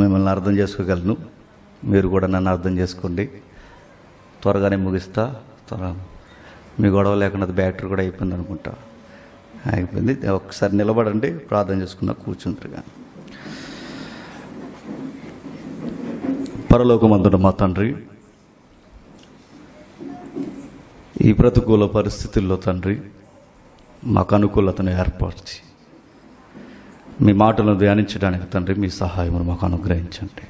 మిమ్మల్ని అర్థం చేసుకోగలను మీరు కూడా నన్ను అర్థం చేసుకోండి త్వరగానే ముగిస్తా త్వర మీ గొడవ లేకుండా అది బ్యాటరీ కూడా అయిపోయింది అనుకుంటా అయిపోయింది ఒకసారి నిలబడండి ప్రార్థన చేసుకున్నా కూర్చుంటారుగా పరలోకమందున మా తండ్రి ఈ ప్రతికూల పరిస్థితుల్లో తండ్రి మాకు అనుకూలతను ఏర్పరిచి మీ మాటలను ధ్యానించడానికి తండ్రి మీ సహాయమును మాకు అనుగ్రహించండి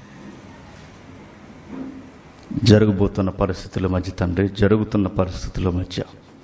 జరగబోతున్న పరిస్థితుల మధ్య తండ్రి జరుగుతున్న పరిస్థితుల మధ్య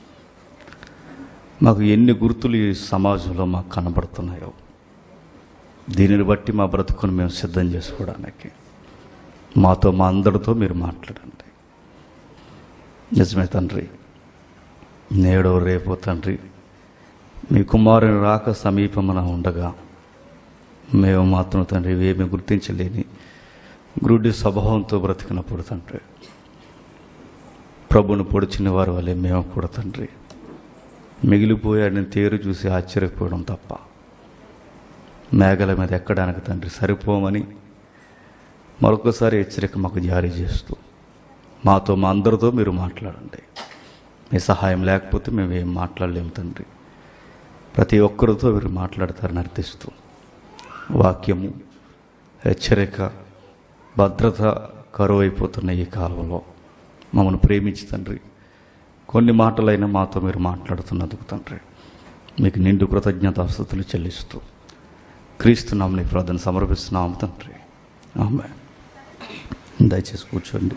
మాకు ఎన్ని గుర్తులు ఈ సమాజంలో మాకు కనబడుతున్నాయో దీనిని బట్టి మా బ్రతుకును మేము సిద్ధం చేసుకోవడానికి మాతో మా అందరితో మీరు మాట్లాడండి నిజమే తండ్రి నేడో రేపో తండ్రి మీ కుమారుని రాక సమీపమున ఉండగా మేము మాత్రం తండ్రి ఏమి గుర్తించలేని గ్రుడ్డి స్వభావంతో బ్రతికినప్పుడు తండ్రి ప్రభును పొడిచిన వారి వల్లే మేము కూడా తండ్రి మిగిలిపోయాడని తేరు చూసి ఆశ్చర్యపోవడం తప్ప మేఘల మీద ఎక్కడానికి తండ్రి సరిపోమని మరొకసారి హెచ్చరిక మాకు జారీ చేస్తూ మాతో మా అందరితో మీరు మాట్లాడండి మీ సహాయం లేకపోతే మేము ఏం మాట్లాడలేము తండ్రి ప్రతి ఒక్కరితో మీరు మాట్లాడతారని అర్థిస్తూ వాక్యము హెచ్చరిక భద్రత కరువైపోతున్న ఈ కాలంలో మమ్మల్ని ప్రేమించి తండ్రి కొన్ని మాటలైనా మాతో మీరు మాట్లాడుతున్నందుకు తండ్రి మీకు నిండు కృతజ్ఞతాస్తుతులు చెల్లిస్తూ క్రీస్తు నామని ప్రార్థన సమర్పిస్తున్నాము తండ్రి ఆమె దయచేసి కూర్చోండి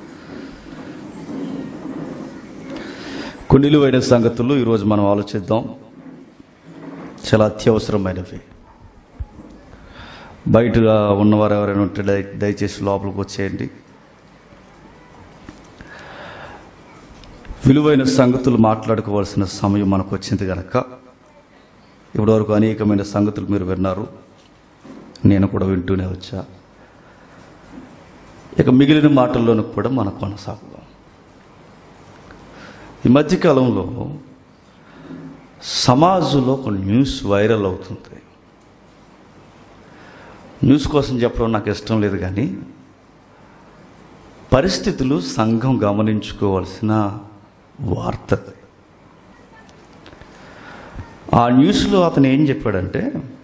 కొన్ని విలువైన సంగతులు ఈరోజు మనం ఆలోచిద్దాం చాలా అత్యవసరమైనవి బయటగా ఉన్నవారు ఎవరైనా ఉంటే దయ దయచేసి లోపలికి వచ్చేయండి విలువైన సంగతులు మాట్లాడుకోవాల్సిన సమయం మనకు వచ్చింది కనుక ఇప్పటివరకు అనేకమైన సంగతులు మీరు విన్నారు నేను కూడా వింటూనే వచ్చా ఇక మిగిలిన మాటల్లోనూ కూడా మనం కొనసాగుదాం ఈ మధ్యకాలంలో సమాజంలో ఒక న్యూస్ వైరల్ అవుతుంది న్యూస్ కోసం చెప్పడం నాకు ఇష్టం లేదు కానీ పరిస్థితులు సంఘం గమనించుకోవాల్సిన వార్త అది. ఆ న్యూస్లో అతను ఏం చెప్పాడంటే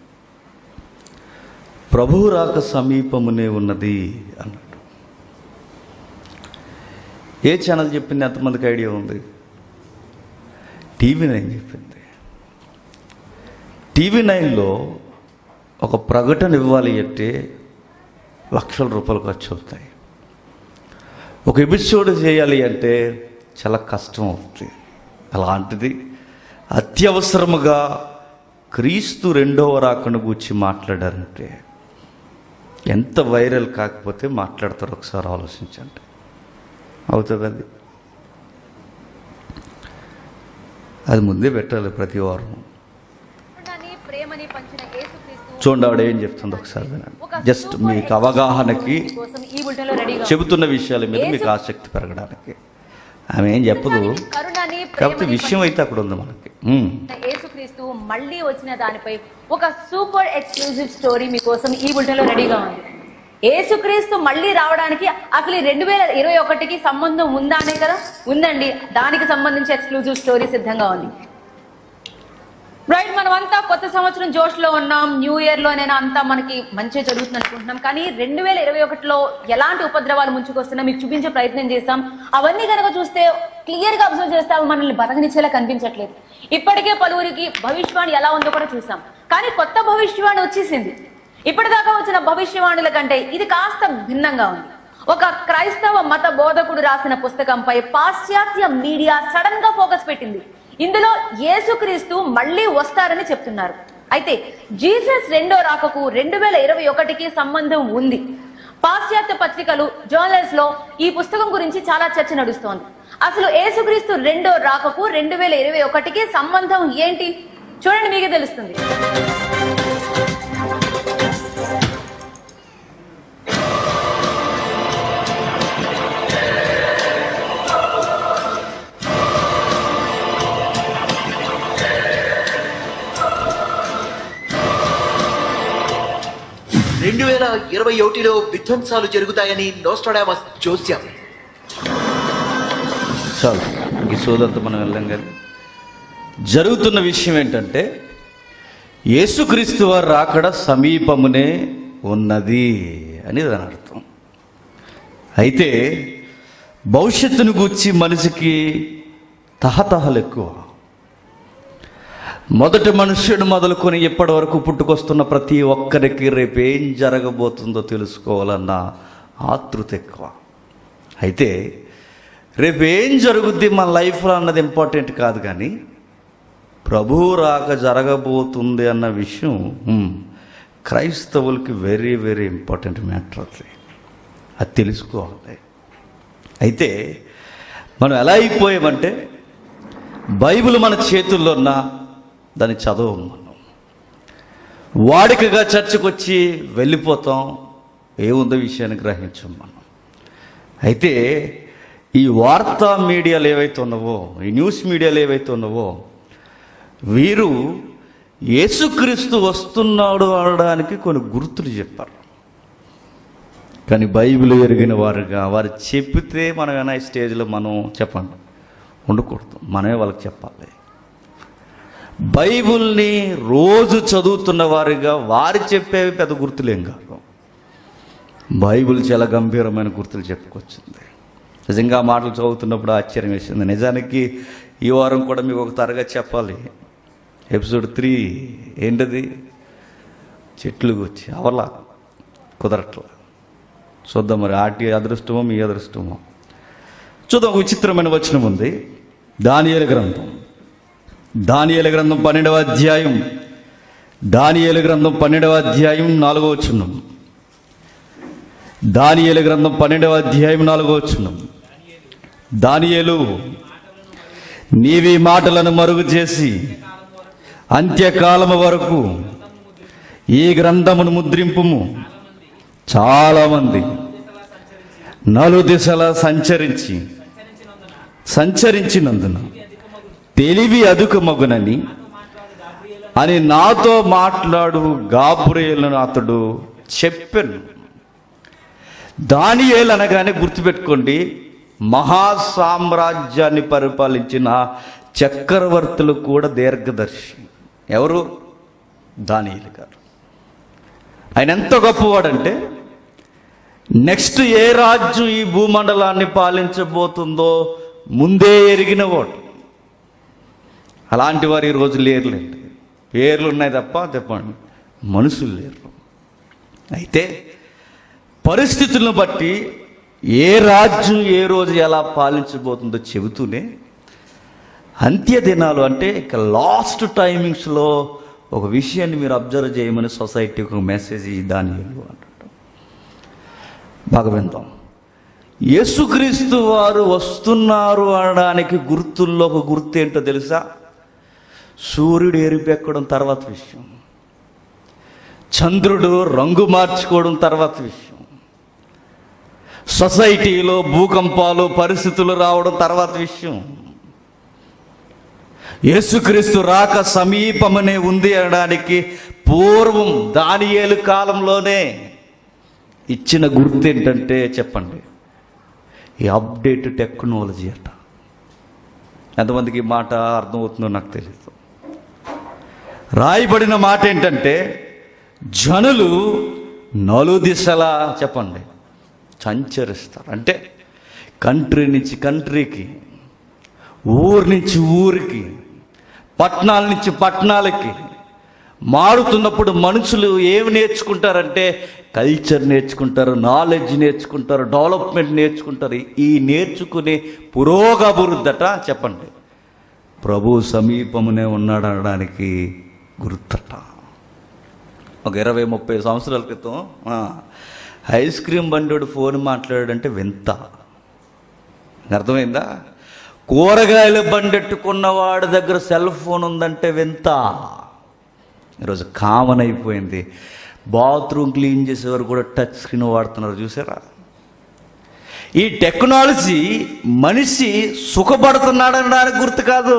ప్రభువు రాక సమీపమునే ఉన్నది అన్నాడు ఏ ఛానల్ చెప్పింది ఎంతమందికి ఐడియా ఉంది టీవీ నైన్ చెప్పింది టీవీ నైన్లో ఒక ప్రకటన ఇవ్వాలి అంటే లక్షల రూపాయలు ఖర్చు అవుతాయి ఒక ఎపిసోడ్ చేయాలి అంటే చాలా కష్టం అవుతుంది అలాంటిది అత్యవసరముగా క్రీస్తు రెండవ రాకను గూర్చి మాట్లాడారంటే ఎంత వైరల్ కాకపోతే మాట్లాడతారు ఒకసారి ఆలోచించండి అవుతుంది అది అది ముందే పెట్టాలి ప్రతి వారం కరుణని, ప్రేమని పంచిన యేసుక్రీస్తు చూడండి ఆవిడ ఏం చెప్తుందో ఒకసారి వినండి జస్ట్ మీకు అవగాహనకి కోసం ఈ బులెటిన్లో రెడీగా చెబుతున్న విషయాల మీద మీకు ఆసక్తి పెరగడానికి ఆమె ఏం చెప్పదు కరుణని కాకపోతే ప్రేమని విషయం అయితే అక్కడ ఉంది మనకి ఉమ్. పంచిన యేసుక్రీస్తు మళ్ళీ వచ్చిన దానిపై ఒక సూపర్ ఎక్స్క్లూజివ్ స్టోరీ మీకోసం ఈ బులెటిన్లో రెడీగా ఉంది యేసుక్రీస్తు మళ్ళీ రావడానికి అసలు రెండు వేల ఇరవై ఒకటికి సంబంధం ఉందా అనే కదా ఉందండి దానికి సంబంధించి ఎక్స్క్లూజివ్ స్టోరీ సిద్ధంగా ఉంది రైట్ మనం అంతా కొత్త సంవత్సరం జోష్ లో ఉన్నాం న్యూ ఇయర్ లోనైనా అంతా మనకి మంచి జరుగుతుంది అనుకుంటున్నాం కానీ రెండు వేల ఇరవై ఒకటిలో ఎలాంటి ఉపద్రవాలు ముంచుకొస్తున్నా మీకు చూపించే ప్రయత్నం చేస్తాం అవన్నీ కనుక చూస్తే క్లియర్ గా అబ్జర్వ్ చేస్తే అవి మనల్ని బతకనిచ్చేలా కనిపించట్లేదు ఇప్పటికే పలువురికి భవిష్యవాణి ఎలా ఉందో కూడా చూసాం కానీ కొత్త భవిష్యవాణి వచ్చేసింది ఇప్పటిదాకా వచ్చిన భవిష్యవాణుల కంటే ఇది కాస్త భిన్నంగా ఉంది ఒక క్రైస్తవ మత బోధకుడు రాసిన పుస్తకంపై పాశ్చాత్య మీడియా సడన్ గా ఫోకస్ పెట్టింది ఇందులో యేసుక్రీస్తు మళ్ళీ వస్తారని చెప్తున్నారు అయితే జీసస్ రెండో రాకకు రెండు వేల ఇరవై ఒకటికి సంబంధం ఉంది పాశ్చాత్య పత్రికలు జర్నల్స్ లో ఈ పుస్తకం గురించి చాలా చర్చ నడుస్తోంది అసలు యేసుక్రీస్తు రెండో రాకకు రెండు వేల ఇరవై ఒకటికి సంబంధం ఏంటి చూడండి మీకే తెలుస్తుంది రెండు రెండు వేల ఇరవై ఒకటిలో విధ్వంసాలు జరుగుతాయని నోస్ట్రాడామస్ జోస్యం చాలు ఈ సోదంతా మనం వెళ్ళాం కానీ జరుగుతున్న విషయం ఏంటంటే యేసుక్రీస్తు వారు రాకడ సమీపమునే ఉన్నది అని దాని అర్థం అయితే భవిష్యత్తును గూర్చి మనిషికి తహతహలు ఎక్కువ మొదటి మనుష్యుడు మొదలుకొని ఇప్పటి వరకు పుట్టుకొస్తున్న ప్రతి ఒక్కరికి రేపు ఏం జరగబోతుందో తెలుసుకోవాలన్న ఆతృత ఎక్కువ అయితే రేపు ఏం జరుగుద్ది మన లైఫ్లో అన్నది ఇంపార్టెంట్ కాదు కానీ ప్రభువు రాక జరగబోతుంది అన్న విషయం హ్మ్, క్రైస్తవులకి వెరీ వెరీ ఇంపార్టెంట్ మ్యాటర్ అది అది తెలుసుకోవాలి అయితే మనం ఎలా అయిపోయామంటే బైబిల్ మన చేతుల్లో ఉన్న దాన్ని చదవం మనం వాడికగా చర్చకు వచ్చి వెళ్ళిపోతాం ఏముందో విషయాన్ని గ్రహించం మనం అయితే ఈ వార్తా మీడియాలు ఏవైతే ఉన్నావో ఈ న్యూస్ మీడియాలు ఏవైతే ఉన్నావో వీరు యేసుక్రీస్తు వస్తున్నాడు అనడానికి కొన్ని గుర్తులు చెప్పారు కానీ బైబిల్ ఎరిగిన వారుగా వారు చెప్పితే మనం ఏమైనా ఈ స్టేజ్లో మనం చెప్పండి ఉండకూడదు మనమే వాళ్ళకి చెప్పాలి బైబిల్ని రోజు చదువుతున్న వారిగా వారు చెప్పేవి పెద్ద గుర్తులేం కాదు బైబిల్ చాలా గంభీరమైన గుర్తులు చెప్పుకొచ్చింది నిజంగా ఆ మాటలు చదువుతున్నప్పుడు ఆశ్చర్యం వేసింది నిజానికి ఈ వారం కూడా మీకు ఒక తరగతి చెప్పాలి ఎపిసోడ్ త్రీ ఏంటది చెట్లు వచ్చి అవలా కుదరట్లా చూద్దాం మరి ఆటి అదృష్టమో మీ అదృష్టమో చూద్దాం ఒక విచిత్రమైన వచనం ఉంది దానియేలు గ్రంథం దానియేలు గ్రంథం పన్నెండవ అధ్యాయం దానియేలు గ్రంథం పన్నెండవ అధ్యాయం నాలుగో వచనం దానియేలు గ్రంథం పన్నెండవ అధ్యాయం నాలుగో వచనం దానియేలు నీవి మాటలను మరుగు చేసి అంత్యకాలము వరకు ఈ గ్రంథమును ముద్రింపుము చాలామంది నలు దిశలా సంచరించి సంచరించినందున తెలివి అదుకమగునని అని నాతో మాట్లాడు గాబ్రియలను అతడు చెప్పాను దానియేలు అనగానే గుర్తుపెట్టుకోండి మహాసామ్రాజ్యాన్ని పరిపాలించిన చక్రవర్తులు కూడా దీర్ఘదర్శి ఎవరు దానియేలు గారు ఆయన ఎంత గొప్పవాడంటే నెక్స్ట్ ఏ రాజ్యం ఈ భూమండలాన్ని పాలించబోతుందో ముందే ఎరిగినవాడు అలాంటి వారు ఈ రోజు లేరులేండి పేర్లు ఉన్నాయి తప్ప చెప్పండి మనుషులు లేరు అయితే పరిస్థితులను బట్టి ఏ రాజ్యం ఏ రోజు ఎలా పాలించబోతుందో చెబుతూనే అంత్య దినాలు అంటే ఇక లాస్ట్ టైమింగ్స్లో ఒక విషయాన్ని మీరు అబ్జర్వ్ చేయమని సొసైటీకి ఒక మెసేజ్ దాని అంటాడు బాగా విందాం యేసుక్రీస్తు వారు వస్తున్నారు అనడానికి గుర్తుల్లో ఒక గుర్తు ఏంటో తెలుసా సూర్యుడు ఎరిపెక్కడం తర్వాత విషయం చంద్రుడు రంగు మార్చుకోవడం తర్వాత విషయం సొసైటీలో భూకంపాలు పరిస్థితులు రావడం తర్వాత విషయం యేసుక్రీస్తు రాక సమీపమనే ఉంది అనడానికి పూర్వం దానియేలు కాలంలోనే ఇచ్చిన గుర్తు ఏంటంటే చెప్పండి ఈ అప్డేట్ టెక్నాలజీ అట ఎంతమందికి ఈ మాట అర్థమవుతుందో నాకు తెలియదు రాయబడిన మాట ఏంటంటే జనులు నలు దిశలా చెప్పండి సంచరిస్తారు అంటే కంట్రీ నుంచి కంట్రీకి ఊరి నుంచి ఊరికి పట్టణాల నుంచి పట్టణాలకి మారుతున్నప్పుడు మనుషులు ఏమి నేర్చుకుంటారంటే కల్చర్ నేర్చుకుంటారు నాలెడ్జ్ నేర్చుకుంటారు డెవలప్మెంట్ నేర్చుకుంటారు ఈ నేర్చుకునే పురోగభివృద్ధట చెప్పండి ప్రభు సమీపమునే ఉన్నాడు అనడానికి గుర్తట ఒక ఇరవై ముప్పై సంవత్సరాల క్రితం ఆ, ఐస్ క్రీమ్ బండోడు ఫోన్ మాట్లాడాడంటే వింత అర్థమైందా కూరగాయల బండెట్టుకున్న వాడి దగ్గర సెల్ ఫోన్ ఉందంటే వింత ఈరోజు కామన్ అయిపోయింది బాత్రూమ్ క్లీన్ చేసేవారు కూడా టచ్ స్క్రీన్ వాడుతున్నారు చూసారా ఈ టెక్నాలజీ మనిషి సుఖపడుతున్నాడు అనడానికి గుర్తు కాదు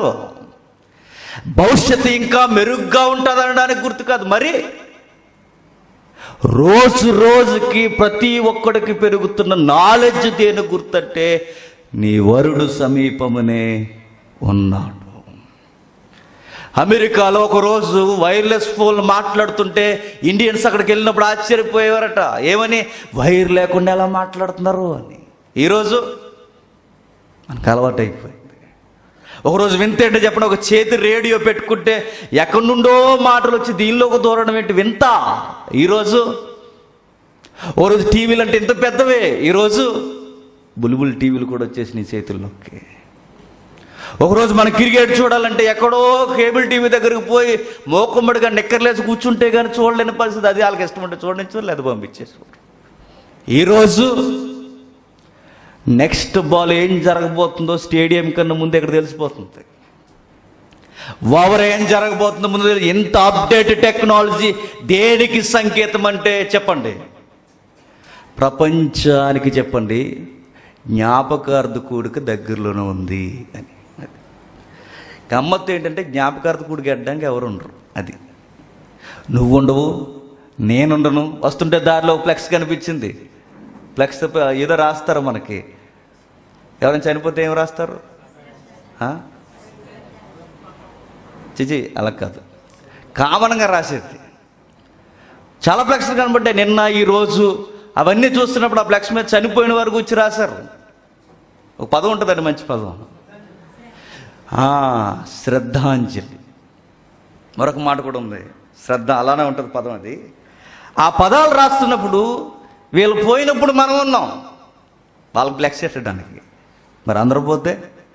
భవిష్యత్తు ఇంకా మెరుగ్గా ఉంటుంది అనడానికి గుర్తు కాదు మరి రోజు రోజుకి ప్రతి ఒక్కడికి పెరుగుతున్న నాలెడ్జ్ దేని గుర్తంటే నీ వరుడు సమీపమునే ఉన్నాడు అమెరికాలో ఒక రోజు వైర్లెస్ ఫోన్ మాట్లాడుతుంటే ఇండియన్స్ అక్కడికి వెళ్ళినప్పుడు ఆశ్చర్యపోయేవారట ఏమని వైర్ లేకుండా ఎలా మాట్లాడుతున్నారు అని ఈరోజు మనకు అలవాటు అయిపోయింది ఒకరోజు వింత ఏంటో చెప్పండి ఒక చేతి రేడియో పెట్టుకుంటే ఎక్కడి నుండో మాటలు వచ్చి దీనిలోకి దూరడం ఏంటి వింత ఈరోజు ఓ రోజు టీవీలు అంటే ఇంత పెద్దవే ఈరోజు బుల్బుల్ టీవీలు కూడా వచ్చేసి నీ చేతుల్లోకి ఒకరోజు మన క్రికెట్ చూడాలంటే ఎక్కడో కేబుల్ టీవీ దగ్గరికి పోయి మోకమ్మడిగా నిక్కర్లేసి కూర్చుంటే కానీ చూడలేని పరిస్థితి అది వాళ్ళకి ఇష్టం ఉంటే చూడనిచ్చు లేదా పంపించేసేవారు ఈరోజు నెక్స్ట్ బాల్ ఏం జరగబోతుందో స్టేడియం కన్నా ముందు ఇక్కడ తెలిసిపోతుంది ఓవర్ ఏం జరగబోతుందో ముందు తెలి- ఎంత అప్డేట్ టెక్నాలజీ దేనికి సంకేతం అంటే చెప్పండి ప్రపంచానికి చెప్పండి జ్ఞాపకార్థ కూడిక దగ్గరలోనే ఉంది అని అది. గమ్మత్తు ఏంటంటే జ్ఞాపకార్థ కూడిక అడ్డానికి ఎవరు ఉండరు అది నువ్వు ఉండవు నేనుండను వస్తుంటే దారిలో ఫ్లెక్స్ కనిపించింది ఫ్లెక్స్ ఏదో రాస్తారు మనకి ఎవరైనా చనిపోతే ఏం రాస్తారు ఆ? చిచి అలా కాదు కామన్గా రాసేది చాలా ఫ్లెక్స్ కనబడ్డాయి నిన్న ఈ రోజు అవన్నీ చూస్తున్నప్పుడు ఆ ఫ్లెక్స్ మీద చనిపోయిన వారు గురించి రాశారు ఒక పదం ఉంటుందండి మంచి పదం ఆ, శ్రద్ధాంజలి మరొక మాట కూడా ఉంది శ్రద్ధ అలానే ఉంటుంది పదం అది ఆ పదాలు రాస్తున్నప్పుడు వీళ్ళు పోయినప్పుడు మనం ఉన్నాం వాళ్ళకి ఫ్లెక్స్ పెట్టడానికి మరి అందరూ పోతే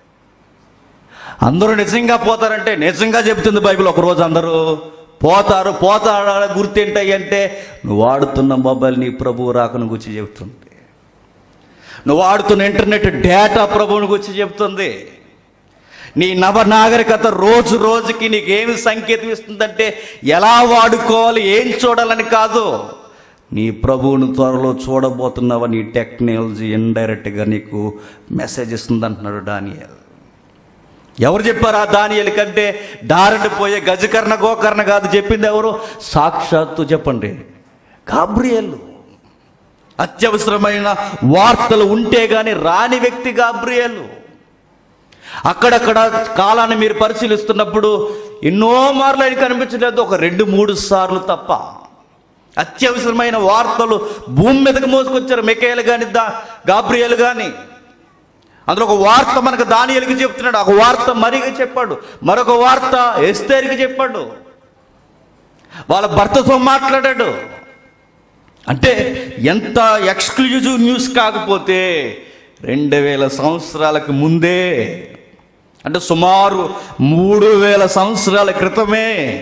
అందరూ నిజంగా పోతారంటే నిజంగా చెబుతుంది బైబిల్ ఒకరోజు అందరూ పోతారు పోతారు గుర్తేంటాయి అంటే నువ్వు వాడుతున్న మొబైల్ నీ ప్రభువు రాకను గురించి చెబుతుంది నువ్వు వాడుతున్న ఇంటర్నెట్ డేటా ప్రభువుని గురించి చెబుతుంది నీ నవ నాగరికత రోజు రోజుకి నీకేమి సంకేతం ఇస్తుందంటే ఎలా వాడుకోవాలి ఏం చూడాలని కాదు నీ ప్రభువును త్వరలో చూడబోతున్నావా నీ టెక్నాలజీ ఇండైరెక్ట్గా నీకు మెసేజ్ ఇస్తుంది అంటున్నాడు డానియల్ ఎవరు చెప్పారు ఆ దానియలు కంటే దారిని పోయే గజకర్ణ గోకర్ణ కాదు చెప్పింది ఎవరు సాక్షాత్తు చెప్పండి గాబ్రియలు అత్యవసరమైన వార్తలు ఉంటే గాని రాని వ్యక్తి గాబ్రియలు అక్కడక్కడ కాలాన్ని మీరు పరిశీలిస్తున్నప్పుడు ఎన్నో మార్లు ఆయన కనిపించలేదు ఒక రెండు మూడు సార్లు తప్ప అత్యవసరమైన వార్తలు భూమి మీదకి మోసుకొచ్చారు మెకేలు కానీ దా గాబ్రియలు కానీ అందులో ఒక వార్త మనకు దానియలకి చెప్తున్నాడు ఒక వార్త మరికి చెప్పాడు మరొక వార్త ఎస్తేరికి చెప్పాడు వాళ్ళ భర్తతో మాట్లాడాడు అంటే ఎంత ఎక్స్క్లూజివ్ న్యూస్ కాకపోతే రెండు వేల సంవత్సరాలకు ముందే అంటే సుమారు మూడు వేల సంవత్సరాల క్రితమే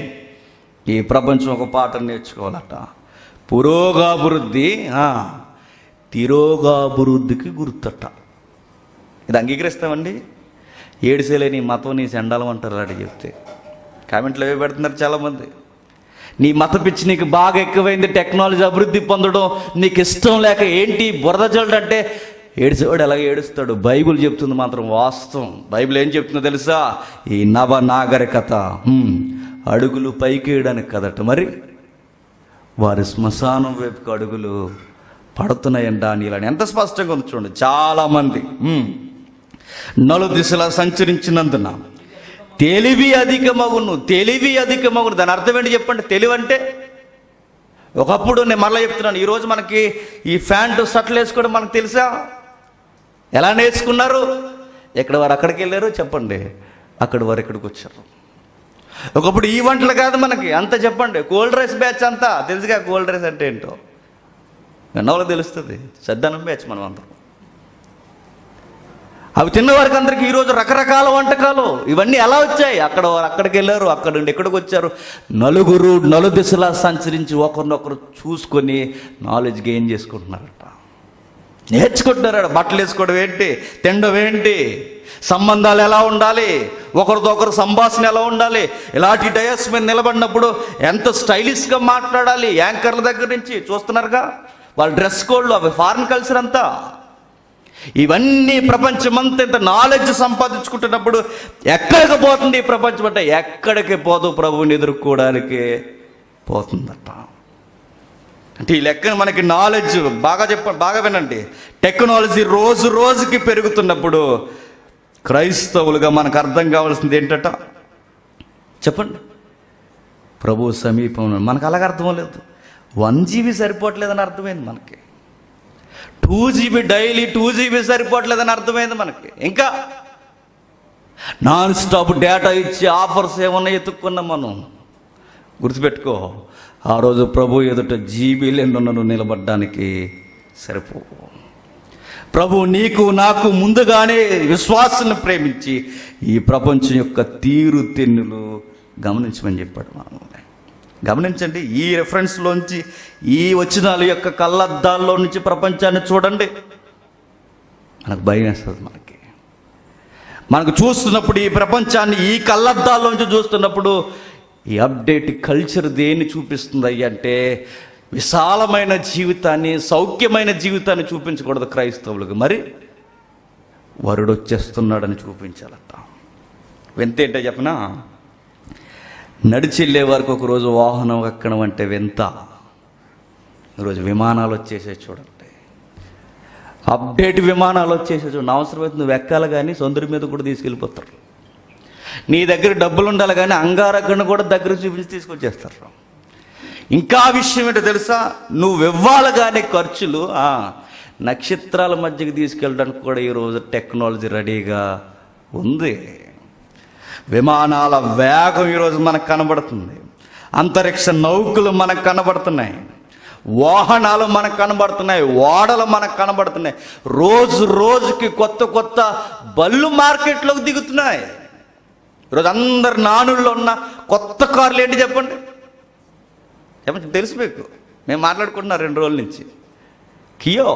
ఈ ప్రపంచం ఒక పాట నేర్చుకోవాలట పురోగాభివృద్ధి ఆ, తిరోగాభివృద్ధికి గుర్తట ఇది అంగీకరిస్తామండి ఏడిసేలే నీ మతం నీ సెండాలం అంటారు అడిగి చెప్తే కామెంట్లు అవే పెడుతున్నారు చాలామంది నీ మత పిచ్చి నీకు బాగా ఎక్కువైంది టెక్నాలజీ అభివృద్ధి పొందడం నీకు ఇష్టం లేక ఏంటి బురద జల్డు అంటే ఏడిసేవాడు ఎలాగ ఏడుస్తాడు బైబిల్ చెప్తుంది మాత్రం వాస్తవం బైబిల్ ఏం చెప్తుందో తెలుసా ఈ నవ నాగరికత హ్మ్, అడుగులు పైకి వేయడానికి కదట మరి వారి శ్మశానం వైపుకు అడుగులు పడుతున్నాయంట అని ఇలా ఎంత స్పష్టంగా ఉంది చూడండి చాలామంది ఉమ్, నలు దిశలా సంచరించినందున తెలివి అధికమగును తెలివి అధికమగును దాని అర్థం ఏంటి చెప్పండి తెలివి అంటే ఒకప్పుడు నేను మళ్ళీ చెప్తున్నాను ఈరోజు మనకి ఈ ప్యాంటు షర్ట్లు వేసుకోవడం మనకు తెలుసా ఎలా నేర్చుకున్నారు ఎక్కడ వారు అక్కడికి వెళ్ళారు చెప్పండి అక్కడ వారు ఇక్కడికి వచ్చారు ఒకప్పుడు ఈ వంటలు కాదు మనకి అంత చెప్పండి కోల్డ్ రైస్ బ్యాచ్ అంతా తెలుసుగా కోల్డ్ రైస్ అంటే ఏంటో విన్నవాళ్ళకి తెలుస్తుంది సద్దనం బ్యాచ్ మనం అందరం అవి తిన్న వారికి అందరికి ఈరోజు రకరకాల వంటకాలు ఇవన్నీ ఎలా వచ్చాయి అక్కడ వారు అక్కడికి వెళ్ళారు అక్కడ నుండి ఎక్కడికి వచ్చారు నలుగురు నలు దిశలా సంచరించి ఒకరినొకరు చూసుకొని నాలెడ్జ్ గెయిన్ చేసుకుంటున్నారట నేర్చుకుంటున్నారట బట్టలు వేసుకోవడం ఏంటి తినడం ఏంటి సంబంధాలు ఎలా ఉండాలి ఒకరితో ఒకరు సంభాషణ ఎలా ఉండాలి ఇలాంటి డయస్ మీద నిలబడినప్పుడు ఎంత స్టైలిష్గా మాట్లాడాలి యాంకర్ల దగ్గర నుంచి చూస్తున్నారుగా వాళ్ళ డ్రెస్ కోడ్లు అవి ఫారిన్ కల్చర్ అంతా ఇవన్నీ ప్రపంచమంతా ఇంత నాలెడ్జ్ సంపాదించుకుంటున్నప్పుడు ఎక్కడికి పోతుంది ఈ ప్రపంచం అంటే ఎక్కడికి పోదు ప్రభువుని ఎదుర్కోవడానికి పోతుందట అంటే ఈ లెక్కన మనకి నాలెడ్జ్ బాగా చెప్ప బాగా వినండి టెక్నాలజీ రోజు రోజుకి పెరుగుతున్నప్పుడు క్రైస్తవులుగా మనకు అర్థం కావాల్సింది ఏంటట చెప్పండి ప్రభు సమీపంలో మనకు అలాగ అర్థం లేదు వన్ జీబీ సరిపోవట్లేదని అర్థమైంది మనకి two GB daily two GB సరిపోవట్లేదని అర్థమైంది మనకి ఇంకా నాన్ స్టాప్ డేటా ఇచ్చి ఆఫర్స్ ఏమన్నా ఎత్తుక్కున్నాం మనం గుర్తుపెట్టుకో ఆ రోజు ప్రభు ఎదుట జీబీలు ఎన్నున్నను నిలబడ్డానికి సరిపో ప్రభు నీకు నాకు ముందుగానే విశ్వాసాన్ని ప్రేమించి ఈ ప్రపంచం యొక్క తీరు తెన్నులు గమనించమని చెప్పాడు మనల్ని గమనించండి ఈ రెఫరెన్స్లోంచి ఈ వచనాల యొక్క కళ్ళద్దాల్లో నుంచి ప్రపంచాన్ని చూడండి మనకు భయం వేస్తుంది మనకి మనకు చూస్తున్నప్పుడు ఈ ప్రపంచాన్ని ఈ కళ్ళద్దాల్లోంచి చూస్తున్నప్పుడు ఈ అప్డేట్ కల్చర్ దేన్ని చూపిస్తుంది అయ్యి అంటే విశాలమైన జీవితాన్ని సౌఖ్యమైన జీవితాన్ని చూపించకూడదు క్రైస్తవులకు మరి వరుడు వచ్చేస్తున్నాడని చూపించాలట వింత ఏంటో చెప్పనా నడిచి వెళ్ళే వరకు ఒకరోజు వాహనం ఎక్కడం అంటే వింత ఈరోజు విమానాలు వచ్చేసే చూడండి అప్డేట్ విమానాలు వచ్చేసే చూడండి అవసరమైతే నువ్వు ఎక్కాలి కానీ సొందరి మీద కూడా తీసుకెళ్ళిపోతారు నీ దగ్గర డబ్బులు ఉండాలి కానీ అంగారకుడిని కూడా దగ్గర చూపించి తీసుకొచ్చేస్తారు ఇంకా విషయం ఏంటో తెలుసా నువ్వు ఇవ్వాలి కానీ ఖర్చులు ఆ, నక్షత్రాల మధ్యకి తీసుకెళ్ళడానికి కూడా ఈరోజు టెక్నాలజీ రెడీగా ఉంది విమానాల వేగం ఈరోజు మనకు కనబడుతుంది అంతరిక్ష నౌకలు మనకు కనబడుతున్నాయి వాహనాలు మనకు కనబడుతున్నాయి ఓడలు మనకు కనబడుతున్నాయి రోజు రోజుకి కొత్త కొత్త బళ్ళు మార్కెట్లోకి దిగుతున్నాయి ఈరోజు అందరు నానుల్లో ఉన్న కొత్త కార్లు ఏంటి చెప్పండి చెప్పండి తెలుసు మీకు మేము మాట్లాడుకుంటున్నాం రెండు రోజుల నుంచి కియో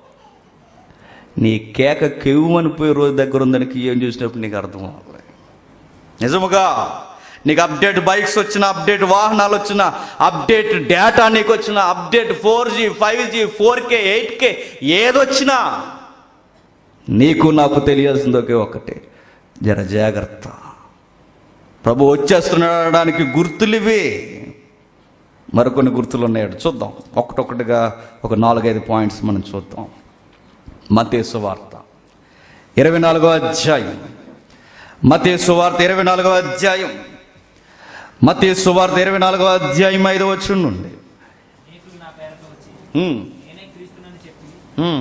నీ కేక కెవ్వమని పోయే రోజు దగ్గర ఉందని కియోని చూసినప్పుడు నీకు అర్థం అవ్వాలి నిజముగా నీకు అప్డేట్ బైక్స్ వచ్చిన అప్డేట్ వాహనాలు వచ్చిన అప్డేట్ డేటా నీకు వచ్చిన update four G five G four K eight K ఏదొచ్చినా నీకు నాకు తెలియాల్సింది ఒకే ఒకటే జర జాగ్రత్త ప్రభు వచ్చేస్తున్నాడానికి గుర్తులు ఇవి మరికొన్ని గుర్తులు ఉన్నాయి చూద్దాం ఒకటొకటిగా ఒక నాలుగైదు పాయింట్స్ మనం చూద్దాం మతేసు వార్త ఇరవై నాలుగో అధ్యాయం మతేసు వార్త ఇరవై నాలుగో అధ్యాయం మతేసు వార్త ఇరవై నాలుగో అధ్యాయం ఐదో వచ్చి నుండి ఉమ్. ఉమ్.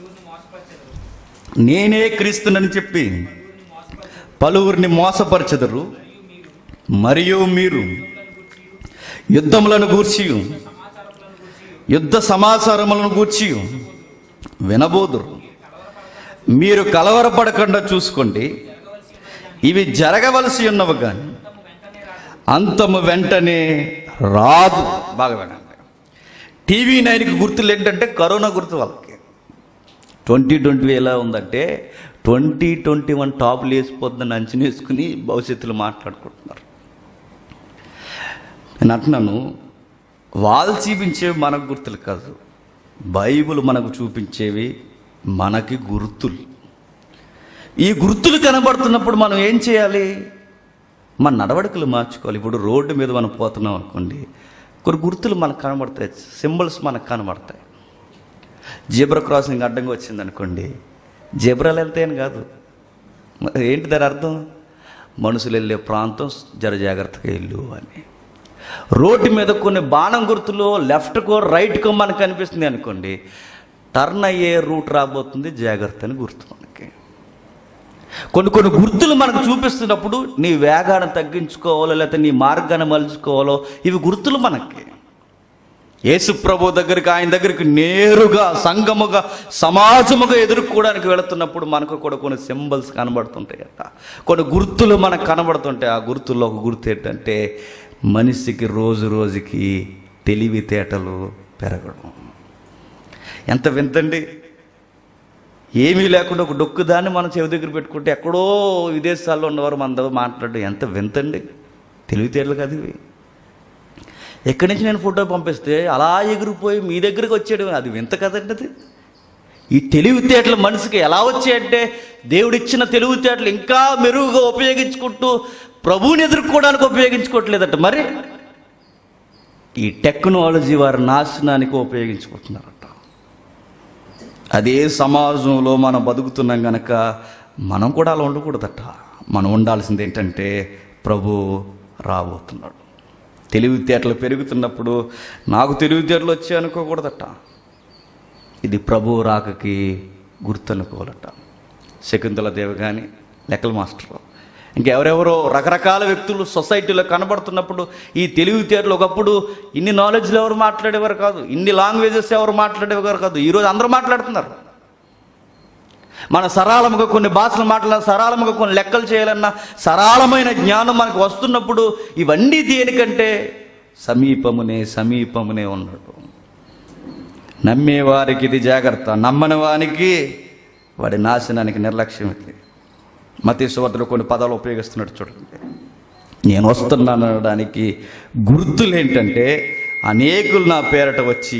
నేనే క్రీస్తునని చెప్పి పలువురిని మోసపరచెదరు మరియు మీరు యుద్ధములను గూర్చి యుద్ధ సమాచారములను గూర్చి వినబోదురు మీరు కలవరపడకుండా చూసుకోండి ఇవి జరగవలసి ఉన్నవి కానీ అంతము వెంటనే రాదు బాగా వినండి టీవీ నైన్కి గుర్తులు ఏంటంటే కరోనా గుర్తు వాళ్ళకి ట్వంటీ ట్వంటీ ఎలా ఉందంటే ట్వంటీ ట్వంటీ వన్ టాప్లు వేసిపోతుందని అంచనా వేసుకుని భవిష్యత్తులో మాట్లాడుకుంటున్నారు నేను అంటున్నాను వాళ్ళు చూపించేవి మనకు గుర్తులు కాదు బైబిల్ మనకు చూపించేవి మనకి గుర్తులు ఈ గుర్తులు కనబడుతున్నప్పుడు మనం ఏం చేయాలి మన నడవడికలు మార్చుకోవాలి ఇప్పుడు రోడ్డు మీద మనం పోతున్నాం అనుకోండి కొన్ని గుర్తులు మనకు కనబడతాయి సింబల్స్ మనకు కనబడతాయి జీబ్రా క్రాసింగ్ అడ్డంగా వచ్చింది అనుకోండి జీబ్రాలు వెళ్తాయని కాదు మరి ఏంటి దాని అర్థం మనుషులు వెళ్ళే ప్రాంతం జర జాగ్రత్తగా వెళ్ళు అని రోడ్డు మీద కొన్ని బాణం గుర్తులు లెఫ్ట్కో రైట్కో మనకు కనిపిస్తుంది అనుకోండి టర్న్ అయ్యే రూట్ రాబోతుంది జాగ్రత్త అని గుర్తు మనకి కొన్ని కొన్ని గుర్తులు మనకు చూపిస్తున్నప్పుడు నీ వేగాన్ని తగ్గించుకోవాలో లేకపోతే నీ మార్గాన్ని మలుచుకోవాలో ఇవి గుర్తులు మనకి యేసు ప్రభు దగ్గరికి ఆయన దగ్గరికి నేరుగా సంగముగా సమాజముగా ఎదుర్కోవడానికి వెళుతున్నప్పుడు మనకు కూడా కొన్ని సింబల్స్ కనబడుతుంటాయట కొన్ని గుర్తులు మనకు కనబడుతుంటాయి ఆ గుర్తుల్లో ఒక గుర్తు ఏంటంటే మనిషికి రోజు రోజుకి తెలివితేటలు పెరగడం ఎంత వింతండి ఏమీ లేకుండా ఒక డొక్కు దాన్ని మనం చెవి దగ్గర పెట్టుకుంటే ఎక్కడో విదేశాల్లో ఉన్నవారు మన దగ్గర మాట్లాడడం ఎంత వింతండి తెలివితేటలు కదా ఇవి ఎక్కడి నుంచి నేను ఫోటో పంపిస్తే అలా ఎగిరిపోయి మీ దగ్గరికి వచ్చేయడం అది వింత కదండి అది ఈ తెలివితేటలు మనిషికి ఎలా వచ్చాయంటే దేవుడిచ్చిన తెలివితేటలు ఇంకా మెరుగుగా ఉపయోగించుకుంటూ ప్రభువుని ఎదుర్కోవడానికి ఉపయోగించుకోవట్లేదట మరి ఈ టెక్నాలజీ వారి నాశనానికి ఉపయోగించుకుంటున్నారట అదే సమాజంలో మనం బతుకుతున్నాం గనక మనం కూడా అలా ఉండకూడదట మనం ఉండాల్సింది ఏంటంటే ప్రభు రాబోతున్నాడు తెలివితేటలు పెరుగుతున్నప్పుడు నాకు తెలివితేటలు వచ్చాయి అనుకోకూడదట ఇది ప్రభు రాకకి గుర్తనుకోవాలట శకుంతల దేవి కానీ లెక్కల మాస్టర్ ఇంకెవరెవరో రకరకాల వ్యక్తులు సొసైటీలో కనబడుతున్నప్పుడు ఈ తెలివితేటలు ఒకప్పుడు ఇన్ని నాలెడ్జ్లు ఎవరు మాట్లాడేవారు కాదు ఇన్ని లాంగ్వేజెస్ ఎవరు మాట్లాడేవారు కాదు ఈరోజు అందరూ మాట్లాడుతున్నారు మన సరళముగా కొన్ని భాషలు మాట్లాడాలి సరళముగా కొన్ని లెక్కలు చేయాలన్నా సరళమైన జ్ఞానం మనకు వస్తున్నప్పుడు ఇవన్నీ దేనికంటే సమీపమునే సమీపమునే ఉన్నాడు నమ్మేవారికి ఇది జాగ్రత్త నమ్మని వానికి వాడి నాశనానికి నిర్లక్ష్యం ఇది మతీశ్వర్తులు కొన్ని పదాలు ఉపయోగిస్తున్నాడు చూడండి నేను వస్తున్నాను అనడానికి గుర్తులు ఏంటంటే అనేకులు నా పేరట వచ్చి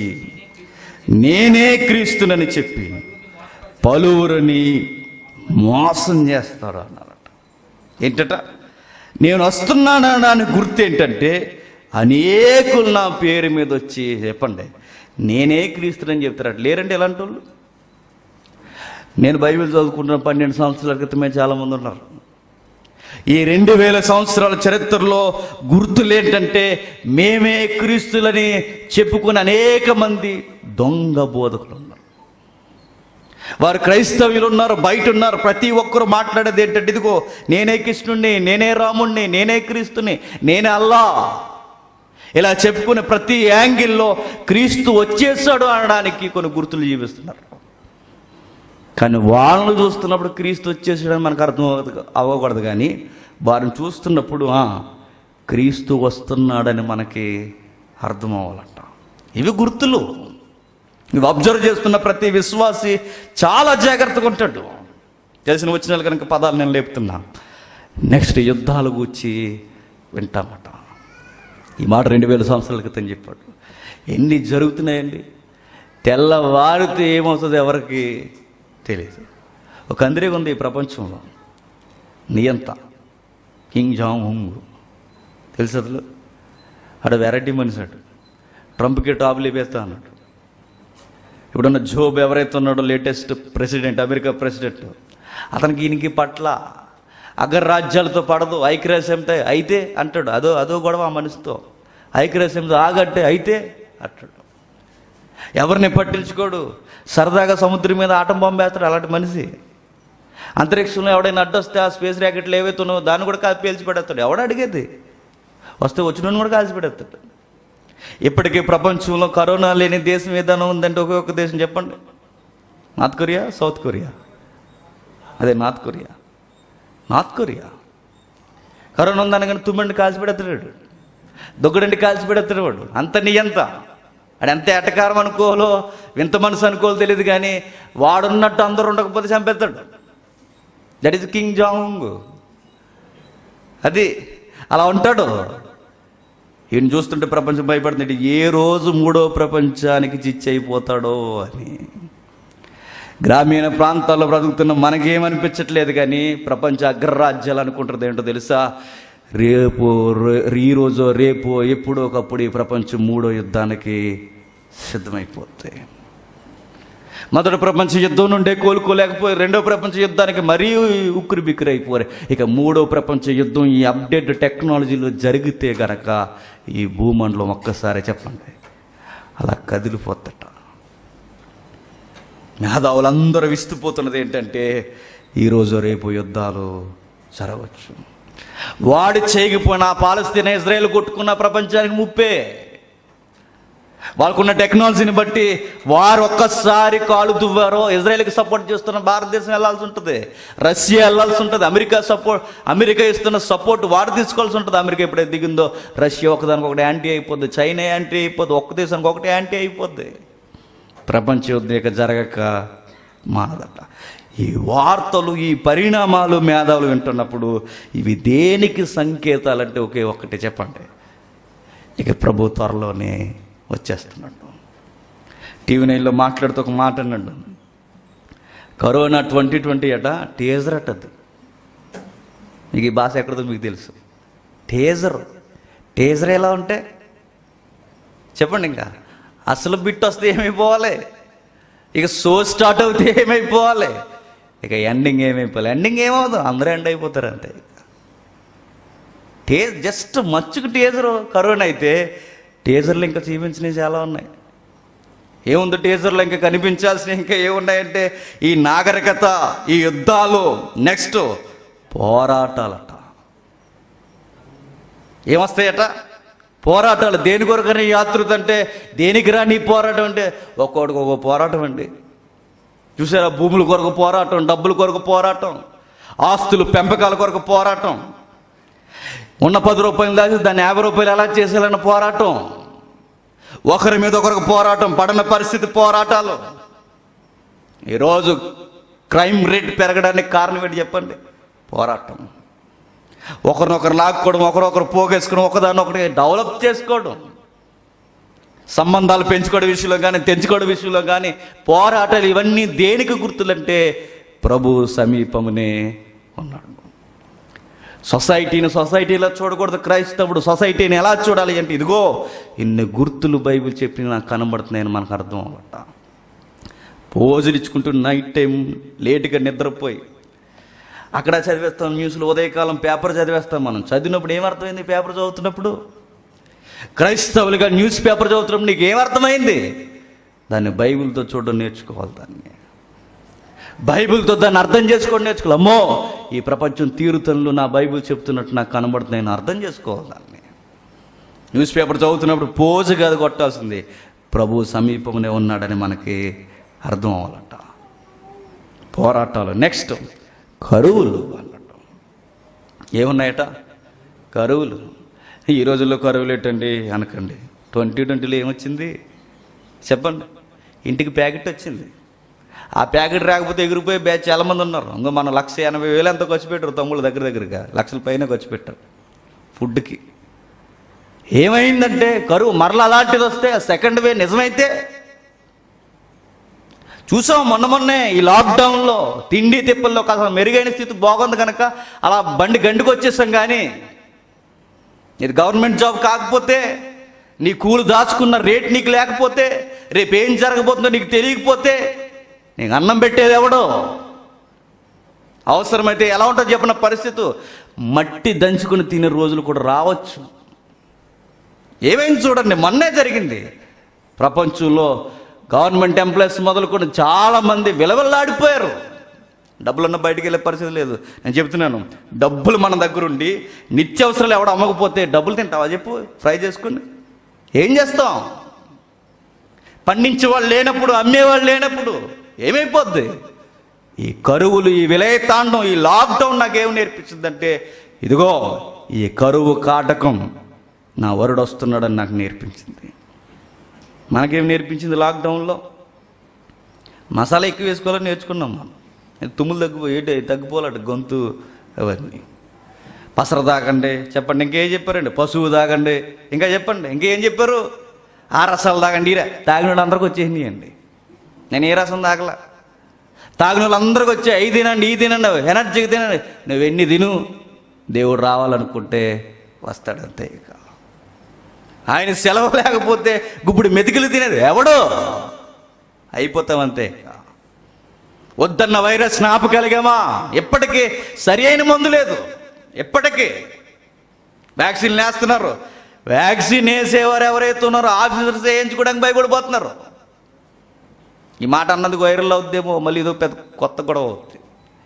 నేనే క్రీస్తునని చెప్పి పలువురిని మోసం చేస్తారు అన్నారట ఏంటట నేను వస్తున్నాను అనడానికి గుర్తు ఏంటంటే అనేకులు నా పేరు మీద వచ్చి చెప్పండి నేనే క్రీస్తునని చెప్తారట లేరంటే ఎలాంటి వాళ్ళు నేను బైబిల్ చదువుకుంటున్న పన్నెండు సంవత్సరాల క్రితమే చాలామంది ఉన్నారు ఈ రెండు వేల సంవత్సరాల చరిత్రలో గుర్తులు ఏంటంటే మేమే క్రీస్తులని చెప్పుకుని అనేక మంది దొంగ బోధకులు ఉన్నారు వారు క్రైస్తవులు ఉన్నారు బయట ఉన్నారు ప్రతి ఒక్కరు మాట్లాడేది ఏంటంటే ఇదిగో నేనే కృష్ణుణ్ణి నేనే రాముణ్ణి నేనే క్రీస్తుని నేనే అల్లా ఇలా చెప్పుకునే ప్రతి యాంగిల్లో క్రీస్తు వచ్చేసాడు అనడానికి కొన్ని గుర్తులు జీవిస్తున్నారు కానీ వాళ్ళను చూస్తున్నప్పుడు క్రీస్తు వచ్చేసాడని మనకు అర్థం అవ్వదు- అవ్వకూడదు కానీ వారిని చూస్తున్నప్పుడు ఆ, క్రీస్తు వస్తున్నాడని మనకి అర్థం అవ్వాలంట ఇవి గుర్తులు ఇవి అబ్జర్వ్ చేస్తున్న ప్రతి విశ్వాసి చాలా జాగ్రత్తగా ఉంటాడు తెలిసిన వచ్చిన వాళ్ళు కనుక పదాలు నేను లేపుతున్నా నెక్స్ట్ యుద్ధాల గురించి వింటామట ఈ మాట రెండు వేల సంవత్సరాల క్రితం చెప్పాడు ఎన్ని జరుగుతున్నాయండి తెల్లవారితే ఏమవుతుంది ఎవరికి తెలియదు ఒక అందరిగా ఉంది ఈ ప్రపంచంలో నియంత కింగ్ జాంగ్ హుంగ్ తెలుసు అసలు అక్కడ వెరైటీ మనిషి అటు ట్రంప్కి టాప్ లేపేస్తా అన్నాడు ఇప్పుడున్న జోబ్ ఎవరైతే ఉన్నాడో లేటెస్ట్ ప్రెసిడెంట్ అమెరికా ప్రెసిడెంట్ అతనికి ఈయనకి పట్ల అగ్రరాజ్యాలతో పడదు ఐక్యరాజ్యంతో అయితే అంటాడు అదో అదో గొడవ ఆ మనిషితో ఐక్యరాజ్యంతో ఆగట్టే అయితే అంటాడు ఎవరిని పట్టించుకోడు సరదాగా సముద్రం మీద ఆటం పంపేస్తాడు అలాంటి మనిషి అంతరిక్షంలో ఎవడైనా అడ్డొస్తే ఆ స్పేస్ ర్యాకెట్లు ఏవైతున్నావో దాన్ని కూడా కాల్చి పేల్చి పెడతాడు ఎవడు అడిగేది వస్తే వచ్చిన కూడా కాల్చి పెడతాడు ఇప్పటికీ ప్రపంచంలో కరోనా లేని దేశం ఏదైనా ఉందంటే ఒకే ఒక్క దేశం చెప్పండి నార్త్ కొరియా సౌత్ కొరియా అదే North Korea North Korea corona ఉందని కానీ తుమ్మండి కాల్చి పెడతాడు దొగ్గడండి కాల్చి పెడతాడు వాడు అంత నియంత అది ఎంత ఎటకారం అనుకోలో వింత మనసు అనుకోలో తెలియదు కానీ వాడున్నట్టు అందరూ ఉండకపోతే చంపేస్తాడు దట్ ఈస్ కింగ్ జాంగ్ అది అలా ఉంటాడు ఈయన చూస్తుంటే ప్రపంచం భయపడుతుంది ఏ రోజు మూడో ప్రపంచానికి చిచ్చి అయిపోతాడో అని గ్రామీణ ప్రాంతాల్లో బ్రతుకుతున్న మనకేమనిపించట్లేదు కానీ ప్రపంచ అగ్రరాజ్యాలు అనుకుంటుంది ఏంటో తెలుసా రేపు రే- ఈ రోజు రేపు ఎప్పుడో ఒకప్పుడు ఈ ప్రపంచం మూడో యుద్ధానికి సిద్ధమైపోతాయి మొదటి ప్రపంచ యుద్ధం నుండే కోలుకోలేకపోయి రెండో ప్రపంచ యుద్ధానికి మరీ ఉక్కిరి బిక్కిరి అయిపోయారు ఇక మూడో ప్రపంచ యుద్ధం ఈ అప్డేట్ టెక్నాలజీలో జరిగితే గనక ఈ భూమండలం ఒక్కసారి చెప్పండి అలా కదిలిపోతట మేధావులందరూ విస్తుపోతున్నది ఏంటంటే ఈరోజు రేపు యుద్ధాలు జరగవచ్చు వాడు చేయకపోయినా పాలస్తీనా ఇజ్రాయెల్ కొట్టుకున్న ప్రపంచానికి ముప్పే వాళ్ళకున్న టెక్నాలజీని బట్టి వారు ఒక్కసారి కాలు దువ్వారో ఇజ్రాయెల్కి సపోర్ట్ చేస్తున్న భారతదేశం వెళ్ళాల్సి ఉంటుంది రష్యా వెళ్ళాల్సి ఉంటుంది అమెరికా సపోర్ట్ అమెరికా ఇస్తున్న సపోర్ట్ వారు తీసుకోవాల్సి ఉంటుంది అమెరికా ఎప్పుడైతే దిగిందో రష్యా ఒకదానికి ఒకటి యాంటీ అయిపోద్ది చైనా యాంటీ అయిపోద్ది ఒక్క దేశానికి ఒకటి యాంటీ అయిపోద్ది ప్రపంచ యుద్ధం ఇక జరగక మానదట ఈ వార్తలు ఈ పరిణామాలు మేధావులు వింటున్నప్పుడు ఇవి దేనికి సంకేతాలంటే ఒకే ఒక్కటి చెప్పండి ఇక ప్రభు త్వరలోనే వచ్చేస్తున్నాడు టీవీ నైన్లో మాట్లాడుతూ ఒక మాట అన్నాడు కరోనా ట్వంటీ ట్వంటీ అట టేజర్ అట అది మీకు ఈ భాష ఎక్కడదో మీకు తెలుసు టేజర్ టేజర్ ఎలా ఉంటే చెప్పండి ఇంకా అసలు బిట్ వస్తే ఏమైపోవాలి ఇక సో స్టార్ట్ అవుతే ఏమైపోవాలి ఇక ఎండింగ్ ఏమైపోవాలి ఎండింగ్ ఏమవుతుంది అందరూ ఎండ్ అయిపోతారు అంతే టే జస్ట్ మచ్చుకు టేజర్ కరోనా అయితే టేజర్లు ఇంకా చూపించినవి చాలా ఉన్నాయి ఏముంది టీజర్లో ఇంకా కనిపించాల్సినవి ఇంకా ఏమున్నాయంటే ఈ నాగరికత ఈ యుద్ధాలు నెక్స్ట్ పోరాటాలట ఏమొస్తాయట పోరాటాలు దేని కొరకని యాత్రుత అంటే దేనికి రా నీ పోరాటం అంటే ఒక్కొక్కడికి ఒక్కొక్క పోరాటం అండి చూసారా భూముల కొరకు పోరాటం డబ్బుల కొరకు పోరాటం ఆస్తులు పెంపకాల కొరకు పోరాటం ఉన్న పది రూపాయలు దాచి దాన్ని యాభై రూపాయలు ఎలా చేసేయాలన్న పోరాటం ఒకరి మీద ఒకరికి పోరాటం పడిన పరిస్థితి పోరాటాలు ఈరోజు క్రైమ్ రేట్ పెరగడానికి కారణం ఏంటి చెప్పండి పోరాటం ఒకరినొకరు లాక్కోవడం ఒకరొకరు పోగేసుకోవడం ఒకదాన్ని ఒకటి డెవలప్ చేసుకోవడం సంబంధాలు పెంచుకోవడం విషయంలో కానీ తెంచుకోవడం విషయంలో కానీ పోరాటాలు ఇవన్నీ దేనికి గుర్తులంటే ప్రభు సమీపమునే ఉన్నాడు సొసైటీని సొసైటీలో చూడకూడదు క్రైస్తవుడు సొసైటీని ఎలా చూడాలి అంటే ఇదిగో ఇన్ని గుర్తులు బైబిల్ చెప్పి నాకు కనబడుతున్నాయని మనకు అర్థం అవ్వట పోజులు ఇచ్చుకుంటూ నైట్ టైం లేటుగా నిద్రపోయి అక్కడ చదివేస్తాం న్యూస్లో ఉదయకాలం పేపర్ చదివేస్తాం మనం చదివినప్పుడు ఏమర్థమైంది పేపర్ చదువుతున్నప్పుడు క్రైస్తవులుగా న్యూస్ పేపర్ చదువుతున్నప్పుడు నీకు ఏమర్థమైంది దాన్ని బైబిల్తో చూడడం నేర్చుకోవాలి దాన్ని బైబిల్తో దాన్ని అర్థం చేసుకోండి నేర్చుకోవాలి అమ్మో ఈ ప్రపంచం తీరుతనులు నా బైబిల్ చెప్తున్నట్టు నాకు కనబడుతుంది నేను అర్థం చేసుకోవాలి దాన్ని న్యూస్ పేపర్ చదువుతున్నప్పుడు పోజు కాదు కొట్టాల్సింది ప్రభు సమీపంలో ఉన్నాడని మనకి అర్థం అవ్వాలట పోరాటాలు నెక్స్ట్ కరువులు అన్నట్టు ఏమున్నాయట కరువులు ఈ రోజుల్లో కరువులు ఏంటండి అనకండి ట్వంటీ ట్వంటీలో ఏమొచ్చింది చెప్పండి ఇంటికి ప్యాకెట్ వచ్చింది ఆ ప్యాకెట్ రాకపోతే ఎగిరిపోయి బ్యాచ్ చాలా మంది ఉన్నారు ఇంకో మనం లక్ష ఎనభై వేలు ఎంత ఖర్చు పెట్టారు తమ్ముళ్ళు దగ్గర దగ్గరగా లక్షల పైన ఖర్చు పెట్టారు ఫుడ్కి ఏమైందంటే కరువు మరలా అలాంటిది వస్తే సెకండ్ వే నిజమైతే చూసాం మొన్న మొన్నే ఈ లాక్డౌన్లో తిండి తిప్పల్లో కాస్త మెరుగైన స్థితి బాగుంది కనుక అలా బండి గండుకు వచ్చేసాం కానీ ఇది గవర్నమెంట్ జాబ్ కాకపోతే నీ కూలు దాచుకున్న రేట్ నీకు లేకపోతే రేపు ఏం జరగబోతుందో నీకు తెలియకపోతే నీకు అన్నం పెట్టేది ఎవడో అవసరమైతే ఎలా ఉంటుందో చెప్పిన పరిస్థితి మట్టి దంచుకుని తినే రోజులు కూడా రావచ్చు ఏమైంది చూడండి మొన్నే జరిగింది ప్రపంచంలో గవర్నమెంట్ ఎంప్లాయీస్ మొదలుకొని చాలామంది విలవల్లాడిపోయారు డబ్బులన్న బయటికి వెళ్ళే పరిస్థితి లేదు నేను చెప్తున్నాను డబ్బులు మన దగ్గర ఉండి నిత్యావసరాలు ఎవడ అమ్మకపోతే డబ్బులు తింటావా చెప్పు ఫ్రై చేసుకుని ఏం చేస్తాం పండించే వాళ్ళు లేనప్పుడు అమ్మేవాళ్ళు లేనప్పుడు ఏమైపోద్ది ఈ కరువులు ఈ విలయతాండం ఈ లాక్డౌన్ నాకేం నేర్పించిందంటే ఇదిగో ఈ కరువు కాటకం నా వరుడు వస్తున్నాడని నాకు నేర్పించింది మనకేం నేర్పించింది లాక్డౌన్లో మసాలా ఎక్కువ వేసుకోవాలని నేర్చుకున్నాం మనం తుమ్ములు తగ్గిపో ఏంటి తగ్గిపోవాలట గొంతు అవన్నీ పసర తాగండి చెప్పండి ఇంకేం చెప్పారండి పశువు తాగండి ఇంకా చెప్పండి ఇంకేం చెప్పారు ఆ రసాలు తాగండి ఈరా తాగిన వాళ్ళు అందరికి వచ్చేసింది అండి నేను ఏ రసం తాగలా తాగిన వాళ్ళందరికీ వచ్చే అవి తినండి ఈ తినండి ఎనర్జీకి తినండి నువ్వు ఎన్ని తిను దేవుడు రావాలనుకుంటే వస్తాడంతే ఇక ఆయన సెలవు లేకపోతే గుప్పుడు మెతుకులు తినేది ఎవడో అయిపోతామంతే వద్దన్న వైరస్ ఆపగలిగామా ఎప్పటికీ సరి అయిన మందు లేదు ఎప్పటికీ వ్యాక్సిన్ వేస్తున్నారు వ్యాక్సిన్ వేసేవారు ఎవరైతే ఉన్నారో ఆఫీసర్స్ వేయించుకోవడానికి భయపడిపోతున్నారు ఈ మాట అన్నందుకు వైరల్ అవుద్దేమో మళ్ళీ ఇదో పెద్ద కొత్త గొడవ అవుతుంది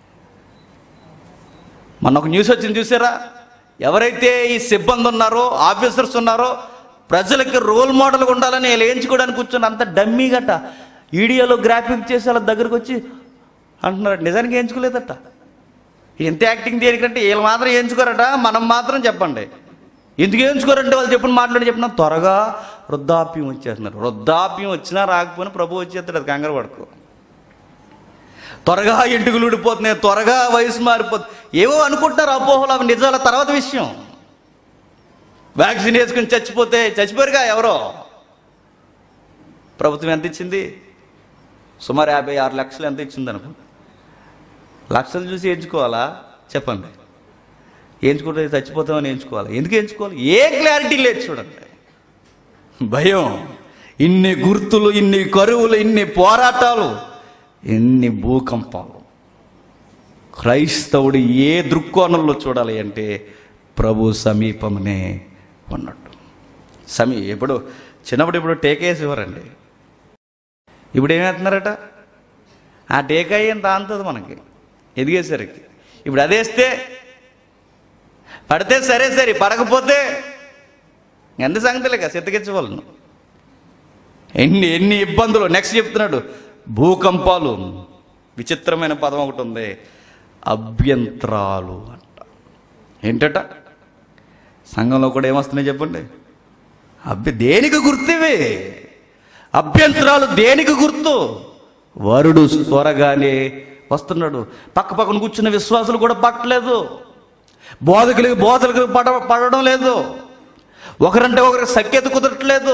మొన్న ఒక న్యూస్ వచ్చింది చూసారా ఎవరైతే ఈ సిబ్బంది ఉన్నారో ఆఫీసర్స్ ఉన్నారో ప్రజలకి రోల్ మోడల్గా ఉండాలని వీళ్ళు వేయించుకోవడానికి కూర్చొని అంత డమ్మీ గట్ట వీడియోలో గ్రాఫిక్ చేసి వాళ్ళ దగ్గరకు వచ్చి అంటున్నారు నిజానికి వేయించుకోలేదట ఎంత యాక్టింగ్ దేనికంటే వీళ్ళు మాత్రం వేయించుకోరట మనం మాత్రం చెప్పండి ఎందుకు వేయించుకోరంటే వాళ్ళు చెప్పిన మాట్లాడి చెప్పిన త్వరగా వృద్ధాప్యం వచ్చేస్తున్నారు వృద్ధాప్యం వచ్చినా రాకపోయినా ప్రభు వచ్చేస్తాడు అది కంగారు పడుకో త్వరగా ఎంటుకలు ఊడిపోతున్నాయి త్వరగా వయసు మారిపోతుంది ఏవో అనుకుంటున్నారు అపోహలు అవి నిజాల తర్వాత విషయం వ్యాక్సిన్ వేసుకుని చచ్చిపోతే చచ్చిపోరుగా ఎవరో ప్రభుత్వం ఎంత ఇచ్చింది సుమారు యాభై ఆరు లక్షలు ఎంత ఇచ్చింది అనుకుంటా లక్షలు చూసి ఎంచుకోవాలా చెప్పండి ఎంచుకుంటే చచ్చిపోతామని ఎంచుకోవాలి ఎందుకు ఎంచుకోవాలి ఏ క్లారిటీ లేదు చూడండి భయం ఇన్ని గుర్తులు ఇన్ని కరువులు ఇన్ని పోరాటాలు ఎన్ని భూకంపాలు క్రైస్తవుడు ఏ దృక్కోణంలో చూడాలి అంటే ప్రభు సమీపంనే ఉన్నట్టు సమీ ఇప్పుడు చిన్నప్పుడు ఇప్పుడు టేకేసి ఇవ్వరండి ఇప్పుడు ఏమేస్తున్నారట ఆ టేకా ఏం తాంతది మనకి ఎదిగేసరికి ఇప్పుడు అదేస్తే పడితే సరే సరే పడకపోతే ఎంత సంగతిలేక సిద్ధగించవాళ్ళను ఎన్ని ఎన్ని ఇబ్బందులు నెక్స్ట్ చెప్తున్నాడు భూకంపాలు విచిత్రమైన పదం ఒకటి ఉంది అభ్యంతరాలు అంట ఏంటట సంఘంలో కూడా ఏమొస్తున్నాయి చెప్పండి అభ్య దేనికి గుర్తివి అభ్యంతరాలు దేనికి గుర్తు వరుడు త్వరగానే వస్తున్నాడు పక్క పక్కన కూర్చున్న విశ్వాసులు కూడా పట్టలేదు బోధకులకి బోధకులకు పడ పడడం లేదు ఒకరంటే ఒకరికి సఖ్యత కుదరట్లేదు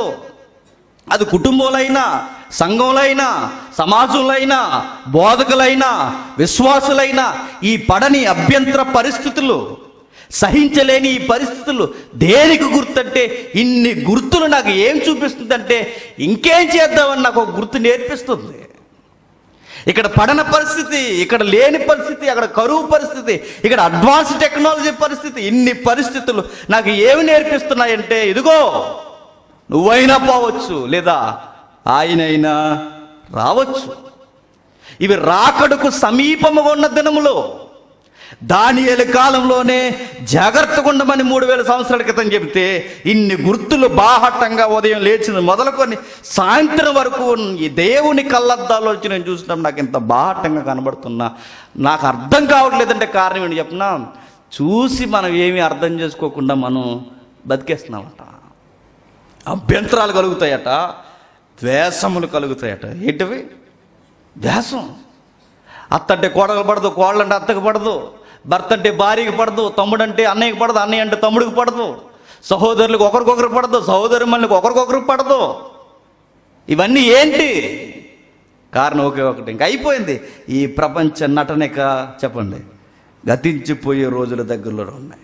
అది కుటుంబంలో సంఘంలో అయినా సమాజంలో అయినా బోధకులైనా విశ్వాసులైనా ఈ పడని అభ్యంతర పరిస్థితులు సహించలేని ఈ పరిస్థితులు దేనికి గుర్తంటే ఇన్ని గుర్తులు నాకు ఏం చూపిస్తుందంటే ఇంకేం చేద్దామని నాకు ఒక గుర్తు నేర్పిస్తుంది ఇక్కడ పడన పరిస్థితి ఇక్కడ లేని పరిస్థితి అక్కడ కరువు పరిస్థితి ఇక్కడ అడ్వాన్స్ టెక్నాలజీ పరిస్థితి ఇన్ని పరిస్థితులు నాకు ఏమి నేర్పిస్తున్నాయంటే ఇదిగో నువ్వైనా పోవచ్చు లేదా ఆయనైనా రావచ్చు ఇవి రాకడకు సమీపముగా ఉన్న దినములో దానియేలు కాలంలోనే జాగ్రత్తగా ఉండమని మూడు వేల సంవత్సరాల క్రితం చెబితే ఇన్ని గుర్తులు బాహట్టంగా ఉదయం లేచింది మొదలుకొని సాయంత్రం వరకు ఈ దేవుని కళ్ళద్దాలో వచ్చి నేను చూసినప్పుడు నాకు ఇంత బాహట్టంగా కనబడుతున్నా నాకు అర్థం కావట్లేదంటే కారణం ఏంటి చెప్పిన చూసి మనం ఏమీ అర్థం చేసుకోకుండా మనం బతికేస్తున్నామట అభ్యంతరాలు కలుగుతాయట ద్వేషములు కలుగుతాయట ఏంటివి ద్వేషం అత్తంటే కోడలు పడదు కోళ్ళంటే అత్తకు పడదు భర్త అంటే భార్యకి పడదు తమ్ముడు అంటే అన్నయ్యకి పడదు అన్నయ్య అంటే తమ్ముడికి పడదు సహోదరులకు ఒకరికొకరు పడదు సహోదరు మళ్ళీ ఒకరికొకరు పడదు ఇవన్నీ ఏంటి కారణం ఒకే ఒకటి ఇంకా అయిపోయింది ఈ ప్రపంచ నటనిక చెప్పండి గతించిపోయే రోజుల దగ్గరలో ఉన్నాయి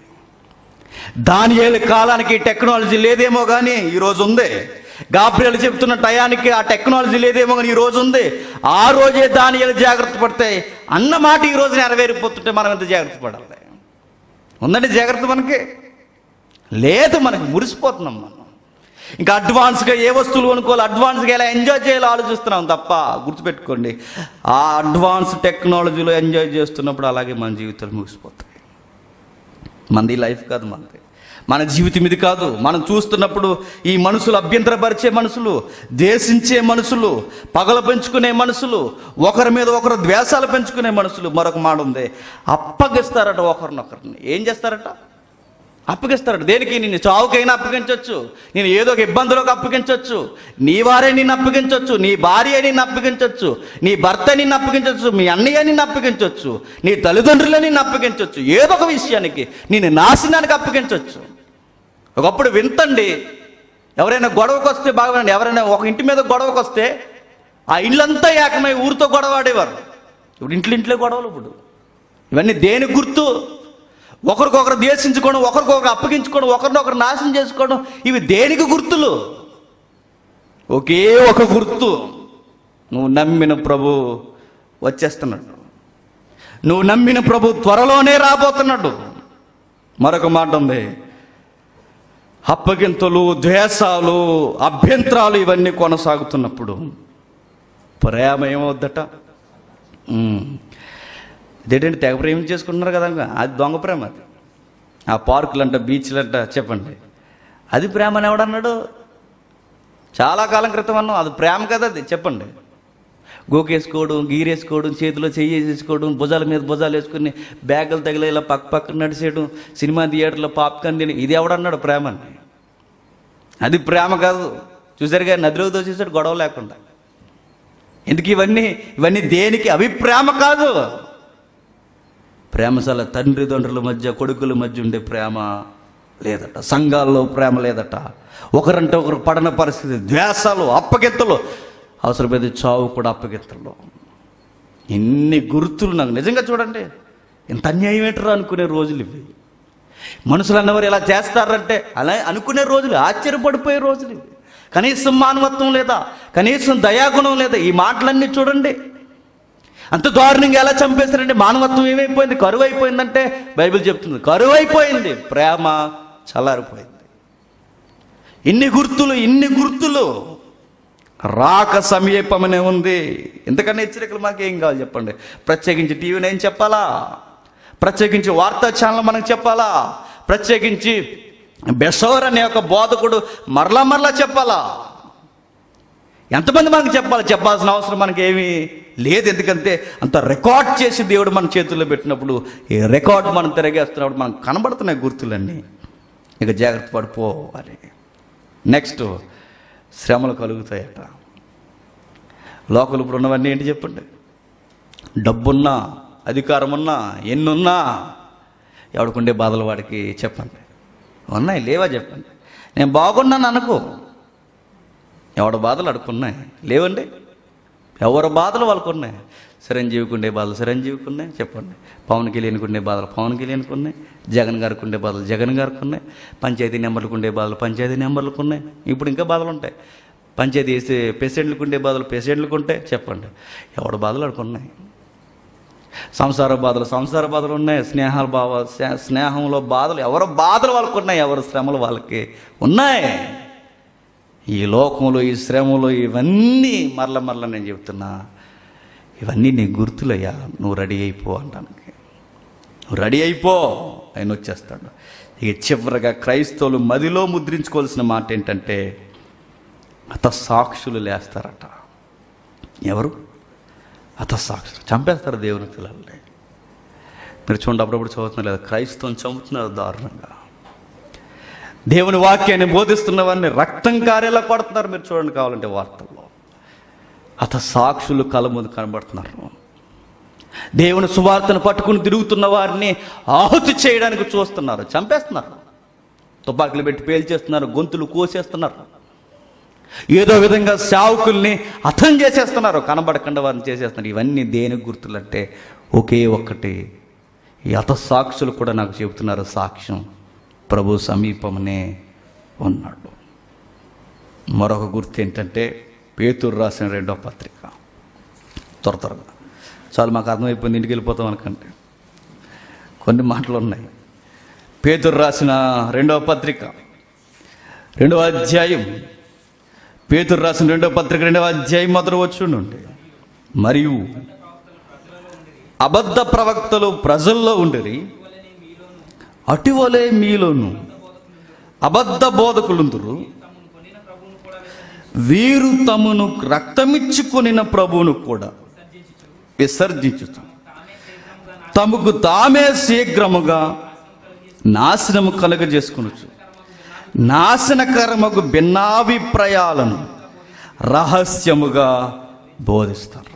దానియేలు కాలానికి టెక్నాలజీ లేదేమో కానీ ఈరోజు ఉంది గాబ్రియల్ చెప్తున్న టయానికి ఆ టెక్నాలజీ లేదేమో కానీ ఈ రోజు ఉంది ఆ రోజే దానియేలు జాగ్రత్త పడితే అన్న మాట ఈ రోజు నెరవేరిపోతుంటే మనం ఎంత జాగ్రత్త పడాలి ఉందండి జాగ్రత్త మనకి లేదు మనకి మురిసిపోతున్నాం మనం ఇంకా అడ్వాన్స్గా ఏ వస్తువులు కొనుక్కోవాలి అడ్వాన్స్గా ఎలా ఎంజాయ్ చేయాలో ఆలోచిస్తున్నాం తప్ప గుర్తుపెట్టుకోండి ఆ అడ్వాన్స్ టెక్నాలజీలో ఎంజాయ్ చేస్తున్నప్పుడు అలాగే మన జీవితాలు ముగిసిపోతాయి మనది లైఫ్ కాదు మనది మన జీవితం ఇది కాదు మనం చూస్తున్నప్పుడు ఈ మనుషులు అభ్యంతరపరిచే మనుషులు దేశించే మనుషులు పగల పెంచుకునే మనుషులు ఒకరి మీద ఒకరు ద్వేషాలు పెంచుకునే మనుషులు మరొక మాట ఉంది అప్పగిస్తారట ఒకరినొకరిని ఏం చేస్తారట అప్పగిస్తారట దేనికి నిన్ను చావుకైనా అప్పగించవచ్చు నేను ఏదో ఒక ఇబ్బందులకు అప్పగించవచ్చు నీ వారే నిన్ను అప్పగించవచ్చు నీ భార్య నిన్ను అప్పగించవచ్చు నీ భర్త నిన్ను అప్పగించవచ్చు మీ అన్నయ్య నిన్ను అప్పగించవచ్చు నీ తల్లిదండ్రులే నిన్ను అప్పగించవచ్చు ఏదో ఒక విషయానికి నేను నాశనానికి అప్పగించవచ్చు ఒకప్పుడు వింతండి ఎవరైనా గొడవకు వస్తే బాగా ఎవరైనా ఒక ఇంటి మీద గొడవకు వస్తే ఆ ఇల్లంతా ఏకమై ఊరితో గొడవ ఆడేవారు ఇప్పుడు ఇంట్లో ఇంట్లో గొడవలు ఇప్పుడు ఇవన్నీ దేని గుర్తు ఒకరికొకరు దేశించుకోవడం ఒకరికొకరు అప్పగించుకోవడం ఒకరినొకరు నాశనం చేసుకోవడం ఇవి దేనికి గుర్తులు ఒకే ఒక గుర్తు నువ్వు నమ్మిన ప్రభు వచ్చేస్తున్నాడు నువ్వు నమ్మిన ప్రభు త్వరలోనే రాబోతున్నాడు మరొక మాట ఉంది అప్పగింతలు ద్వేషాలు అభ్యంతరాలు ఇవన్నీ కొనసాగుతున్నప్పుడు ప్రేమ ఏమవుద్దట ఉమ్. ఇదేంటంటే తెగ ప్రేమ చేసుకుంటున్నారు కదా అది దొంగ ప్రేమ అది ఆ పార్కులు అంట బీచ్లు అంట చెప్పండి అది ప్రేమ అని ఎవడన్నాడు చాలా కాలం క్రితం అన్నాం అది ప్రేమ కదా అది చెప్పండి గోకేసుకోవడం గీరేసుకోవడం చేతిలో చెయ్యి వేసుకోవడం భుజాల మీద భుజాలు వేసుకుని బ్యాగులు తగిలే ఇలా పక్క పక్కన నడిచేయడం సినిమా థియేటర్లో పాప్కార్న్ తిని ఇది ఎవడన్నాడు ప్రేమ అని అది ప్రేమ కాదు చూసారుగా నదిలో దోచేసాడు గొడవ లేకుండా ఎందుకు ఇవన్నీ ఇవన్నీ దేనికి అవి ప్రేమ కాదు ప్రేమశాల తండ్రి తండ్రుల మధ్య కొడుకుల మధ్య ఉండే ప్రేమ లేదట సంఘాల్లో ప్రేమ లేదట ఒకరంటే ఒకరు పడన పరిస్థితి ద్వేషాలు అప్పగెత్తలు అవసరమైతే చావు కూడా అప్పగెత్తలు ఎన్ని గుర్తులు నాకు నిజంగా చూడండి ఇంత అన్యాయం ఏంటరా అనుకునే రోజులు ఇవి మనుషులు అన్నవారు ఇలా చేస్తారంటే అలా అనుకునే రోజులు ఆశ్చర్యపడిపోయే రోజులు ఇవి కనీసం మానవత్వం లేదా కనీసం దయాగుణం లేదా ఈ మాటలన్నీ చూడండి అంత దారుణంగా ఎలా చంపేస్తారంటే మానవత్వం ఏమైపోయింది కరువు అయిపోయిందంటే బైబిల్ చెప్తుంది కరువు అయిపోయింది ప్రేమ చల్లారిపోయింది ఇన్ని గుర్తులు ఇన్ని గుర్తులు రాక సమీపమనే ఉంది ఎందుకన్నా హెచ్చరికలు మాకు ఏం కావాలి చెప్పండి ప్రత్యేకించి టీవీని ఏం చెప్పాలా ప్రత్యేకించి వార్తా ఛానల్ మనకు చెప్పాలా ప్రత్యేకించి బెసోర్ అనే ఒక బోధకుడు మరలా మరలా చెప్పాలా ఎంతమంది మనకు చెప్పాలి చెప్పాల్సిన అవసరం మనకి ఏమీ లేదు ఎందుకంటే అంత రికార్డ్ చేసి దేవుడు మన చేతుల్లో పెట్టినప్పుడు ఈ రికార్డ్ మనం తిరగేస్తున్నప్పుడు మనకు కనబడుతున్నాయి గుర్తులన్నీ ఇక జాగ్రత్త పడిపోవాలి నెక్స్ట్ శ్రమలు కలుగుతాయట లోకలు ఇప్పుడు ఉన్నవన్నీ ఏంటి చెప్పండి డబ్బున్నా అధికారం ఉన్నా ఎన్నున్నా ఎవడికుండే బాధలు వాడికి చెప్పండి ఉన్నాయి లేవా చెప్పండి నేను బాగున్నాను అనుకో ఎవడ బాధలు అడుకున్నాయి లేవండి ఎవరి బాధలు వాళ్ళకు ఉన్నాయి చిరంజీవికి ఉండే బాధలు చిరంజీవికి ఉన్నాయి చెప్పండి పవన్ కళ్యాణ్కి ఉండే బాధలు పవన్ కళ్యాణ్కి ఉన్నాయి జగన్ గారికి ఉండే బాధలు జగన్ గారికి ఉన్నాయి పంచాయతీ నెంబర్లకు ఉండే బాధలు పంచాయతీ నెంబర్లకు ఉన్నాయి ఇప్పుడు ఇంకా బాధలు ఉంటాయి పంచాయతీ వేస్తే పేషెంట్లకు ఉండే బాధలు పేషెంట్లకు ఉంటాయి చెప్పండి ఎవడ బాధలు అడుకున్నాయి సంసార బాధలు సంసార బాధలు ఉన్నాయి స్నేహాల బావ స్నే- స్నేహంలో బాధలు ఎవరి బాధలు వాళ్ళకు ఉన్నాయి ఎవరి శ్రమలు వాళ్ళకి ఉన్నాయి ఈ లోకంలో ఈ శ్రమలు ఇవన్నీ మరల మరల నేను చెప్తున్నా ఇవన్నీ నీ గుర్తులయ్యా నువ్వు రెడీ అయిపో అంటానికి నువ్వు రెడీ అయిపో ఆయన వచ్చేస్తాడు ఇక చివరిగా క్రైస్తవులు మదిలో ముద్రించుకోవాల్సిన మాట ఏంటంటే అత సాక్షులు లేస్తారట ఎవరు అత సాక్షులు చంపేస్తారు దేవుని పిల్లల్ని మీరు చూడండి అప్పుడప్పుడు చదువుతున్నారు లేదా క్రైస్తవం చంపుతున్నారు దారుణంగా దేవుని వాక్యాన్ని బోధిస్తున్న వారిని రక్తం కారేలా కొడుతున్నారు మీరు చూడండి కావాలంటే వార్తల్లో అత సాక్షులు కళ్ళ ముందు కనబడుతున్నారు దేవుని సువార్తను పట్టుకుని తిరుగుతున్న వారిని ఆహుతి చేయడానికి చూస్తున్నారు చంపేస్తున్నారు తుపాకులు పెట్టి పేల్చేస్తున్నారు గొంతులు కోసేస్తున్నారు ఏదో విధంగా సేవకుల్ని అర్థం చేసేస్తున్నారు కనబడకుండా వారిని చేసేస్తున్నారు ఇవన్నీ దేని గుర్తులంటే ఒకే ఒక్కటి ఈ అత సాక్షులు కూడా నాకు చెబుతున్నారు సాక్ష్యం ప్రభు సమీపమనే ఉన్నాడు మరొక గుర్తు ఏంటంటే పేతురు రాసిన రెండో పత్రిక త్వర త్వరగా చాలు మాకు అర్థమైపోయింది ఇంటికి వెళ్ళిపోతాం అనుకంటే కొన్ని మాటలు ఉన్నాయి పేతురు రాసిన రెండవ పత్రిక రెండవ అధ్యాయం పేతురు రాసిన రెండవ పత్రిక రెండవ అధ్యాయం మొదలు వచ్చి ఉండి మరియు అబద్ధ ప్రవక్తలు ప్రజల్లో ఉండిరి అటువలే మీలోను అబద్ధ బోధకులుందురు వీరు తమను రక్తమిచ్చుకొనిన ప్రభువును కూడా విసర్జించుతూ తమకు తామే శీఘ్రముగా నాశనము కలుగజేసుకొనొచ్చు నాశనకరమగు భిన్నాభిప్రాయాలను రహస్యముగా బోధిస్తారు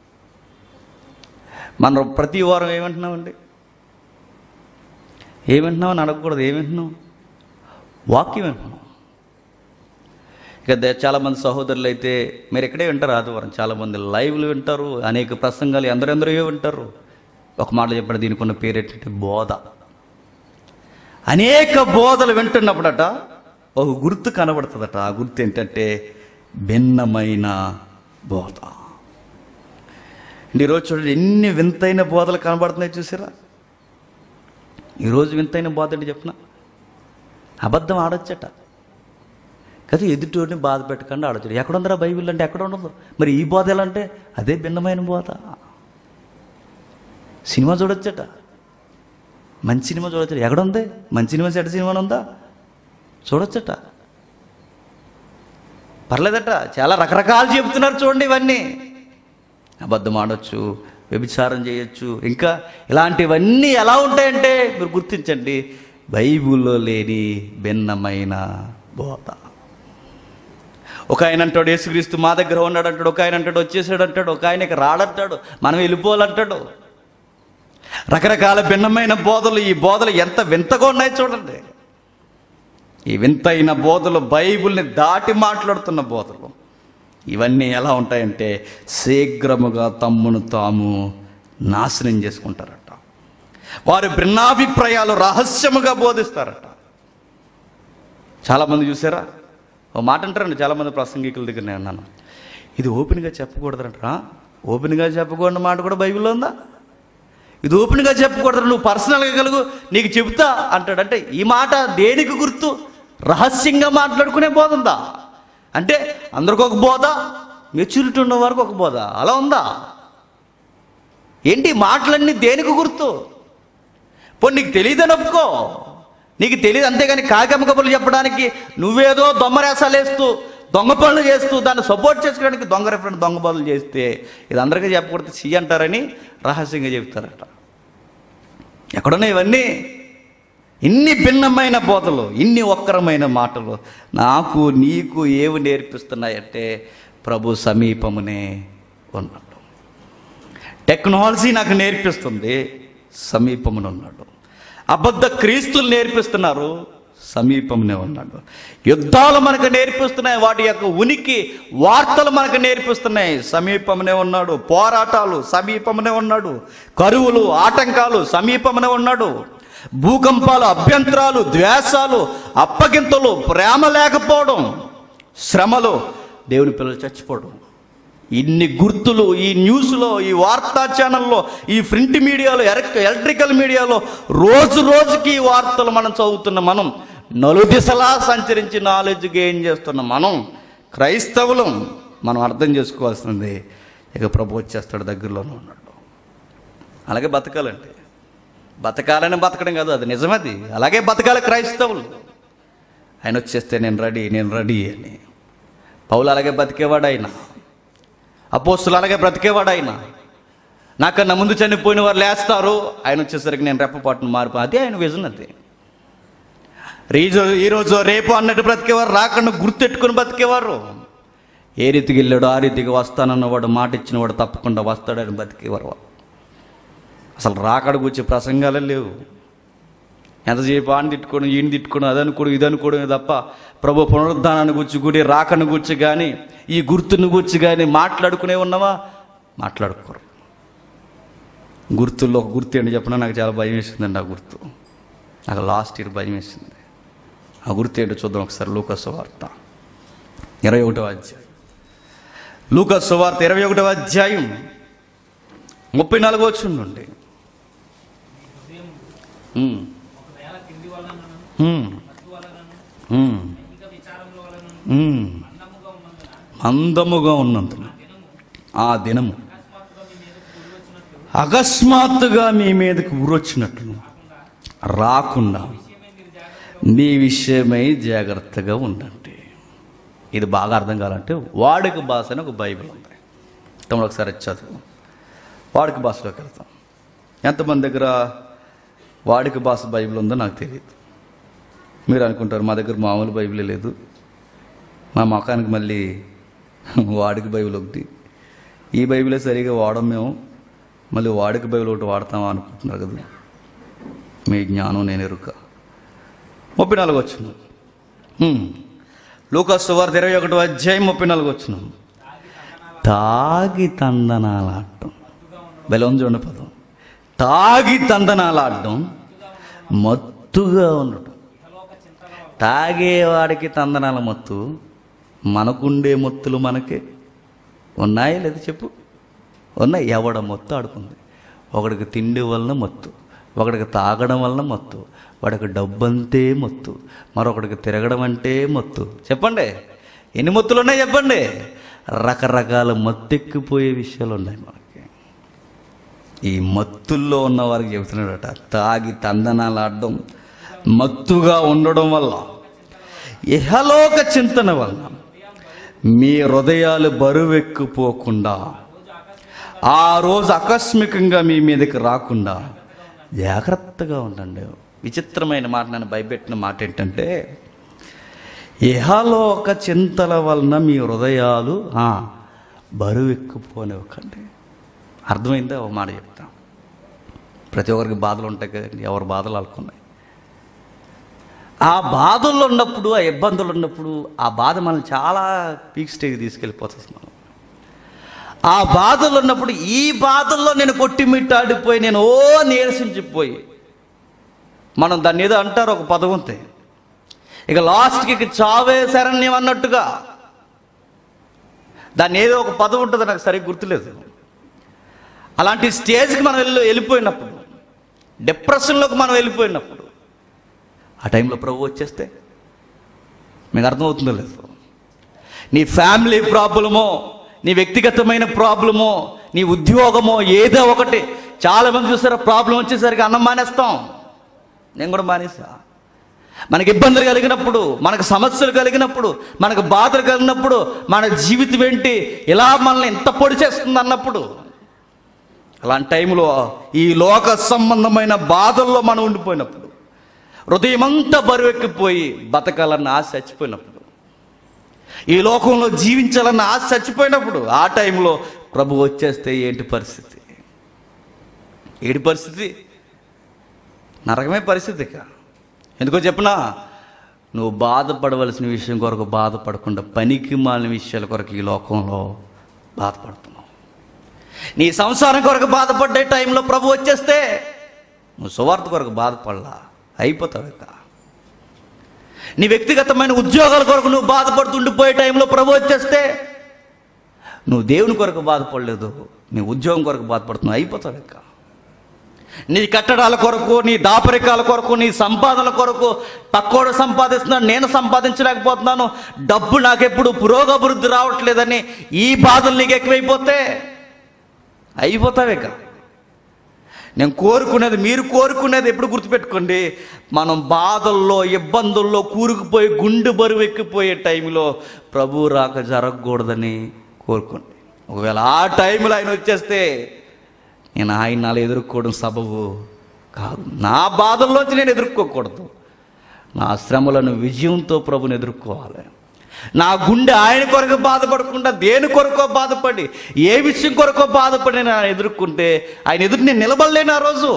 మనం ప్రతి వారం ఏమంటున్నామండి ఏమంటున్నావు అని అడగకూడదు ఏమంటున్నావు వాక్యం వింటున్నాం ఇక దే- చాలామంది సహోదరులు అయితే మీరు ఎక్కడే వింటారు ఆదివారం చాలామంది లైవ్లు వింటారు అనేక ప్రసంగాలు ఎందరెందరో వింటారు ఒక మాట చెప్పండి దీనికి ఉన్న పేరు ఏంటంటే బోధ అనేక బోధలు వింటున్నప్పుడట ఒక గుర్తు కనబడుతుందట ఆ గుర్తు ఏంటంటే భిన్నమైన బోధ ఈరోజు చూడండి ఎన్ని వింతైన బోధలు కనబడుతున్నాయి చూసారా ఈరోజు వింతైన బోధ ఏంటి చెప్పిన అబద్ధం ఆడొచ్చట కదా ఎదుటిని బాధ పెట్టకుండా ఆడొచ్చు ఎక్కడ ఉందరా బైబిల్ అంటే ఎక్కడ ఉండదు మరి ఈ బోధ ఎలా అంటే అదే భిన్నమైన బోధ సినిమా చూడొచ్చట మంచి సినిమా చూడొచ్చు ఎక్కడ ఉంది మంచి సినిమా చెడ్డ సినిమా ఉందా చూడొచ్చట పర్లేదట చాలా రకరకాలు చెబుతున్నారు చూడండి ఇవన్నీ అబద్ధం ఆడొచ్చు వ్యభిచారం చేయొచ్చు ఇంకా ఇలాంటివన్నీ ఎలా ఉంటాయంటే మీరు గుర్తించండి బైబిల్లో లేని భిన్నమైన బోధ ఒక ఆయన అంటాడు యేసుక్రీస్తు మా దగ్గర ఉన్నాడు అంటాడు ఒక ఆయన అంటాడు వచ్చేసాడు అంటాడు ఒక ఆయనకి రాడంటాడు మనం వెళ్ళిపోవాలంటాడు రకరకాల భిన్నమైన బోధలు ఈ బోధలు ఎంత వింతగా ఉన్నాయి చూడండి ఈ వింతైన బోధలు బైబిల్ని దాటి మాట్లాడుతున్న బోధలు ఇవన్నీ ఎలా ఉంటాయంటే శీఘ్రముగా తమ్మును తాము నాశనం చేసుకుంటారట వారి భిన్నాభిప్రాయాలు రహస్యముగా బోధిస్తారట చాలామంది చూసారా ఓ మాట అంటారండి చాలామంది ప్రసంగికుల దగ్గర నేను అన్నాను ఇది ఓపెన్గా చెప్పకూడదంటారా ఓపెన్గా చెప్పకూడని మాట కూడా బైబిల్లో ఉందా ఇది ఓపెన్గా చెప్పకూడదు నువ్వు పర్సనల్గా కలుగు నీకు చెబుతా అంటాడు అంటే ఈ మాట దేనికి గుర్తు రహస్యంగా మాట్లాడుకునే బోధ ఉందా అంటే అందరికి ఒక బోధ మెచ్యూరిటీ ఉన్న వరకు ఒక బోధ అలా ఉందా ఏంటి ఈ మాటలన్నీ దేనికి గుర్తు పోనీ నీకు తెలియదని ఒప్పుకో నీకు తెలియదు అంతేగాని కాకమ్మ కబుర్లు చెప్పడానికి నువ్వేదో దొమ్మరేసాలు వేస్తూ దొంగ పనులు చేస్తూ దాన్ని సపోర్ట్ చేసుకోవడానికి దొంగ రెఫరెంట్ దొంగ పనులు చేస్తే ఇది అందరికీ చెప్పకూడదు సి అంటారని రహస్యంగా చెప్తారట ఎక్కడున్నాయి ఇవన్నీ ఇన్ని భిన్నమైన బోధలు ఇన్ని ఒక్కరమైన మాటలు నాకు నీకు ఏవి నేర్పిస్తున్నాయంటే ప్రభు సమీపమునే ఉన్నాడు టెక్నాలజీ నాకు నేర్పిస్తుంది సమీపమున ఉన్నాడు అబద్ధ క్రీస్తులు నేర్పిస్తున్నారు సమీపమునే ఉన్నాడు యుద్ధాలు మనకు నేర్పిస్తున్నాయి వాటి యొక్క ఉనికి వార్తలు మనకు నేర్పిస్తున్నాయి సమీపమునే ఉన్నాడు పోరాటాలు సమీపమునే ఉన్నాడు కరువులు ఆటంకాలు సమీపమునే ఉన్నాడు భూకంపాలు అభ్యంతరాలు ద్వేషాలు అప్పగింతలు ప్రేమ లేకపోవడం శ్రమలు దేవుని పిల్లలు చచ్చిపోవడం ఇన్ని గుర్తులు ఈ న్యూస్లో ఈ వార్తా ఛానల్లో ఈ ప్రింట్ మీడియాలో ఎలక్- ఎలక్ట్రికల్ మీడియాలో రోజు రోజుకి ఈ వార్తలు మనం చదువుతున్న మనం నలుదిశలా సంచరించి నాలెడ్జ్ గెయిన్ చేస్తున్న మనం క్రైస్తవులం మనం అర్థం చేసుకోవాల్సింది ఇక ప్రభు వచ్చేస్తాడు దగ్గరలోనే ఉన్నాడు అలాగే బతకాలండి బతకాలని బతకడం కాదు అది నిజమది అలాగే బతకాలి క్రైస్తవులు ఆయన వచ్చేస్తే నేను రెడీ నేను రెడీ అని పౌలు అలాగే బతికేవాడు ఆయన అపోస్తులు అలాగే బ్రతికేవాడు ఆయన నాకన్నా ముందు చనిపోయిన వారు లేస్తారు ఆయన వచ్చేసరికి నేను రెప్పపాటును మార్పు అదే ఆయన విజన్ అది రీజు ఈరోజు రేపు అన్నట్టు బ్రతికేవారు రాకుండా గుర్తెట్టుకుని బతికేవారు ఏ రీతికి వెళ్ళాడో ఆ రీతికి వస్తానన్నవాడు మాట ఇచ్చినవాడు తప్పకుండా వస్తాడని బతికేవారు అసలు రాకడ గురించి ప్రసంగాలే లేవు ఎంతసేపు ఆని తిట్టుకోవడం ఈయన తిట్టుకోవడం అది అనుకోవడం ఇది అనుకోవడం తప్ప ప్రభు పునరుద్ధానాన్ని గురించి గుడి రాకను గురించి కానీ ఈ గుర్తుని గురించి కానీ మాట్లాడుకునే ఉన్నావా మాట్లాడుకోరు గుర్తుల్లో ఒక గుర్తు ఏంటి చెప్పినా నాకు చాలా భయం వేసిందండి ఆ గుర్తు నాకు లాస్ట్ ఇయర్ భయం వేసింది ఆ గుర్తు ఏంటో చూద్దాం ఒకసారి లూకస్ వార్త ఇరవై ఒకటో అధ్యాయం లూకస్ వార్త ఇరవై ఒకటో అధ్యాయం ముప్పై నాలుగో వచ్చిండండి ఉమ్. ఉమ్. ఉమ్. ఉమ్. మందముగా ఉన్నందున ఆ దినము అకస్మాత్తుగా మీ మీదకి ఊరొచ్చినట్లు రాకుండా మీ విషయమై జాగ్రత్తగా ఉండండి ఇది బాగా అర్థం కావాలంటే వాడుక భాష అని ఒక బైబిల్ ఉంది తమ్ముడు ఒకసారి అది చదువు వాడుక భాషలోకి వెళ్తాం ఎంతమంది దగ్గర వాడుక భాష బైబిల్ ఉందో నాకు తెలియదు మీరు అనుకుంటారు మా దగ్గర మామూలు బైబిలే లేదు మా మకానికి మళ్ళీ వాడుక బైబిల్ ఒకటి ఈ బైబిలే సరిగా వాడం మేము మళ్ళీ వాడుక బైబిల్ ఒకటి వాడతామా అనుకుంటున్నారు కదా మీ జ్ఞానం నేను ఎరుక ముప్పై నాలుగు వచ్చిన లూకాస్ వార్త ఇరవై ఒకటో అధ్యాయం ముప్పై నాలుగు వచ్చిన తాగి తందనాలాడటం బెలం చూడండి పదం తాగి తందనాలాడడం మత్తుగా ఉండటం తాగేవాడికి తందనాల మత్తు మనకుండే మత్తులు మనకే ఉన్నాయా లేదు చెప్పు ఉన్నాయి ఎవడ మత్తు ఆడుకుంది ఒకడికి తిండి వలన మత్తు ఒకడికి తాగడం వలన మత్తు వాడికి డబ్బంతే మత్తు మరొకడికి తిరగడం అంటే మత్తు చెప్పండి ఎన్ని మత్తులు ఉన్నాయి చెప్పండి రకరకాల మత్తెక్కిపోయే విషయాలు ఉన్నాయి మనకి ఈ మత్తుల్లో ఉన్న వారికి చెబుతున్నాడట తాగి తందనాలు ఆడడం మత్తుగా ఉండడం వల్ల ఇహలోక చింతన వల్ల మీ హృదయాలు బరువెక్కిపోకుండా ఆ రోజు ఆకస్మికంగా మీ మీదకి రాకుండా జాగ్రత్తగా ఉండండి విచిత్రమైన మాట నన్ను భయపెట్టిన మాట ఏంటంటే ఇహలోక చింతల వలన మీ హృదయాలు ఆ, బరువెక్కిపోనివ్వకండి అర్థమైందా ఒక మాట చెప్తాం ప్రతి ఒక్కరికి బాధలు ఉంటాయి కదండి ఎవరి బాధలు అనుకున్నాయి ఆ బాధల్లో ఉన్నప్పుడు ఆ ఇబ్బందులు ఉన్నప్పుడు ఆ బాధ మనల్ని చాలా పీక్ స్టేజ్ తీసుకెళ్ళిపోతుంది మనం ఆ బాధలు ఉన్నప్పుడు ఈ బాధల్లో నేను కొట్టిమిట్టాడిపోయి నేను ఓ నీరసించిపోయి మనం దాన్ని ఏదో అంటారు ఒక పదం ఉంది ఇక లాస్ట్కి ఇక చావే శరణ్యం అన్నట్టుగా దాన్ని ఏదో ఒక పదం ఉంటుంది నాకు సరిగ్గా గుర్తులేదు అలాంటి స్టేజ్కి మనం వెళ్ళి వెళ్ళిపోయినప్పుడు డిప్రెషన్లోకి మనం వెళ్ళిపోయినప్పుడు ఆ టైంలో ప్రభు వచ్చేస్తే మీకు అర్థమవుతుందో లేదు నీ ఫ్యామిలీ ప్రాబ్లమో నీ వ్యక్తిగతమైన ప్రాబ్లమో నీ ఉద్యోగమో ఏదో ఒకటి చాలా మంది చూసారా ప్రాబ్లం వచ్చేసరికి అన్నం మానేస్తాం నేను కూడా మానేసా మనకి ఇబ్బందులు కలిగినప్పుడు మనకు సమస్యలు కలిగినప్పుడు మనకు బాధలు కలిగినప్పుడు మన జీవితం ఏంటి ఇలా మనల్ని ఎంత పొడి చేస్తుంది అన్నప్పుడు అలాంటి టైంలో ఈ లోక సంబంధమైన బాధల్లో మనం ఉండిపోయినప్పుడు హృదయం అంతా బరువెక్కిపోయి బతకాలన్న ఆశ చచ్చిపోయినప్పుడు ఈ లోకంలో జీవించాలన్న ఆశ చచ్చిపోయినప్పుడు ఆ టైంలో ప్రభు వచ్చేస్తే ఏంటి పరిస్థితి ఏంటి పరిస్థితి నరకమే పరిస్థితి ఇక ఎందుకో చెప్పనా నువ్వు బాధపడవలసిన విషయం కొరకు బాధపడకుండా పనికి మాలిన విషయాల కొరకు ఈ లోకంలో బాధపడుతున్నావు నీ సంసారం కొరకు బాధపడ్డే టైంలో ప్రభు వచ్చేస్తే నువ్వు సువార్త కొరకు బాధపడలా అయిపోతావు ఇక నీ వ్యక్తిగతమైన ఉద్యోగాల కొరకు నువ్వు బాధపడుతుండిపోయే టైంలో ప్రభు వచ్చేస్తే నువ్వు దేవుని కొరకు బాధపడలేదు నీ ఉద్యోగం కొరకు బాధపడుతున్నావు అయిపోతావు ఇక నీ కట్టడాల కొరకు నీ దాపరికాల కొరకు నీ సంపాదన కొరకు తక్కువ సంపాదిస్తున్నాను నేను సంపాదించలేకపోతున్నాను డబ్బు నాకెప్పుడు పురోగభివృద్ధి రావట్లేదని ఈ బాధలు నీకు ఎక్కువైపోతే అయిపోతావే ఇక నేను కోరుకునేది మీరు కోరుకునేది ఎప్పుడు గుర్తుపెట్టుకోండి మనం బాధల్లో ఇబ్బందుల్లో కూరుకుపోయి గుండె బరువు ఎక్కిపోయే టైంలో ప్రభు రాక జరగకూడదని కోరుకోండి ఒకవేళ ఆ టైంలో ఆయన వచ్చేస్తే నేను ఆయన నాలో ఎదుర్కోవడం సబబు కాదు నా బాధల్లోంచి నేను ఎదుర్కోకూడదు నా శ్రమలను విజయంతో ప్రభుని ఎదుర్కోవాలి నా గుండె ఆయన కొరకు బాధపడకుండా దేని కొరకో బాధపడి ఏ విషయం కొరకో బాధపడి నేను ఆయన ఎదుర్కొంటే ఆయన ఎదురు నేను నిలబడలేను ఆ రోజు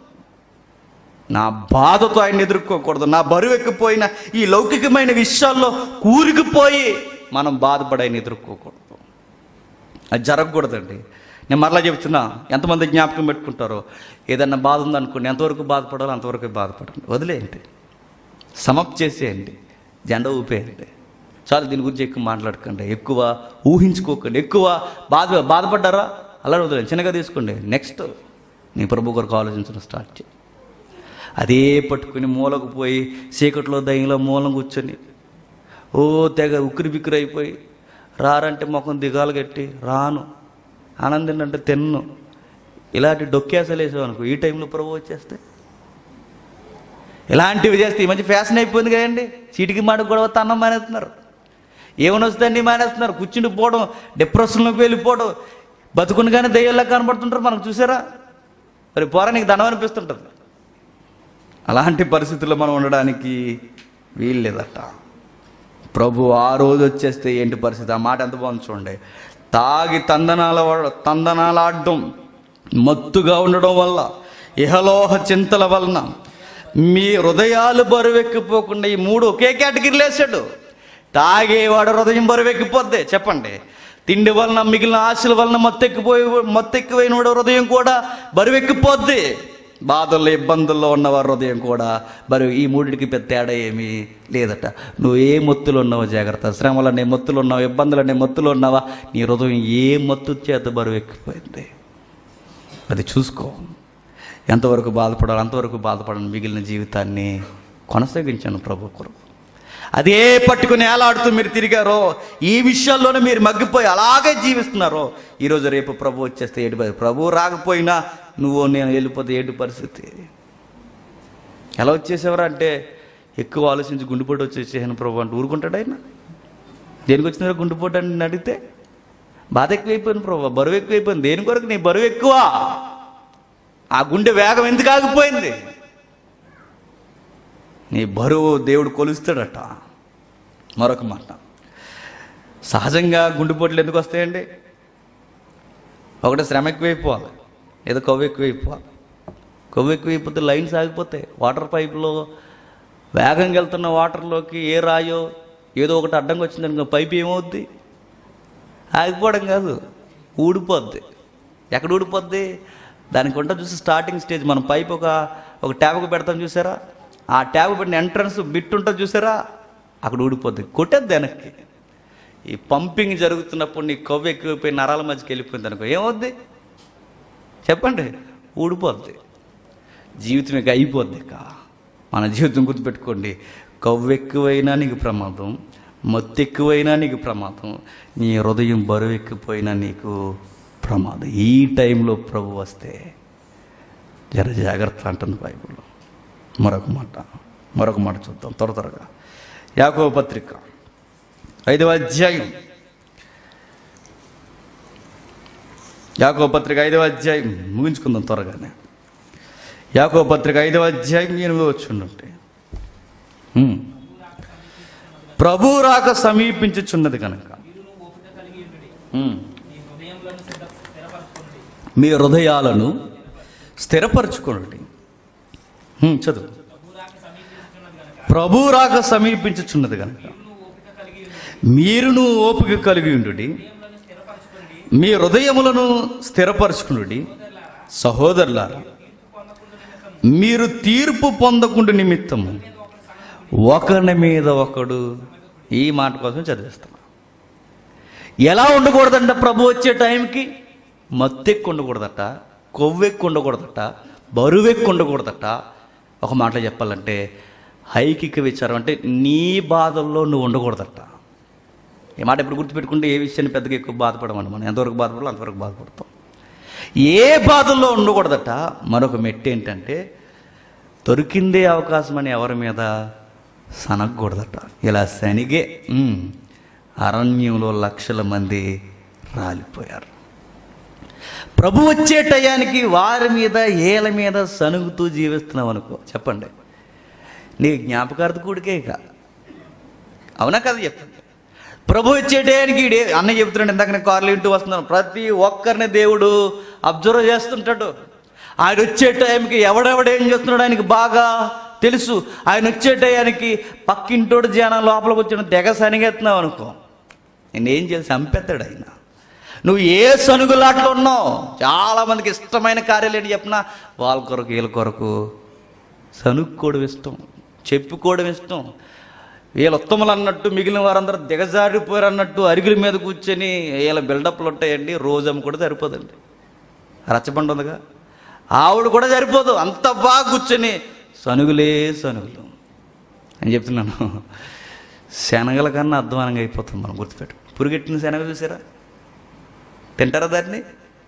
నా బాధతో ఆయన ఎదుర్కోకూడదు నా బరువు ఎక్కిపోయిన ఈ లౌకికమైన విషయాల్లో కూరుకుపోయి మనం బాధపడి ఆయన ఎదుర్కోకూడదు అది జరగకూడదండి నేను మరలా చెప్తున్నా ఎంతమంది జ్ఞాపకం పెట్టుకుంటారో ఏదన్నా బాధ ఉందనుకోండి ఎంతవరకు బాధపడాలో అంతవరకు బాధపడండి వదిలేయండి సమప్ చేసేయండి జెండా ఊపేయండి చాలు దీని గురించి ఎక్కువ మాట్లాడకండి ఎక్కువ ఊహించుకోకండి ఎక్కువ బాధ బాధపడ్డారా అలా వదిలేండి చిన్నగా తీసుకోండి నెక్స్ట్ నీ ప్రభు కొరకు ఆలోచించడం స్టార్ట్ చేయి అదే పట్టుకుని మూలకు పోయి చీకట్లో దయ్యంలో మూలం కూర్చొని ఓ తెగ ఉక్కిరి బిక్కిరి అయిపోయి రారంటే ముఖం దిగాలు కట్టి రాను ఆనందం అంటే తిన్ను ఇలాంటి డొక్కేసలు వేసామనుకో ఈ టైంలో ప్రభు వచ్చేస్తే ఇలాంటివి చేస్తే ఈ మధ్య ఫ్యాషన్ అయిపోయింది కదండి చీటికి మాట గొడవ అన్నం మానేస్తున్నారు ఏమని వస్తుందండి మానేస్తున్నారు కూర్చుని పోవడం డిప్రెషన్లోకి వెళ్ళిపోవడం బతుకునిగానే దయ్యాల్లా కనబడుతుంటారు మనకు చూసారా మరి పోరా నీకు దండం అనిపిస్తుంటుంది అలాంటి పరిస్థితుల్లో మనం ఉండడానికి వీలు లేదట ప్రభు ఆ రోజు వచ్చేస్తే ఏంటి పరిస్థితి ఆ మాట ఎంత బాగుంది చూడండి తాగి తందనాల వల్ల తందనాలాడడం మత్తుగా ఉండడం వల్ల ఇహలోహ చింతల వలన మీ హృదయాలు బరువెక్కిపోకుండా ఈ మూడు ఒకే కేటగిరీలు వేసాడు తాగేవాడు హృదయం బరువెక్కిపోద్ది చెప్పండి తిండి వలన మిగిలిన ఆశల వలన మత్తెక్కిపోయి మత్తెక్కిపోయిన హృదయం కూడా బరువెక్కిపోద్ది బాధల్లో ఇబ్బందుల్లో ఉన్నవారి హృదయం కూడా బరువు ఈ మూడిటికి పెద్ద తేడా ఏమీ లేదట నువ్వు ఏ మత్తులు ఉన్నావో జాగ్రత్త శ్రమలు అనే మత్తులు ఉన్నావా ఇబ్బందులు అనే మత్తులు ఉన్నావా నీ హృదయం ఏ మత్తు చేత బరువు ఎక్కిపోయింది అది చూసుకో ఎంతవరకు బాధపడాలి అంతవరకు బాధపడను మిగిలిన జీవితాన్ని కొనసాగించాను ప్రభు కొరకు అదే పట్టుకుని ఏలాడుతూ మీరు తిరిగారో ఈ విషయాల్లోనే మీరు మగ్గిపోయి అలాగే జీవిస్తున్నారో ఈరోజు రేపు ప్రభు వచ్చేస్తే ఏడు పరి- ప్రభు రాకపోయినా నువ్వు నేను వెళ్ళిపోతే ఏడు పరిస్థితి ఎలా వచ్చేసేవారు అంటే ఎక్కువ ఆలోచించి గుండెపోటు వచ్చేసేసాను ప్రభు అంటే ఊరుకుంటాడు ఆయన దేనికి వచ్చిన గుండెపోటు అని నేను అడిగితే బాధ ఎక్కువైపోయింది ప్రభు బరువు ఎక్కువైపోయింది దేని కొరకు నీ బరువు ఎక్కువ ఆ గుండె వేగం ఎందుకు ఆగిపోయింది నీ బరువు దేవుడు కొలుస్తాడట మరొక మాట సహజంగా గుండెపోట్లు ఎందుకు వస్తాయండి ఒకటి శ్రమ ఎక్కువైపోవాలి ఏదో కొవ్వు ఎక్కువైపోవాలి కొవ్వు ఎక్కువైపోతే లైన్స్ ఆగిపోతాయి వాటర్ పైపులో వేగంగా వెళ్తున్న వాటర్లోకి ఏ రాయో ఏదో ఒకటి అడ్డంగా వచ్చిందనుకో పైప్ ఏమవుద్ది ఆగిపోవడం కాదు ఊడిపోద్ది ఎక్కడ ఊడిపోద్ది దానికి ఉంటుంది చూసి స్టార్టింగ్ స్టేజ్ మనం పైప్ ఒక ఒక ట్యాబ్కు పెడతాం చూసారా ఆ ట్యాబ్ పెట్టిన ఎంట్రన్స్ బిట్ ఉంటుంది చూసారా అక్కడ ఊడిపోద్ది కొట్టద్దు వెనక్కి ఈ పంపింగ్ జరుగుతున్నప్పుడు నీ కొవ్వు ఎక్కువైపోయి నరాల మధ్యకి వెళ్ళిపోయింది అనుకో ఏమవుద్ది చెప్పండి ఊడిపోద్ది జీవితం ఇక అయిపోద్ది ఇక మన జీవితం గుర్తుపెట్టుకోండి కొవ్వు ఎక్కువైనా నీకు ప్రమాదం మత్తు ఎక్కువైనా నీకు ప్రమాదం నీ హృదయం బరువు ఎక్కిపోయినా నీకు ప్రమాదం ఈ టైంలో ప్రభు వస్తే జర జాగ్రత్త అంటుంది బైబిల్లో మరొక మాట మరొక మాట చూద్దాం త్వర త్వరగా యాకో పత్రిక ఐదవ అధ్యాయం యాకో పత్రిక ఐదవ అధ్యాయం ముగించుకుందాం త్వరగానే యాకో పత్రిక ఐదవ అధ్యాయం ఎనిమిది వచ్చుంటే ప్రభు రాక సమీపించుచున్నది కనుక ఉమ్. మీ హృదయాలను స్థిరపరచుకోండి ఉమ్, చదువు ప్రభు రాక సమీపించుచున్నది కనుక మీరును ఓపిక కలిగి ఉండు మీ హృదయములను స్థిరపరచుకునుడి సహోదరులారా మీరు తీర్పు పొందకుండా నిమిత్తము ఒకరి మీద ఒకడు ఈ మాట కోసం చదివిస్తాం ఎలా ఉండకూడదంట ప్రభు వచ్చే టైంకి మత్తు ఎక్కువ ఉండకూడదట కొవ్వు ఎక్కువ ఉండకూడదట బరువు ఎక్కువ ఉండకూడదట ఒక మాటలో చెప్పాలంటే హైకిక విచారం అంటే నీ బాధల్లో నువ్వు ఉండకూడదట ఈ మాట ఇప్పుడు గుర్తుపెట్టుకుంటే ఏ విషయాన్ని పెద్దగా ఎక్కువ బాధపడమని మనం ఎంతవరకు బాధపడాలో అంతవరకు బాధపడతాం ఏ బాధల్లో ఉండకూడదట మరొక మెట్టు ఏంటంటే దొరికిందే అవకాశం అని ఎవరి మీద సనగకూడదట ఇలా శనిగే ఉమ్, అరణ్యంలో లక్షల మంది రాలిపోయారు ప్రభు వచ్చే టయానికి వారి మీద ఏల మీద సనుగుతూ జీవిస్తున్నాం అనుకో చెప్పండి నీ జ్ఞాపకార్థ కూడికే ఇక అవునా కదా చెప్పండి ప్రభు వచ్చే టయానికి ఈడే అన్నయ్య చెప్తున్నాడు ఇందాక నేను కార్లు ఇంటూ వస్తున్నాను ప్రతి ఒక్కరిని దేవుడు అబ్జర్వ్ చేస్తుంటాడు ఆయన వచ్చే టైంకి ఎవడెవడేం చేస్తున్నాడు ఆయనకి బాగా తెలుసు ఆయన వచ్చే టయానికి పక్కింటోడు జనం లోపలికి వచ్చిన తెగ సనిగెత్తున్నావు అనుకో నేను ఏం చేసి చంపేస్తాడు ఆయన నువ్వు ఏ సనుగులాట్లో ఉన్నావు చాలా మందికి ఇష్టమైన కార్యాలు ఏంటి చెప్పినా వాళ్ళ కొరకు వీళ్ళ కొరకు సనుక్కోవడం ఇష్టం చెప్పుకోవడం ఇష్టం వీళ్ళ ఉత్తములు అన్నట్టు మిగిలిన వారందరూ దిగజారిపోయారు అన్నట్టు అరుగుల మీద కూర్చొని వీళ్ళ బిల్డప్లు ఉంటాయండి రోజమ్మ కూడా సరిపోదండి రచ్చబండ ఉందిగా ఆవిడ కూడా సరిపోదు అంత బాగా కూర్చొని సనుగులే సనుగులు అని చెప్తున్నాను శనగల కన్నా అధ్వానంగా అయిపోతుంది మనం గుర్తుపెట్టు పురుగెట్టిన శనగ చూసారా తింటారా దాన్ని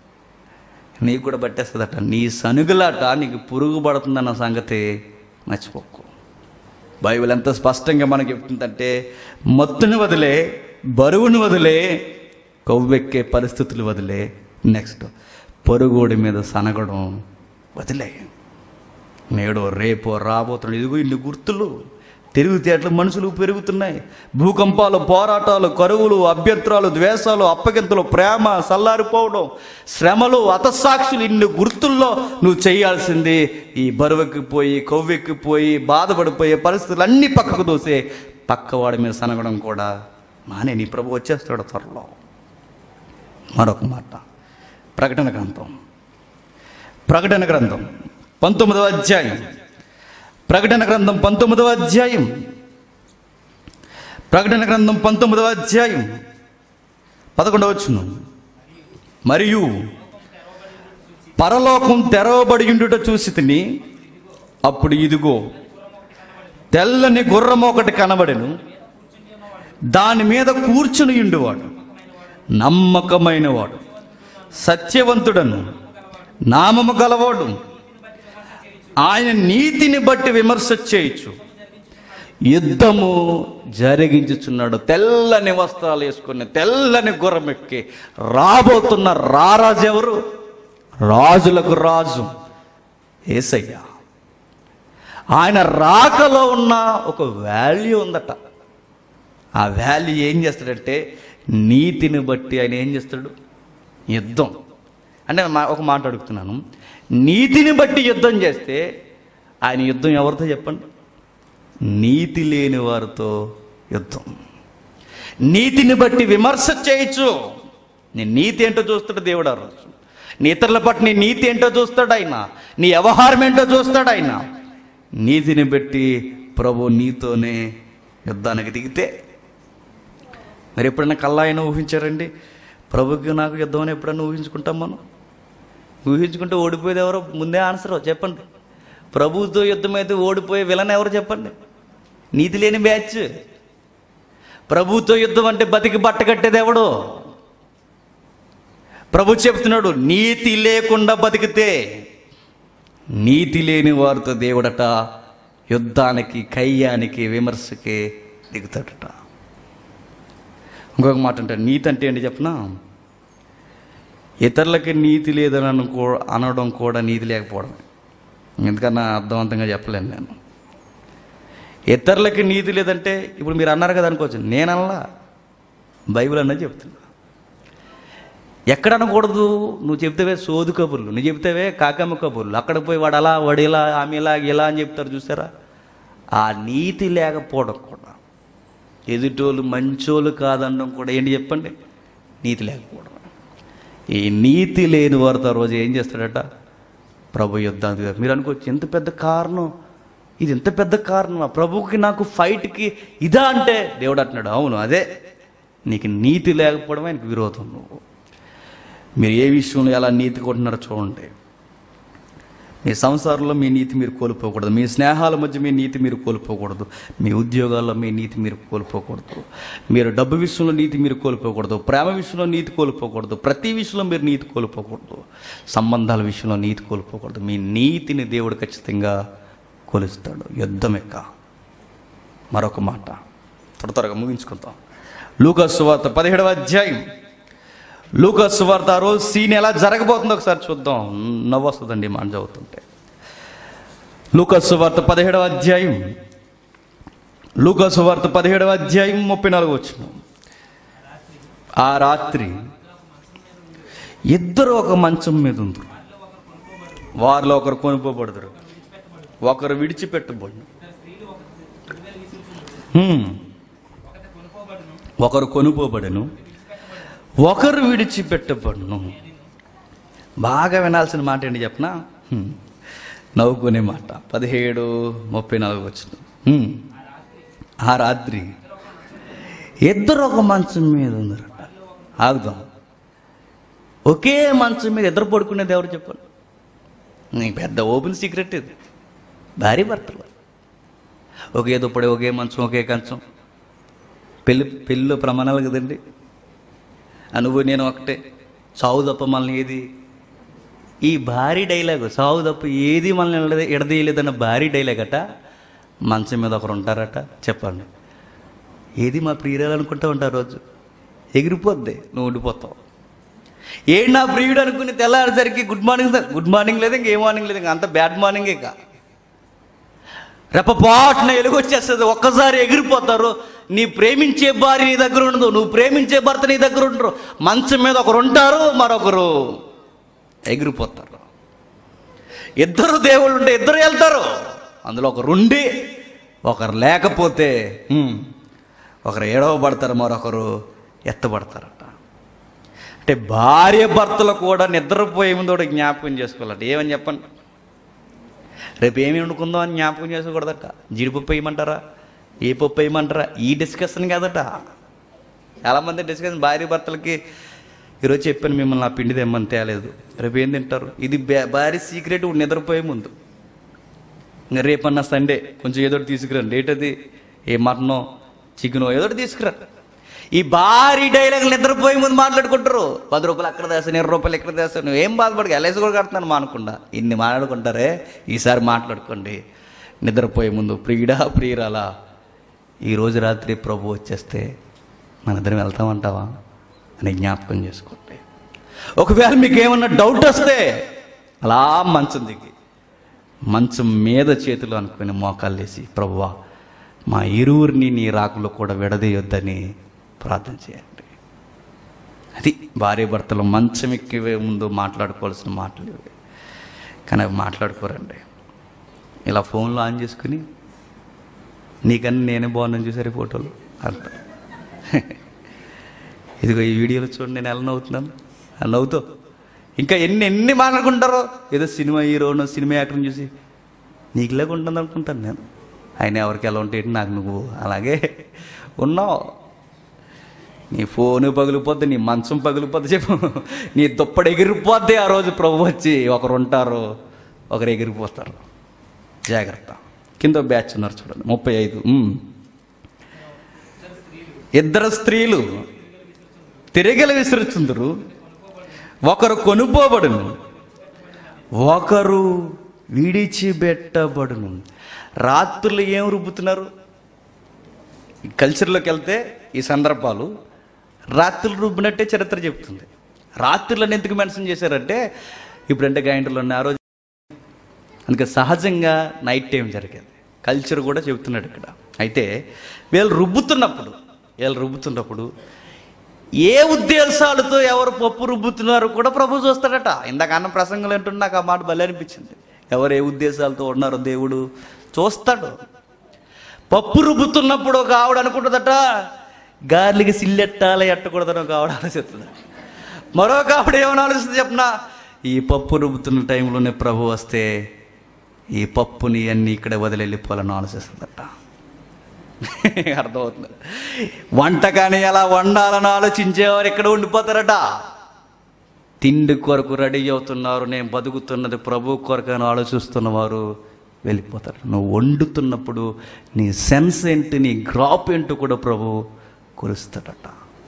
నీకు కూడా పట్టేస్తుందట నీ సనుగులాట నీకు పురుగు పడుతుందన్న సంగతి మర్చిపోకు బైబిల్ ఎంత స్పష్టంగా మనకి చెప్తుందంటే మత్తుని వదిలే బరువును వదిలే కొవ్వెక్కే పరిస్థితులు వదిలే నెక్స్ట్ పొరుగుడి మీద సనగడం వదిలే నేడు రేపో రాబోతున్నాడు ఇదిగో ఇన్ని గుర్తులు తిరుగుతేట్ల మనుషులు పెరుగుతున్నాయి భూకంపాలు పోరాటాలు కరువులు అభ్యంతరాలు ద్వేషాలు అప్పగింతలు ప్రేమ సల్లారిపోవడం శ్రమలు అతసాక్షులు ఇన్ని గుర్తుల్లో నువ్వు చేయాల్సింది ఈ బరువెక్కిపోయి కొవ్వెక్కిపోయి బాధపడిపోయే పరిస్థితులు అన్నీ పక్కకు దోసే పక్కవాడి మీద సనగడం కూడా మానే నీ ప్రభు వచ్చేస్తాడు త్వరలో మరొక మాట ప్రకటన గ్రంథం ప్రకటన గ్రంథం పంతొమ్మిదవ అధ్యాయం ప్రకటన గ్రంథం పంతొమ్మిదవ అధ్యాయం ప్రకటన గ్రంథం పంతొమ్మిదవ అధ్యాయం పదకొండవ వచ్చును మరియు పరలోకం తెరవబడి ఉండుట చూసి తిని అప్పుడు ఇదిగో తెల్లని గుర్రం ఒకటి కనబడెను దాని మీద కూర్చుని ఉండువాడు నమ్మకమైన వాడు సత్యవంతుడను నామము గలవాడు ఆయన నీతిని బట్టి విమర్శ చేయొచ్చు యుద్ధము జరిగించుచున్నాడు తెల్లని వస్త్రాలు వేసుకుని తెల్లని గుర్రం ఎక్కి రాబోతున్న రారాజు ఎవరు రాజులకు రాజు ఏసయ్య ఆయన రాకలో ఉన్న ఒక వాల్యూ ఉందట ఆ వాల్యూ ఏం చేస్తాడంటే నీతిని బట్టి ఆయన ఏం చేస్తాడు యుద్ధం అంటే మా- ఒక మాట అడుగుతున్నాను నీతిని బట్టి యుద్ధం చేస్తే ఆయన యుద్ధం ఎవరితో చెప్పండి నీతి లేని వారితో యుద్ధం నీతిని బట్టి విమర్శ చేయొచ్చు నీ నీతి ఏంటో చూస్తాడు దేవుడు ఆ రోజు నీ ఇతరుల పట్ల నీ నీతి ఏంటో చూస్తాడు ఆయన నీ వ్యవహారం ఏంటో చూస్తాడు ఆయన నీతిని బట్టి ప్రభు నీతోనే యుద్ధానికి దిగితే మరి ఎప్పుడైనా కల్లా అయినా ఊహించారండి ప్రభుకి నాకు యుద్ధం అని ఎప్పుడైనా ఊహించుకుంటాం మనం ఊహించుకుంటే ఓడిపోయేది ఎవరో ముందే ఆన్సర్ చెప్పండి ప్రభుతో యుద్ధం అయితే ఓడిపోయే విలన్ ఎవరు చెప్పండి నీతి లేని బ్యాచ్ ప్రభుతో యుద్ధం అంటే బతికి బట్ట కట్టేది ఎవడు ప్రభు చెప్తున్నాడు నీతి లేకుండా బతికితే నీతి లేని వారితో దేవుడట యుద్ధానికి కయ్యానికి విమర్శకి దిగుతాడట ఇంకొక మాట అంటే నీతి అంటే ఏంటి చెప్పనా ఇతరులకి నీతి లేదని అనుకో అనడం కూడా నీతి లేకపోవడం ఎందుకన్నా అర్థవంతంగా చెప్పలేను నేను ఇతరులకి నీతి లేదంటే ఇప్పుడు మీరు అన్నారు కదా అనుకోవచ్చు నేను అనలా బైబిల్ అన్నది చెప్తున్నా ఎక్కడ అనకూడదు నువ్వు చెప్తేవే సోదు కబుర్లు నువ్వు చెప్తేవే కాకమ్మ కబుర్లు అక్కడ పోయి వాడు అలా వాడు ఇలా ఆమె ఇలా ఇలా అని చెప్తారు చూసారా ఆ నీతి లేకపోవడం కూడా ఎదుటోళ్ళు మంచోళ్ళు కాదనడం కూడా ఏంటి చెప్పండి నీతి లేకపోవడం ఈ నీతి లేని వారితో ఆ రోజు ఏం చేస్తాడట ప్రభు యుద్ధానికి మీరు అనుకోవచ్చు ఎంత పెద్ద కారణం ఇది ఎంత పెద్ద కారణం ప్రభుకి నాకు ఫైట్కి ఇదా అంటే దేవుడు అంటున్నాడు అవును అదే నీకు నీతి లేకపోవడం ఆయనకు విరోధం నువ్వు మీరు ఏ విషయంలో ఎలా నీతి కొట్టినారో చూడండి మీ సంసారంలో మీ నీతి మీరు కోల్పోకూడదు మీ స్నేహాల మధ్య మీ నీతి మీరు కోల్పోకూడదు మీ ఉద్యోగాల్లో మీ నీతి మీరు కోల్పోకూడదు మీరు డబ్బు విషయంలో నీతి మీరు కోల్పోకూడదు ప్రేమ విషయంలో నీతి కోల్పోకూడదు ప్రతి విషయంలో మీరు నీతి కోల్పోకూడదు సంబంధాల విషయంలో నీతి కోల్పోకూడదు మీ నీతిని దేవుడు ఖచ్చితంగా కొలుస్తాడు యుద్ధం ఎక్క మరొక మాట త్వర త్వరగా ముగించుకుందాం లూకాసు వార్త పదిహేడవ అధ్యాయం లూకాసు వార్త ఆ రోజు సీన్ ఎలా జరగబోతుందో ఒకసారి చూద్దాం నవ్వు వస్తుందండి ఈ మాట చదువుతుంటే లూకాసు వార్త పదిహేడవ అధ్యాయం లూకాసు వార్త పదిహేడవ అధ్యాయం ముప్పై నాలుగు వచ్చిన ఆ రాత్రి ఇద్దరు ఒక మంచం మీద ఉందరు వారిలో ఒకరు కొనుక్కోబడతారు ఒకరు విడిచిపెట్టబడి ఒకరు కొనుక్కోబడను ఒకరు విడిచిపెట్టబడును బాగా వినాల్సిన మాట ఏంటి చెప్పనా హ్మ్. నవ్వుకునే మాట పదిహేడు ముప్పై నాలుగు వచ్చిన హ్మ్. ఆ రాత్రి ఇద్దరు ఒక మంచం మీద ఉన్నారట ఆగుదాం ఒకే మంచం మీద ఇద్దరు పడుకునేది ఎవరు చెప్పండి నీకు పెద్ద ఓపెన్ సీక్రెట్ ఇది భార్య భర్తలు ఒకే దుప్పటి ఒకే మంచం ఒకే కంచం పెళ్ళి పెళ్ళిలో ప్రమాణాలు కదండి ఆ నువ్వు నేను ఒకటే సావు తప్ప మనల్ని ఏది ఈ భారీ డైలాగ్ సావు తప్ప ఏది మనల్ని ఎడ- ఎడదీయలేదన్న భారీ డైలాగ్ అట మంచం మీద ఒకరు ఉంటారట చెప్పండి ఏది మా ప్రియురాలు అనుకుంటా ఉంటారు రోజు ఎగిరిపోద్ది నువ్వు ఉండిపోతావు ఏడు నా ప్రియుడు అనుకుని తెల్లారేసరికి good morning sir good morning లేదు ఇంకే మార్నింగ్ లేదు ఇంకా అంత బ్యాడ్ మార్నింగే కా రెప్పపాటున ఎలుగొచ్చేస్తుంది ఒక్కసారి ఎగిరిపోతారు నీ ప్రేమించే భార్య నీ దగ్గర ఉండదు నువ్వు ప్రేమించే భర్త నీ దగ్గర ఉండరు మంచం మీద ఒకరు ఉంటారు మరొకరు ఎగిరిపోతారు ఇద్దరు దేవుళ్ళు ఉంటే ఇద్దరు వెళ్తారు అందులో ఒకరు ఉండి ఒకరు లేకపోతే హ్మ్, ఒకరు ఏడవబడతారు మరొకరు ఎత్తబడతారట అంటే భార్య భర్తలు కూడా నిద్రపోయే ముందు ఒకటి జ్ఞాపకం చేసుకోవాలట ఏమని చెప్పండి రేపు ఏమి వండుకుందాం అని జ్ఞాపకం చేసుకోకూడదట జీడిపప్పు వేయమంటారా ఏ పప్పు వేయమంటారా ఈ డిస్కషన్ కాదట చాలామంది డిస్కషన్ భార్య భర్తలకి ఈరోజు చెప్పాను మిమ్మల్ని ఆ పిండి తెమ్మని తేలేదు రేపు ఏం తింటారు ఇది బ్యా- భార్య సీక్రెట్ నిద్రపోయే ముందు ఇంకా రేపన్నా సండే కొంచెం ఏదో ఒకటి తీసుకురండి ఏంటది ఏ మటనో చికెనో ఏదో ఒకటి తీసుకురా ఈ భారీ డైలాగ్ నిద్రపోయే ముందు మాట్లాడుకుంటారు పది రూపాయలు అక్కడ తెస్తాను ఇరవై రూపాయలు ఇక్కడ తెస్తాను నువ్వు ఏం బాధపడక ఎల్ఐసి కూడా కడుతున్నాను మానకుండా ఇన్ని మాట్లాడుకుంటారే ఈసారి మాట్లాడుకోండి నిద్రపోయే ముందు ప్రియుడా ప్రియురాలా ఈ రోజు రాత్రి ప్రభు వచ్చేస్తే మన ఇద్దరం వెళ్తామంటావా అని జ్ఞాపకం చేసుకోండి ఒకవేళ మీకు ఏమన్నా డౌట్ వస్తే అలా మంచం దిగి మంచం మీద చేతులు అనుకుని మోకాలు వేసి ప్రభువా మా ఇరువురిని నీ రాకులో కూడా విడదీయొద్దని ప్రార్థన చేయండి అది భార్య భర్తలు మంచం ఎక్కివే ముందు మాట్లాడుకోవాల్సిన మాటలు ఇవి కానీ అవి మాట్లాడుకోరండి ఇలా ఫోన్లో ఆన్ చేసుకుని నీకన్నా నేనే బాగున్నాను చూసారు ఈ ఫోటోలు అంట ఇదిగో ఈ వీడియోలో చూడండి నేను ఎలా నవ్వుతున్నాను ఆ నవ్వుతూ ఇంకా ఎన్ని ఎన్ని మాట్లాడుకుంటారో ఏదో సినిమా హీరోను సినిమా యాక్టర్ని చూసి నీకులాగా ఉంటుంది అనుకుంటాను నేను ఆయన ఎవరికి ఎలా ఉంటే ఏంటి నాకు నువ్వు అలాగే ఉన్నావు నీ ఫోను పగిలిపోద్ది నీ మంచం పగిలిపోద్ది చెప్పు నీ దుప్పటి ఎగిరిపోద్ది ఆ రోజు ప్రభు వచ్చి ఒకరు ఉంటారు ఒకరు ఎగిరిపోతారు జాగ్రత్త కింద బ్యాచ్ ఉన్నారు చూడండి ముప్పై ఐదు ఉమ్. ఇద్దరు స్త్రీలు తిరగలి విసురుచుందరు ఒకరు కొనుపోబడును ఒకరు విడిచిపెట్టబడును రాత్రులు ఏం రుబ్బుతున్నారు ఈ కల్చర్లోకి వెళ్తే ఈ సందర్భాలు రాత్రులు రుబ్బినట్టే చరిత్ర చెప్తుంది రాత్రులను ఎందుకు మెన్షన్ చేశారంటే ఇప్పుడంటే గ్రైండర్లు ఉన్నాయి ఆ రోజు అందుకే సహజంగా నైట్ టైం జరిగేది కల్చర్ కూడా చెబుతున్నాడు ఇక్కడ అయితే వీళ్ళు రుబ్బుతున్నప్పుడు వీళ్ళు రుబ్బుతున్నప్పుడు ఏ ఉద్దేశాలతో ఎవరు పప్పు రుబ్బుతున్నారో కూడా ప్రభు చూస్తాడట ఇందాక అన్న ప్రసంగంలో ఏంటంటే నాకు ఆ మాట భలే అనిపించింది ఎవరు ఏ ఉద్దేశాలతో ఉన్నారో దేవుడు చూస్తాడు పప్పు రుబ్బుతున్నప్పుడు ఒక ఆవిడ అనుకుంటుందట గార్లికి సిల్లెట్టాలి ఎట్టకూడదని ఒక ఆవిడ ఆలోచిస్తుంది మరొక ఆవిడ ఏమని ఆలోచిస్తుంది చెప్పనా ఈ పప్పు రుబ్బుతున్న టైంలోనే ప్రభు వస్తే ఈ పప్పుని అన్ని ఇక్కడ వదిలి వెళ్ళిపోవాలని ఆలోచిస్తుందట అర్థమవుతుంది వంటకాన్ని ఎలా వండాలని ఆలోచించేవారు ఇక్కడ ఉండిపోతారట తిండి కొరకు రెడీ అవుతున్నారు నేను బతుకుతున్నది ప్రభు కొరకు అని ఆలోచిస్తున్నవారు వెళ్ళిపోతారు నువ్వు వండుతున్నప్పుడు నీ సెన్స్ ఏంటి నీ గ్రాప్ ఏంటో కూడా ప్రభు కురుస్తాడట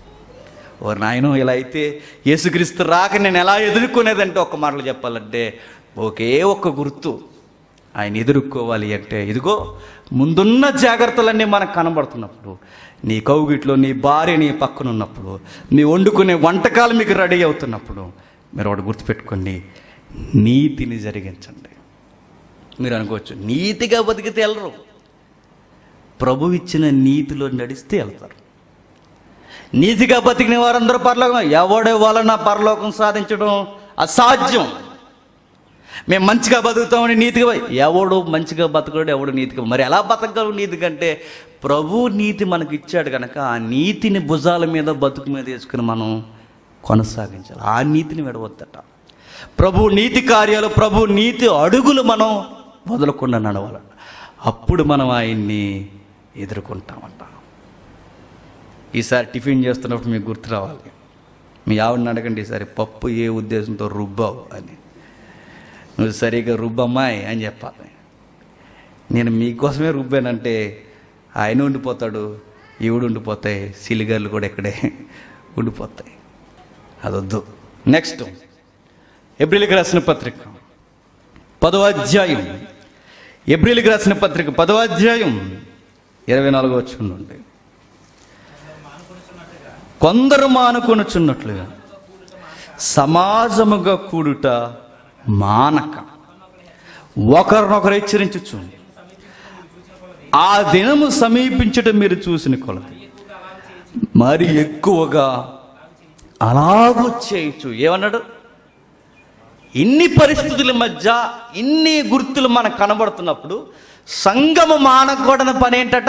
ఓ నాయన ఇలా అయితే యేసుక్రీస్తు రాక నేను ఎలా ఎదుర్కొనేదంటే ఒక మాటలు చెప్పాలంటే ఒకే ఒక్క గుర్తు ఆయన ఎదుర్కోవాలి అంటే ఇదిగో ముందున్న జాగ్రత్తలన్నీ మనకు కనబడుతున్నప్పుడు నీ కౌగిట్లో నీ భార్య నీ పక్కన ఉన్నప్పుడు నీ వండుకునే వంటకాలు మీకు రెడీ అవుతున్నప్పుడు మీరు ఒకటి గుర్తుపెట్టుకోండి నీతిని జరిగించండి మీరు అనుకోవచ్చు నీతిగా బతికితే వెళ్ళరు ప్రభు ఇచ్చిన నీతిలో నడిస్తే వెళ్తారు నీతిగా బతికిన వారందరూ పరలోకం ఎవడి వలన పరలోకం సాధించడం అసాధ్యం మేము మంచిగా బతుకుతామని నీతిగా బ- ఎవడు మంచిగా బతకడు ఎవడు నీతిగా మరి ఎలా బతకగలవు నీతి కంటే ప్రభు నీతి మనకి ఇచ్చాడు కనుక ఆ నీతిని భుజాల మీద బతుకు మీద వేసుకుని మనం కొనసాగించాలి ఆ నీతిని విడవద్దట ప్రభు నీతి కార్యాలు ప్రభు నీతి అడుగులు మనం వదలకుండా నడవాలట అప్పుడు మనం ఆయన్ని ఎదుర్కొంటామంట ఈసారి టిఫిన్ చేస్తున్నప్పుడు మీకు గుర్తు రావాలి మీ ఆవిడని అడగండి ఈసారి పప్పు ఏ ఉద్దేశంతో రుబ్బావు అని నువ్వు సరిగా రుబ్బమ్మాయి అని చెప్పాలి నేను మీకోసమే రుబ్బానంటే ఆయన ఉండిపోతాడు ఈవిడ ఉండిపోతాయి సిలిగర్లు కూడా ఇక్కడే ఉండిపోతాయి అదొద్దు నెక్స్ట్ ఏప్రిల్కి రాసిన పత్రిక పదవ అధ్యాయం ఏప్రిల్కి రాసిన పత్రిక పదవ అధ్యాయం ఇరవై నాలుగో వచ్చి నుండి కొందరు మానుకొనుచున్నట్లుగా సమాజముగా కూడుట మానక ఒకరినొకరు హెచ్చరించుచు ఆ దినము సమీపించటం మీరు చూసిన కొలది మరి ఎక్కువగా అలాగూ చేయొచ్చు ఏమన్నాడు ఇన్ని పరిస్థితుల మధ్య ఇన్ని గుర్తులు మనకు కనబడుతున్నప్పుడు సంగము మానకూడని పని ఏంటట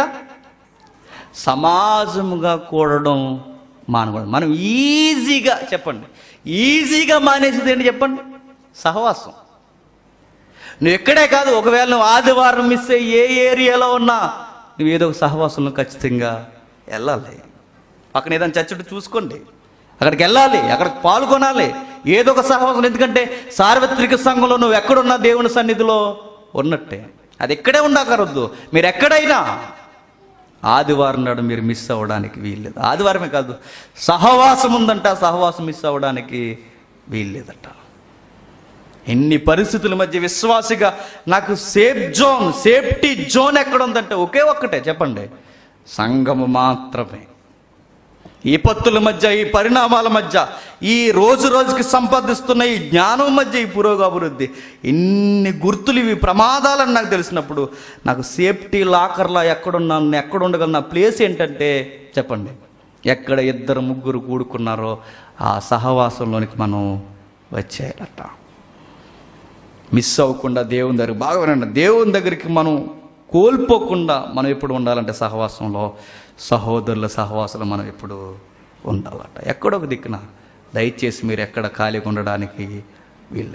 సమాజముగా కూడడం మానకూడదు మనం ఈజీగా చెప్పండి ఈజీగా మానేసేది ఏంటి చెప్పండి సహవాసం నువ్వు ఎక్కడే కాదు ఒకవేళ నువ్వు ఆదివారం మిస్ అయ్యి ఏ ఏరియాలో ఉన్నా నువ్వు ఏదో ఒక సహవాసంలో ఖచ్చితంగా వెళ్ళాలి పక్కన ఏదైనా చచ్చుడు చూసుకోండి అక్కడికి వెళ్ళాలి అక్కడికి పాల్గొనాలి ఏదో ఒక సహవాసం ఎందుకంటే సార్వత్రిక సంఘంలో నువ్వు ఎక్కడున్నా దేవుని సన్నిధిలో ఉన్నట్టే అది ఎక్కడే ఉండకరొద్దు మీరు ఎక్కడైనా ఆదివారం నాడు మీరు మిస్ అవ్వడానికి వీల్లేదు ఆదివారమే కాదు సహవాసం ఉందంట ఆ సహవాసం మిస్ అవ్వడానికి వీల్లేదట ఎన్ని పరిస్థితుల మధ్య విశ్వాసిగా నాకు సేఫ్ జోన్ సేఫ్టీ జోన్ ఎక్కడ ఉందంటే ఒకే ఒక్కటే చెప్పండి సంఘము మాత్రమే ఈ పత్తుల మధ్య ఈ పరిణామాల మధ్య ఈ రోజు రోజుకి సంపాదిస్తున్న ఈ జ్ఞానం మధ్య ఈ పురోగభివృద్ధి ఇన్ని గుర్తులు ఇవి ప్రమాదాలని నాకు తెలిసినప్పుడు నాకు సేఫ్టీ లాకర్లా ఎక్కడున్నాను ఎక్కడ ఉండగలను నా ప్లేస్ ఏంటంటే చెప్పండి ఎక్కడ ఇద్దరు ముగ్గురు కూడుకున్నారో ఆ సహవాసంలోనికి మనం వచ్చేయాలట మిస్ అవ్వకుండా దేవుని దగ్గర బాగా వినండి దేవుని దగ్గరికి మనం కోల్పోకుండా మనం ఎప్పుడు ఉండాలంటే సహవాసంలో సహోదరుల సహవాసంలో మనం ఎప్పుడు ఉండాలట ఎక్కడొక దిక్కున దయచేసి మీరు ఎక్కడ ఖాళీగా ఉండడానికి వీల్లేదు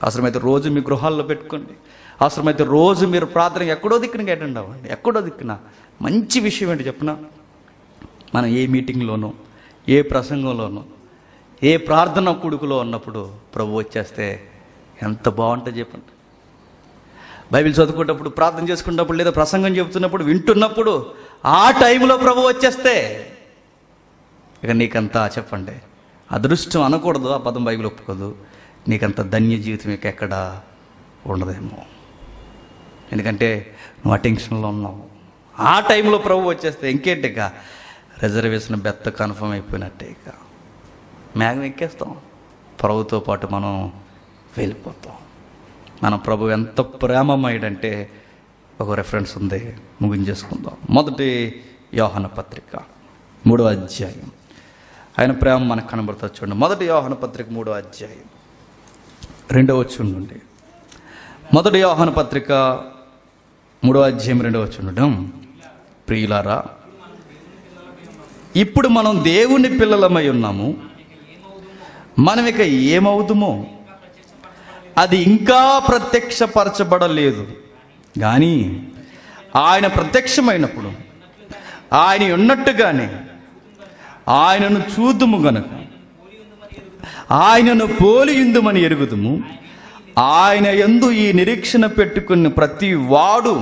అవసరమైతే రోజు మీ గృహాల్లో పెట్టుకోండి అవసరమైతే రోజు మీరు ప్రార్థన ఎక్కడో దిక్కున అటెండ్ అవ్వండి ఎక్కడో దిక్కున మంచి విషయం ఏంటి చెప్పిన మనం ఏ మీటింగ్లోనూ ఏ ప్రసంగంలోనూ ఏ ప్రార్థన కుడుకులో ఉన్నప్పుడు ప్రభు వచ్చేస్తే ఎంత బాగుంటుంది చెప్పండి బైబిల్ చదువుకున్నప్పుడు ప్రార్థన చేసుకున్నప్పుడు లేదా ప్రసంగం చెబుతున్నప్పుడు వింటున్నప్పుడు ఆ టైంలో ప్రభు వచ్చేస్తే ఇక నీకంతా చెప్పండి అదృష్టం అనకూడదు ఆ పదం బైబిల్ ఒప్పుకోదు నీకంత ధన్య జీవితం ఇక ఎక్కడ ఉండదేమో ఎందుకంటే నువ్వు అటెన్షన్లో ఉన్నావు ఆ టైంలో ప్రభు వచ్చేస్తే ఇంకేంటి ఇక రిజర్వేషన్ బెత్త కన్ఫర్మ్ అయిపోయినట్టే ఇక మేఘం ఎక్కేస్తాం ప్రభుతో పాటు మనం వెళ్ళిపోతాం మన ప్రభు ఎంత ప్రేమమయుడంటే ఒక రెఫరెన్స్ ఉంది ముగించేసుకుందాం మొదటి యోహన పత్రిక మూడో అధ్యాయం ఆయన ప్రేమ మనకు కనబడుతుంది చూడండి మొదటి యోహన పత్రిక మూడో అధ్యాయం రెండో వచ్చి నుండి మొదటి యోహన పత్రిక మూడో అధ్యాయం రెండో వచ్చి ఉండడం ప్రియులారా ఇప్పుడు మనం దేవుని పిల్లలమై ఉన్నాము మనం ఇక ఏమవుదుమో అది ఇంకా ప్రత్యక్షపరచబడలేదు కానీ ఆయన ప్రత్యక్షమైనప్పుడు ఆయన ఉన్నట్టుగానే ఆయనను చూదుము గనక ఆయనను పోలియుందుమని ఎరుగుదుము ఆయన ఎందు ఈ నిరీక్షణ పెట్టుకున్న ప్రతి వాడు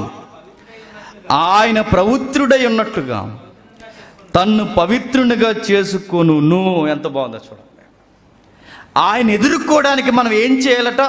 ఆయన ప్రవృత్రుడై ఉన్నట్లుగా తన్ను పవిత్రునిగా చేసుకొను ఎంత బాగుందో చూడండి ఆయన ఎదుర్కోవడానికి మనం ఏం చేయాలట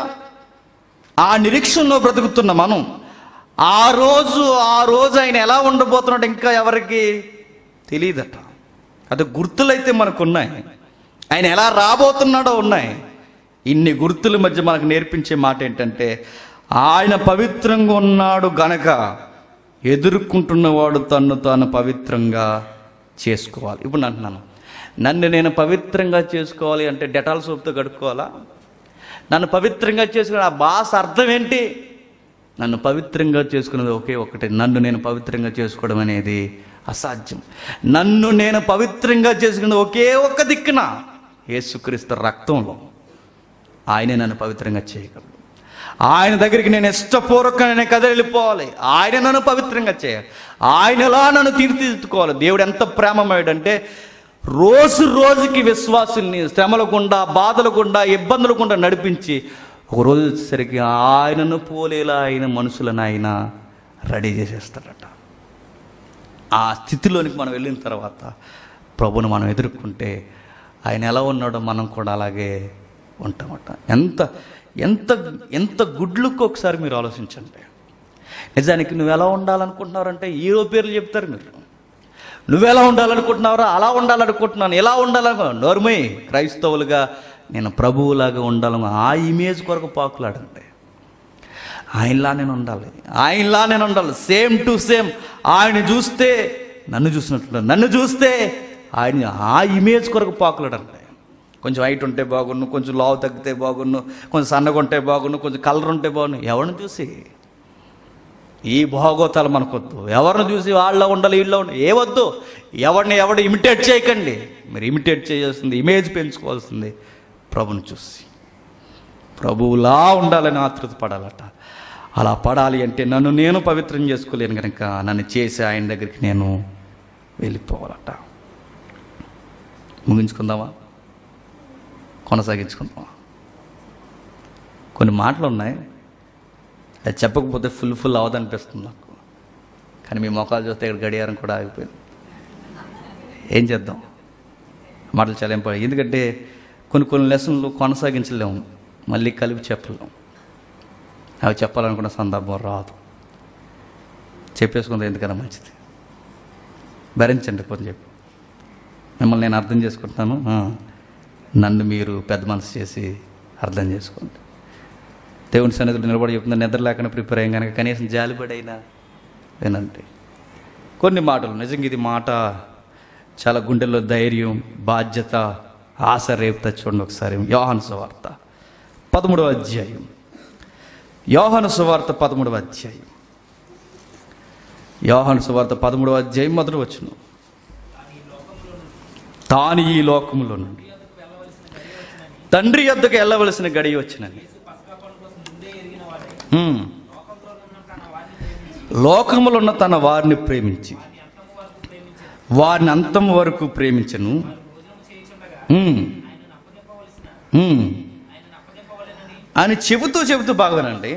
ఆ నిరీక్షణలో బ్రతుకుతున్న మనం ఆ రోజు ఆ రోజు ఆయన ఎలా ఉండబోతున్నాడు ఇంకా ఎవరికి తెలియదట అది గుర్తులైతే మనకు ఉన్నాయి ఆయన ఎలా రాబోతున్నాడో ఉన్నాయి ఇన్ని గుర్తుల మధ్య మనకు నేర్పించే మాట ఏంటంటే ఆయన పవిత్రంగా ఉన్నాడు గనక ఎదుర్కొంటున్నవాడు తన్ను తాను పవిత్రంగా చేసుకోవాలి ఇప్పుడు నేను అంటున్నాను నన్ను నేను పవిత్రంగా చేసుకోవాలి అంటే డెటాల్ సోప్తో కడుక్కోవాలా నన్ను పవిత్రంగా చేసుకునే ఆ భాష అర్థం ఏంటి నన్ను పవిత్రంగా చేసుకున్నది ఒకే ఒకటి నన్ను నేను పవిత్రంగా చేసుకోవడం అనేది అసాధ్యం నన్ను నేను పవిత్రంగా చేసుకున్నది ఒకే ఒక్క దిక్కున యేసుక్రీస్తు రక్తంలో ఆయనే నన్ను పవిత్రంగా చేయగలడు ఆయన దగ్గరికి నేను ఇష్టపూర్వకంగా కథ వెళ్ళిపోవాలి ఆయన నన్ను పవిత్రంగా చేయాలి ఆయనలా నన్ను తీర్చిదిద్దుకోవాలి దేవుడు ఎంత ప్రేమమయుడంటే రోజు రోజుకి విశ్వాసుల్ని శ్రమల గుండా బాధల గుండా ఇబ్బందుల గుండా నడిపించి ఒక రోజు వచ్చేసరికి ఆయనను పోలేలా ఆయన మనుషులను ఆయన రెడీ చేసేస్తాడట ఆ స్థితిలోనికి మనం వెళ్ళిన తర్వాత ప్రభుని మనం ఎదుర్కొంటే ఆయన ఎలా ఉన్నాడో మనం కూడా అలాగే ఉంటామట ఎంత ఎంత ఎంత గుడ్లుకు ఒకసారి మీరు ఆలోచించండి నిజానికి నువ్వు ఎలా ఉండాలనుకుంటున్నారంటే హీరో పేర్లు చెప్తారు మీరు నువ్వెలా ఉండాలనుకుంటున్నావురా అలా ఉండాలనుకుంటున్నాను ఎలా ఉండాలను నోర్మై క్రైస్తవులుగా నేను ప్రభువులాగా ఉండాలను ఆ ఇమేజ్ కొరకు పాకులాడండి ఆయనలా నేను ఉండాలి ఆయనలా నేను ఉండాలి సేమ్ టు సేమ్ ఆయన చూస్తే నన్ను చూసినట్లు నన్ను చూస్తే ఆయన ఆ ఇమేజ్ కొరకు పాకులాడండి కొంచెం హైట్ ఉంటే బాగున్ను కొంచెం లావు తగ్గితే బాగున్ను కొంచెం సన్నగా ఉంటే బాగున్ను కొంచెం కలర్ ఉంటే బాగున్ను ఎవరిని చూసి ఈ భాగోతాలు మనకొద్దు ఎవరిని చూసి వాళ్ళ ఉండాలి వీళ్ళ ఉండాలి ఏ వద్దు ఎవరిని ఎవడు ఇమిటేట్ చేయకండి మీరు ఇమిటేట్ చేయాల్సింది ఇమేజ్ పెంచుకోవాల్సింది ప్రభుని చూసి ప్రభువులా ఉండాలని ఆతృత పడాలట అలా పడాలి అంటే నన్ను నేను పవిత్రం చేసుకోలేను కనుక నన్ను చేసి ఆయన దగ్గరికి నేను వెళ్ళిపోవాలట ముగించుకుందామా కొనసాగించుకుందామా కొన్ని మాటలు ఉన్నాయి అది చెప్పకపోతే ఫుల్ ఫుల్ అవ్వదనిపిస్తుంది నాకు కానీ మీ మొఖాలు చూస్తే ఇక్కడ గడియారం కూడా ఆగిపోయింది ఏం చేద్దాం మాటలు చాలా ఇంపార్టెంట్ ఎందుకంటే కొన్ని కొన్ని లెసన్లు కొనసాగించలేము మళ్ళీ కలిపి చెప్పలేము అవి చెప్పాలనుకున్న సందర్భం రాదు చెప్పేసుకుంది ఎందుకన్నా మంచిది భరించండి కొంచెం చెప్పి మిమ్మల్ని నేను అర్థం చేసుకుంటున్నాను ఆ, నన్ను మీరు పెద్ద మనసు చేసి అర్థం చేసుకోండి దేవుని సన్నిధిలో నిలబడి చెప్తున్నా నిద్ర లేకుండా ప్రిపేర్ అయ్యాం కనుక కనీసం జాలిపడైనా వినండి కొన్ని మాటలు నిజంగా ఇది మాట చాలా గుండెల్లో ధైర్యం బాధ్యత ఆశ రేపుతా చూడండి ఒకసారి యోహాను సువార్త పదమూడవ అధ్యాయం యోహాను సువార్త పదమూడవ అధ్యాయం యోహాను సువార్త పదమూడవ అధ్యాయం మొదటి వచ్చును తాను ఈ లోకములో నుండి తండ్రి యొద్దకు వెళ్ళవలసిన గడియ వచ్చినని ఉమ్. లోకములో ఉన్న తన వారిని ప్రేమించి వారిని అంతం వరకు ప్రేమించను ఉమ్. ఉమ్. అని చెబుతూ చెబుతూ బాగానండి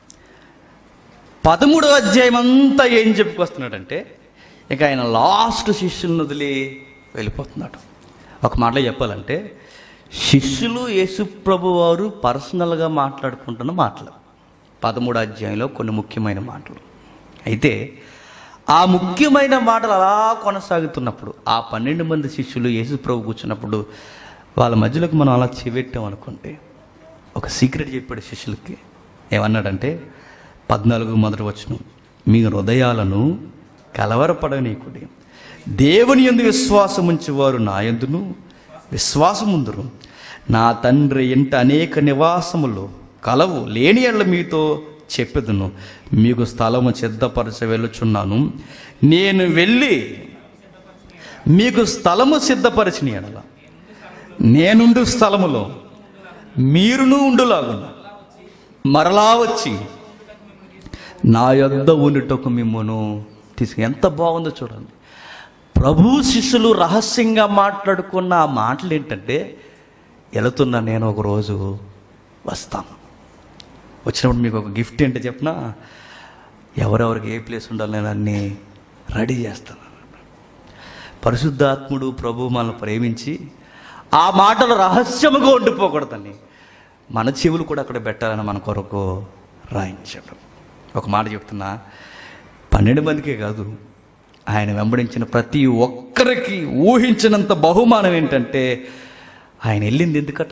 పదమూడో అధ్యాయం అంతా ఏం చెప్పుకొస్తున్నాడంటే ఇక ఆయన లాస్ట్ శిష్యులను వదిలి వెళ్ళిపోతున్నాడు ఒక మాటలో చెప్పాలంటే శిష్యులు యేసుప్రభు వారు పర్సనల్గా మాట్లాడుకుంటున్న మాటలు పదమూడో అధ్యాయంలో కొన్ని ముఖ్యమైన మాటలు అయితే ఆ ముఖ్యమైన మాటలు అలా కొనసాగుతున్నప్పుడు ఆ పన్నెండు మంది శిష్యులు యేసుప్రభు కూర్చున్నప్పుడు వాళ్ళ మధ్యలోకి మనం అలా చెవెట్టాం అనుకుంటే ఒక సీక్రెట్ చెప్పాడు శిష్యులకి ఏమన్నాడంటే పద్నాలుగు మొదటి వచ్చును మీ హృదయాలను కలవరపడనీకుడి దేవుని ఎందు విశ్వాసం ఉంచేవారు నా ఎందును విశ్వాసముందురు నా తండ్రి ఇంట అనేక నివాసములు కలవు లేని ఎళ్ళ మీతో చెప్పెదును మీకు స్థలము సిద్ధపరచ వెళ్ళుచున్నాను నేను వెళ్ళి మీకు స్థలము సిద్ధపరిచిన ఎడల నేనుండు స్థలములో మీరును ఉండులాగున మరలా వచ్చి నా యొద్ద ఉండుటకు మిమ్మను తీసుకు ఎంత బాగుందో చూడండి ప్రభు శిష్యులు రహస్యంగా మాట్లాడుకున్న ఆ మాటలు ఏంటంటే వెళుతున్నా నేను ఒక రోజు వస్తాను వచ్చినప్పుడు మీకు ఒక గిఫ్ట్ ఏంటో చెప్పిన ఎవరెవరికి ఏ ప్లేస్ ఉండాలి నేను అన్నీ రెడీ చేస్తాను పరిశుద్ధాత్ముడు ప్రభు మనల్ని ప్రేమించి ఆ మాటలు రహస్యముగా ఉండిపోకూడదని మన చెవులు కూడా అక్కడ పెట్టాలని మన కొరకు రాయించాడు ఒక మాట చెప్తున్నా పన్నెండు మందికే కాదు ఆయన వెంబడించిన ప్రతి ఒక్కరికి ఊహించినంత బహుమానం ఏంటంటే ఆయన వెళ్ళింది ఎందుకట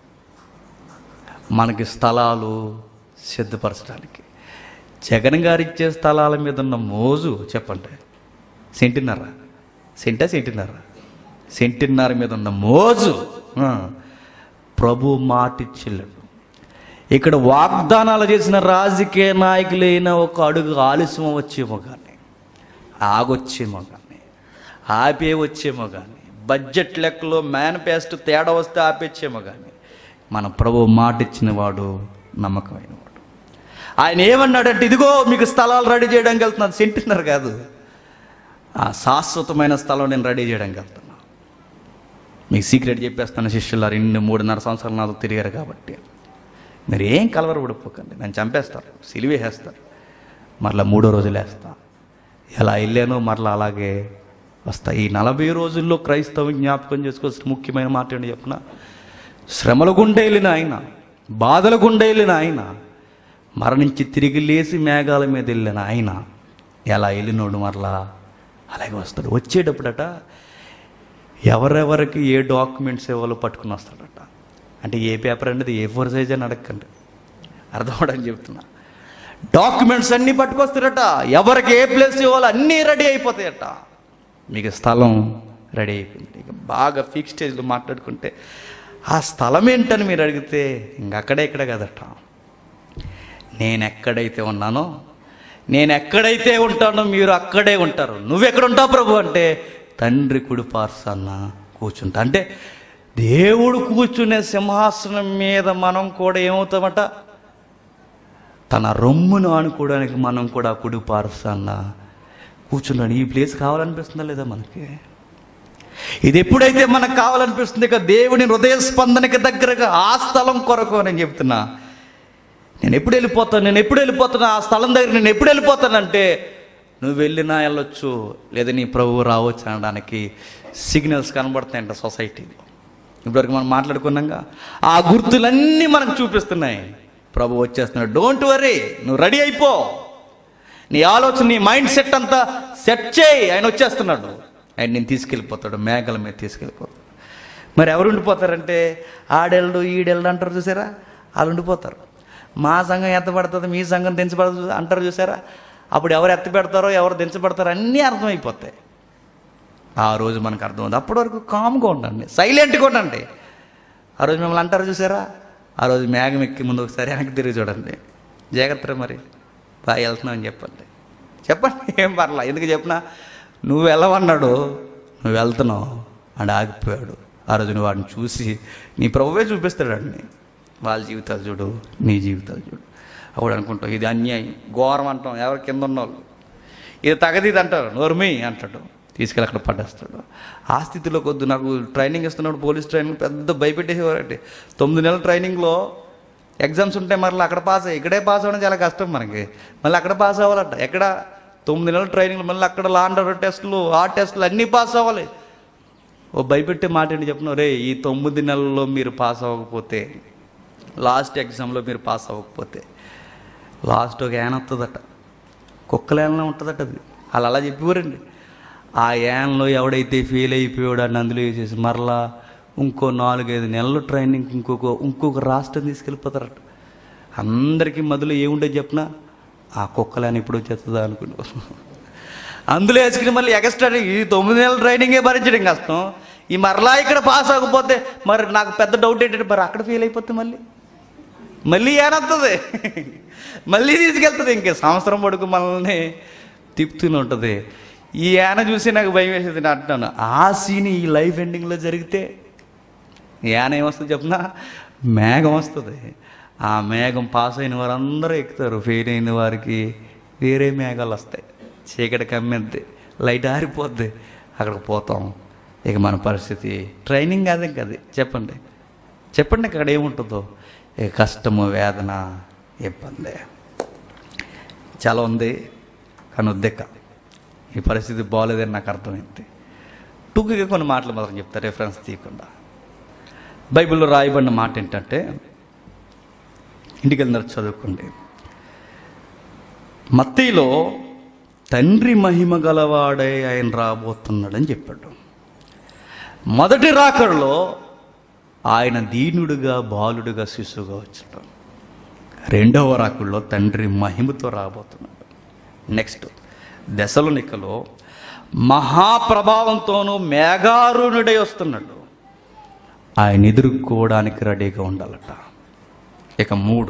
మనకి స్థలాలు సిద్ధపరచడానికి జగన్ గారు ఇచ్చే స్థలాల మీద ఉన్న మోజు చెప్పండి సెంటిన్నర సెంటా సెంటిన్నర సెంటిన్నర మీద ఉన్న మోజు ఆ, ప్రభు మాటిచ్చిల్లాడు ఇక్కడ వాగ్దానాలు చేసిన రాజకీయ నాయకులైన ఒక అడుగు ఆలస్యం వచ్చేమో కానీ ఆగొచ్చేమో కానీ ఆపే వచ్చేమో కానీ బడ్జెట్ లెక్కలో మేనిఫెస్టో తేడా వస్తే ఆపేచ్చేమో కానీ మన ప్రభు మాట ఇచ్చిన వాడు నమ్మకమైన వాడు ఆయన ఏమన్నాడంటే ఇదిగో మీకు స్థలాలు రెడీ చేయడానికి వెళ్తున్నాను సెంటున్నారు కాదు ఆ శాశ్వతమైన స్థలం నేను రెడీ చేయడానికి వెళ్తున్నా మీకు సీక్రెట్ చెప్పేస్తాను శిష్యులు రెండు మూడున్నర సంవత్సరాలు నాతో తిరిగారు కాబట్టి మీరు ఏం కలవరపడిపోకండి నన్ను చంపేస్తారు సిలివేసేస్తారు మరలా మూడో రోజులు వేస్తా ఎలా వెళ్ళానో మరలా అలాగే వస్తా ఈ నలభై రోజుల్లో క్రైస్తవ జ్ఞాపకం చేసుకోవాల్సిన ముఖ్యమైన మాట ఏంటి చెప్పిన శ్రమల గుండె వెళ్ళిన ఆయన బాధల గుండె వెళ్ళిన ఆయన మరణించి తిరిగి లేచి మేఘాల మీద వెళ్ళిన ఆయన ఎలా వెళ్ళినోడు మరలా అలాగే వస్తాడు వచ్చేటప్పుడట ఎవరెవరికి ఏ డాక్యుమెంట్స్ ఇవ్వాలో పట్టుకుని వస్తాడట అంటే ఏ పేపర్ అనేది ఏ ఫోర్ సైజ్ అని అడగండి అర్థమవడని చెప్తున్నా డాక్యుమెంట్స్ అన్నీ పట్టుకొస్తారట ఎవరికి ఏ ప్లేస్ ఇవ్వాలో అన్నీ రెడీ అయిపోతాయట మీకు స్థలం రెడీ అయిపోయింది ఇక బాగా ఫిక్స్ స్టేజ్లో మాట్లాడుకుంటే ఆ స్థలం ఏంటని మీరు అడిగితే ఇంకక్కడే ఇక్కడ కదట నేను ఎక్కడైతే ఉన్నానో నేను ఎక్కడైతే ఉంటానో మీరు అక్కడే ఉంటారు నువ్వెక్కడ ఉంటావు ప్రభు అంటే తండ్రి కుడి పార్సన్న కూర్చుంటా అంటే దేవుడు కూర్చునే సింహాసనం మీద మనం కూడా ఏమవుతామట తన రొమ్మును ఆనుకోవడానికి మనం కూడా కుడి పార్సన్న కూర్చున్నాడు ఈ ప్లేస్ కావాలనిపిస్తుందా లేదా మనకి ఇది ఎప్పుడైతే మనకు కావాలనిపిస్తుంది ఇక దేవుని హృదయ స్పందనకి దగ్గరగా ఆ స్థలం కొరకు నేను చెప్తున్నా నేను ఎప్పుడు వెళ్ళిపోతాను నేను ఎప్పుడు వెళ్ళిపోతాను ఆ స్థలం దగ్గర నేను ఎప్పుడు వెళ్ళిపోతానంటే నువ్వు వెళ్ళినా వెళ్ళొచ్చు లేదా నీ ప్రభువు రావచ్చు అనడానికి సిగ్నల్స్ కనబడుతాయంట సొసైటీలో ఇప్పటివరకు మనం మాట్లాడుకున్నాగా ఆ గుర్తులన్నీ మనకు చూపిస్తున్నాయి ప్రభు వచ్చేస్తున్నాడు డోంట్ వరీ నువ్వు రెడీ అయిపో నీ ఆలోచన నీ మైండ్ సెట్ అంతా సెట్ చేయి ఆయన వచ్చేస్తున్నాడు ఆయన నేను తీసుకెళ్ళిపోతాడు మేఘల మీద తీసుకెళ్ళిపోతాడు మరి ఎవరు ఉండిపోతారంటే ఆడెళ్ళు ఈడెళ్ళు అంటారు చూసారా వాళ్ళు ఉండిపోతారు మా సంఘం ఎంత పడుతుంది మీ సంఘం దించబడుతుంది అంటారు చూసారా అప్పుడు ఎవరు ఎత్త పెడతారో ఎవరు దించబడతారో అన్నీ అర్థమైపోతాయి ఆ రోజు మనకు అర్థమవుతుంది అప్పటి వరకు కామ్గా ఉండండి సైలెంట్గా ఉండండి ఆ రోజు మిమ్మల్ని అంటారు చూసారా ఆ రోజు మేఘం ఎక్కి ముందు ఒకసారి వెనక్కి తిరిగి చూడండి జాగ్రత్త మరి బాగా వెళ్తున్నావు అని చెప్పండి చెప్పండి ఏం పర్లా ఎందుకు చెప్పినా నువ్వు వెళ్ళవన్నాడు నువ్వు వెళ్తున్నావు అని ఆగిపోయాడు ఆ రోజు నువ్వు వాడిని చూసి నీ ప్రభువే చూపిస్తాడండి వాళ్ళ జీవితాలు చూడు నీ జీవితాలు చూడు అప్పుడు అనుకుంటాం ఇది అన్యాయం ఘోరం అంటాం ఎవరు కింద ఉన్నవాళ్ళు ఇది తగదీది అంటారు నోర్మి అంటాడు తీసుకెళ్ళి అక్కడ పడేస్తాడు ఆ స్థితిలో కొద్ది నాకు ట్రైనింగ్ ఇస్తున్నప్పుడు పోలీస్ ట్రైనింగ్ పెద్ద భయపెట్టేసేవారంటే తొమ్మిది నెలల ట్రైనింగ్లో ఎగ్జామ్స్ ఉంటాయి మరలా అక్కడ పాస్ అయ్యి ఇక్కడే పాస్ అవ్వడం చాలా కష్టం మనకి మళ్ళీ అక్కడ పాస్ అవ్వాలంట ఎక్కడ తొమ్మిది నెలల ట్రైనింగ్ మళ్ళీ అక్కడ లాండర్ టెస్టులు ఆ టెస్టులు అన్నీ పాస్ అవ్వాలి ఓ భయపెట్టే మాట ఏంటి చెప్పిన రే ఈ తొమ్మిది నెలల్లో మీరు పాస్ అవ్వకపోతే లాస్ట్ ఎగ్జామ్లో మీరు పాస్ అవ్వకపోతే లాస్ట్ ఒక యాన్ వస్తుందట కుక్కలేనలో ఉంటుందట అది వాళ్ళు అలా చెప్పేవారండి ఆ యాన్లో ఎవడైతే ఫెయిల్ అయిపోయాడో అని అందులో వేసేసి మరలా ఇంకో నాలుగైదు నెలలు ట్రైనింగ్ ఇంకొక ఇంకొక రాష్ట్రం తీసుకెళ్ళిపోతారట అందరికీ మొదలు ఏముండేది చెప్పిన ఆ కుక్కలని ఎప్పుడు వచ్చేస్తుందా అనుకుంటా అందులో వేసుకుని మళ్ళీ ఎక్స్ట్రా ఈ తొమ్మిది నెలల ట్రైనింగే భరించడం కష్టం ఈ మరలా ఇక్కడ పాస్ అవ్వకపోతే మరి నాకు పెద్ద డౌట్ ఏంటంటే మరి అక్కడ ఫెయిల్ అయిపోతే మళ్ళీ మళ్ళీ ఏనొస్తుంది మళ్ళీ తీసుకెళ్తుంది ఇంకే సంవత్సరం పడుకు మనల్ని తిప్పుతూనే ఉంటుంది ఈ యాన చూసి నాకు భయం వేసేది నేను అంటున్నాను ఆ సీన్ ఈ లైఫ్ ఎండింగ్లో జరిగితే యాన ఏమొస్తుంది చెప్పిన మేఘం వస్తుంది ఆ మేఘం పాస్ అయిన వారందరూ ఎక్కుతారు ఫెయిల్ అయిన వారికి వేరే మేఘాలు వస్తాయి చీకటి కమ్మిద్ది లైట్ ఆరిపోద్ది అక్కడికి పోతాం ఇక మన పరిస్థితి ట్రైనింగ్ అదే కది చెప్పండి చెప్పండి అక్కడ ఏముంటుందో ఇక కష్టము వేదన ఇబ్బంది చాలా ఉంది కానీ వద్దెక్క ఈ పరిస్థితి బాగోలేదని నాకు అర్థమైంది టూకుగా కొన్ని మాటలు మాత్రం చెప్తా రెఫరెన్స్ తీయకుండా బైబిల్లో రాయబడిన మాట ఏంటంటే ఇంటికి వెళ్ళినారు చదువుకోండి మత్తయిలో తండ్రి మహిమ గలవాడై ఆయన రాబోతున్నాడని చెప్పాడు మొదటి రాకడలో ఆయన దీనుడుగా బాలుడుగా శిశువుగా వచ్చాడు రెండవ రాకుల్లో తండ్రి మహిమతో రాబోతున్నాడు నెక్స్ట్ దశలోనికలో మహాప్రభావంతోనూ మేఘారుణుడై వస్తున్నాడు ఆయన ఎదుర్కోవడానికి రెడీగా ఉండాలట ఇక మూడు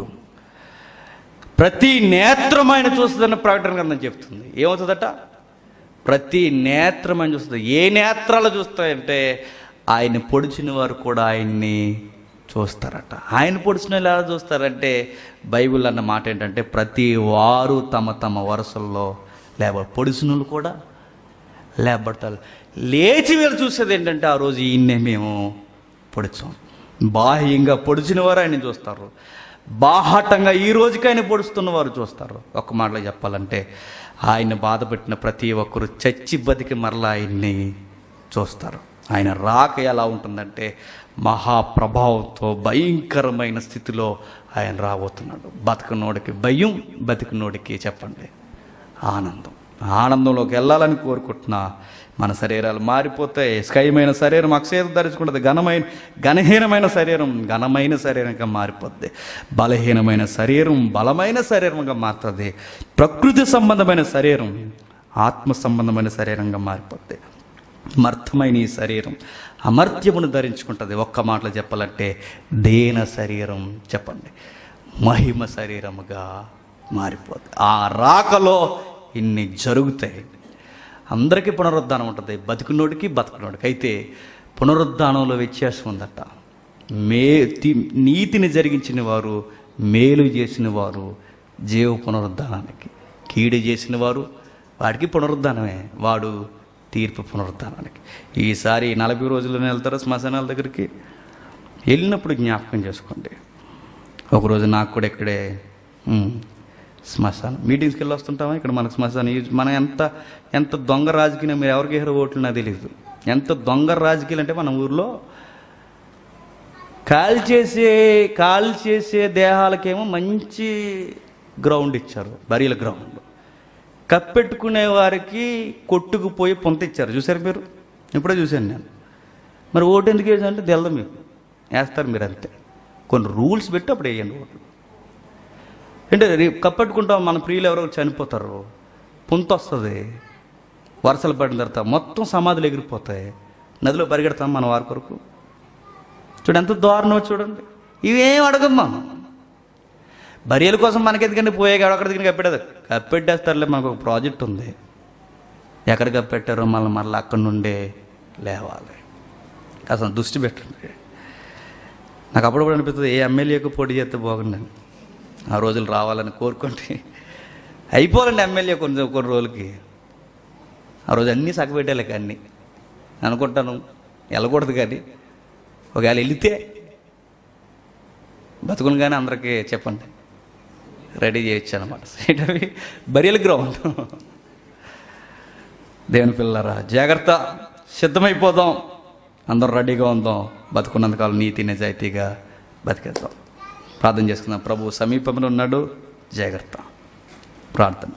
ప్రతి నేత్రం ఆయన చూస్తుందని ప్రకటన గ్రంథం చెప్తుంది ఏమవుతుందట ప్రతి నేత్రం ఆయన చూస్తుంది ఏ నేత్రాలు చూస్తాయంటే ఆయన పొడిచిన వారు కూడా ఆయన్ని చూస్తారట ఆయన పొడిచిన వాళ్ళు ఎలా చూస్తారంటే బైబిల్ అన్న మాట ఏంటంటే ప్రతి వారు తమ తమ వరుసల్లో లేబ పొడిచిన వాళ్ళు కూడా లేబడతారు లేచి వీళ్ళు చూసేది ఏంటంటే ఆ రోజు ఈయన్నే మేము పొడిచాం బాహ్యంగా పొడిచిన వారు ఆయన చూస్తారు బాహటంగా ఈ రోజుకి ఆయన పొడుస్తున్న వారు చూస్తారు ఒక్క మాటలో చెప్పాలంటే ఆయన బాధపెట్టిన ప్రతి ఒక్కరు చచ్చి బతికి మరలా ఆయన్ని చూస్తారు ఆయన రాక ఎలా ఉంటుందంటే మహాప్రభావంతో భయంకరమైన స్థితిలో ఆయన రాబోతున్నాడు బతకనోడికి భయం బతికినోడికి చెప్పండి ఆనందం ఆనందంలోకి వెళ్ళాలని కోరుకుంటున్నా మన శరీరాలు మారిపోతాయి స్కయమైన శరీరం అక్షయం ధరించుకుంటుంది ఘనమైన ఘనహీనమైన శరీరం ఘనమైన శరీరంగా మారిపోద్ది బలహీనమైన శరీరం బలమైన శరీరంగా మారుతుంది ప్రకృతి సంబంధమైన శరీరం ఆత్మ సంబంధమైన శరీరంగా మారిపోద్ది మర్థమైన ఈ శరీరం అమర్త్యమును ధరించుకుంటుంది ఒక్క మాటలో చెప్పాలంటే దేన శరీరం చెప్పండి మహిమ శరీరముగా మారిపోద్ది ఆ రాకలో ఇన్ని జరుగుతాయి అందరికీ పునరుద్ధానం ఉంటుంది బతుకున్నోడికి బతుకున్నోడికి అయితే పునరుద్ధానంలో వ్యత్యాసం ఉందట మే తి- నీతిని జరిగించిన వారు మేలు చేసిన వారు జీవ పునరుద్ధానానికి కీడు చేసిన వారు వాడికి పునరుద్ధానమే వాడు తీర్పు పునరుద్ధానానికి ఈసారి నలభై రోజుల్లోనే వెళ్తారా శ్మశానాల దగ్గరికి వెళ్ళినప్పుడు జ్ఞాపకం చేసుకోండి ఒకరోజు నాకు కూడా ఇక్కడే ఉమ్, శ్మశానం మీటింగ్స్కి వెళ్ళి వస్తుంటామా ఇక్కడ మనకు శ్మశానం ఈ- మనం ఎంత ఎంత దొంగ రాజకీయం మీరు ఎవరికి వేరే ఓట్లు నాకు తెలియదు ఎంత దొంగ రాజకీయాలు అంటే మన ఊర్లో కాల్ చేసే కాల్ చేసే దేహాలకేమో మంచి గ్రౌండ్ ఇచ్చారు బరీల గ్రౌండ్ కప్పెట్టుకునే వారికి కొట్టుకుపోయి పొంత ఇచ్చారు చూసారు మీరు ఇప్పుడే చూశాను నేను మరి ఓటు ఎందుకు వేసాను అంటే తెలదు మీకు వేస్తారు మీరు అంతే కొన్ని రూల్స్ పెట్టి అప్పుడు వేయండి ఓట్లు అంటే రేపు కప్పెట్టుకుంటాం మన ప్రియులు ఎవరో చనిపోతారు పొంత వస్తుంది వర్షాలు పడిన తర్వాత మొత్తం సమాధులు ఎగిరిపోతాయి నదిలో పరిగెడతాం మన వారి కొరకు చూడు ఎంత దారుణమో చూడండి ఇవేం అడగమ్మా బరియల కోసం మనకెందుకంటే పోయే అక్కడ దగ్గర కప్పెట్టదు కప్పెట్టేస్తారులే మనకు ఒక ప్రాజెక్ట్ ఉంది ఎక్కడ కప్పెట్టారో మళ్ళీ మళ్ళీ అక్కడి నుండే లేవాలి కాస్త దృష్టి పెట్టండి నాకు అప్పుడప్పుడు అనిపిస్తుంది ఏ ఎమ్మెల్యేకు పోటీ చేస్తే బాగుండని ఆ రోజులు రావాలని కోరుకుంటే అయిపోవాలండి ఎమ్మెల్యే కొన్ని కొన్ని రోజులకి ఆ రోజు అన్నీ సగబెట్టాలి అన్నీ అనుకుంటాను వెళ్ళకూడదు కానీ ఒకవేళ వెళితే బతుకులు కానీ అందరికీ చెప్పండి రెడీ చేయొచ్చు అనమాట బరియల్ గ్రౌండ్ దేవుని పిల్లరా జాగ్రత్త సిద్ధమైపోదాం అందరూ రెడీగా ఉందాం బతుకున్నంతకాలం నీతి నిజాయితీగా బతికేద్దాం ప్రార్థన చేసుకుందాం ప్రభు సమీపంలో ఉన్నాడు జాగ్రత్త ప్రార్థన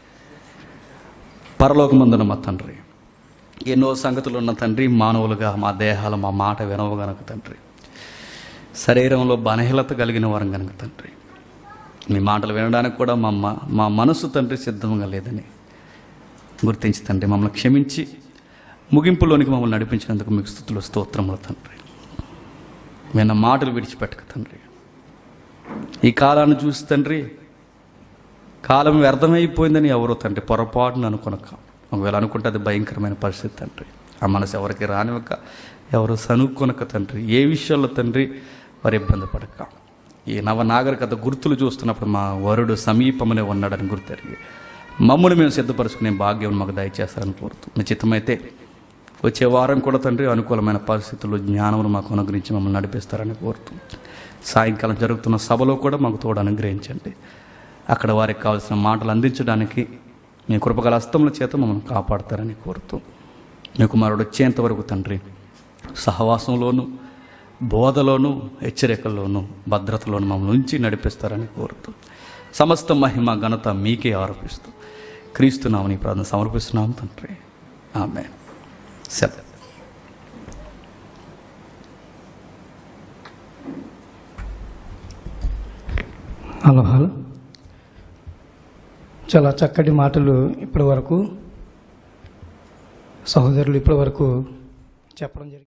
పరలోకమందున మా తండ్రి ఎన్నో సంగతులు ఉన్న తండ్రి మానవులుగా మా దేహాలు మా మాట వినవు గనక తండ్రి శరీరంలో బలహీనత కలిగిన వారం కనుక తండ్రి మీ మాటలు వినడానికి కూడా మా మ- మా మనసు తండ్రి సిద్ధంగా లేదని గుర్తించి తండ్రి మమ్మల్ని క్షమించి ముగింపులోనికి మమ్మల్ని నడిపించినందుకు మీకు స్థుతులు స్తోత్రములు తండ్రి విన్న మాటలు విడిచిపెట్టక తండ్రి ఈ కాలాన్ని చూసి తండ్రి కాలం వ్యర్థమైపోయిందని ఎవరో తండ్రి పొరపాటును అనుకొనక ఒకవేళ అనుకుంటే అది భయంకరమైన పరిస్థితి తండ్రి ఆ మనసు ఎవరికి రానివ్వక ఎవరు సనుక్కొనక తండ్రి ఏ విషయాల్లో తండ్రి వారు ఇబ్బంది పడక ఈ నవ నాగరికత గుర్తులు చూస్తున్నప్పుడు మా వరుడు సమీపమనే ఉన్నాడని గుర్తెరిగి మమ్మల్ని మేము సిద్ధపరచుకునే భాగ్యం మాకు దయచేస్తారని కోరుతూ మీ చిత్తమైతే వచ్చే వారం కూడా తండ్రి అనుకూలమైన పరిస్థితుల్లో జ్ఞానమును మాకు అనుగ్రహించి మమ్మల్ని నడిపిస్తారని కోరుతూ సాయంకాలం జరుగుతున్న సభలో కూడా మాకు తోడు అనుగ్రహించండి అక్కడ వారికి కావాల్సిన మాటలు అందించడానికి మీ కృపగల హస్తముల చేత మమ్మల్ని కాపాడతారని కోరుతూ మీ కుమారుడు వచ్చేంత వరకు తండ్రి సహవాసంలోను బోధలోను హెచ్చరికల్లోను భద్రతలోను మమ్మల్ని ఉంచి నడిపిస్తారని కోరుతూ సమస్త మహిమ ఘనత మీకే ఆరోపిస్తూ క్రీస్తునామని ప్రార్థన సమర్పిస్తున్నాం తండ్రి ఆమె సరే హలో హలో చాలా చక్కటి మాటలు ఇప్పటి వరకు సహోదరులు ఇప్పటి వరకు చెప్పడం జరిగింది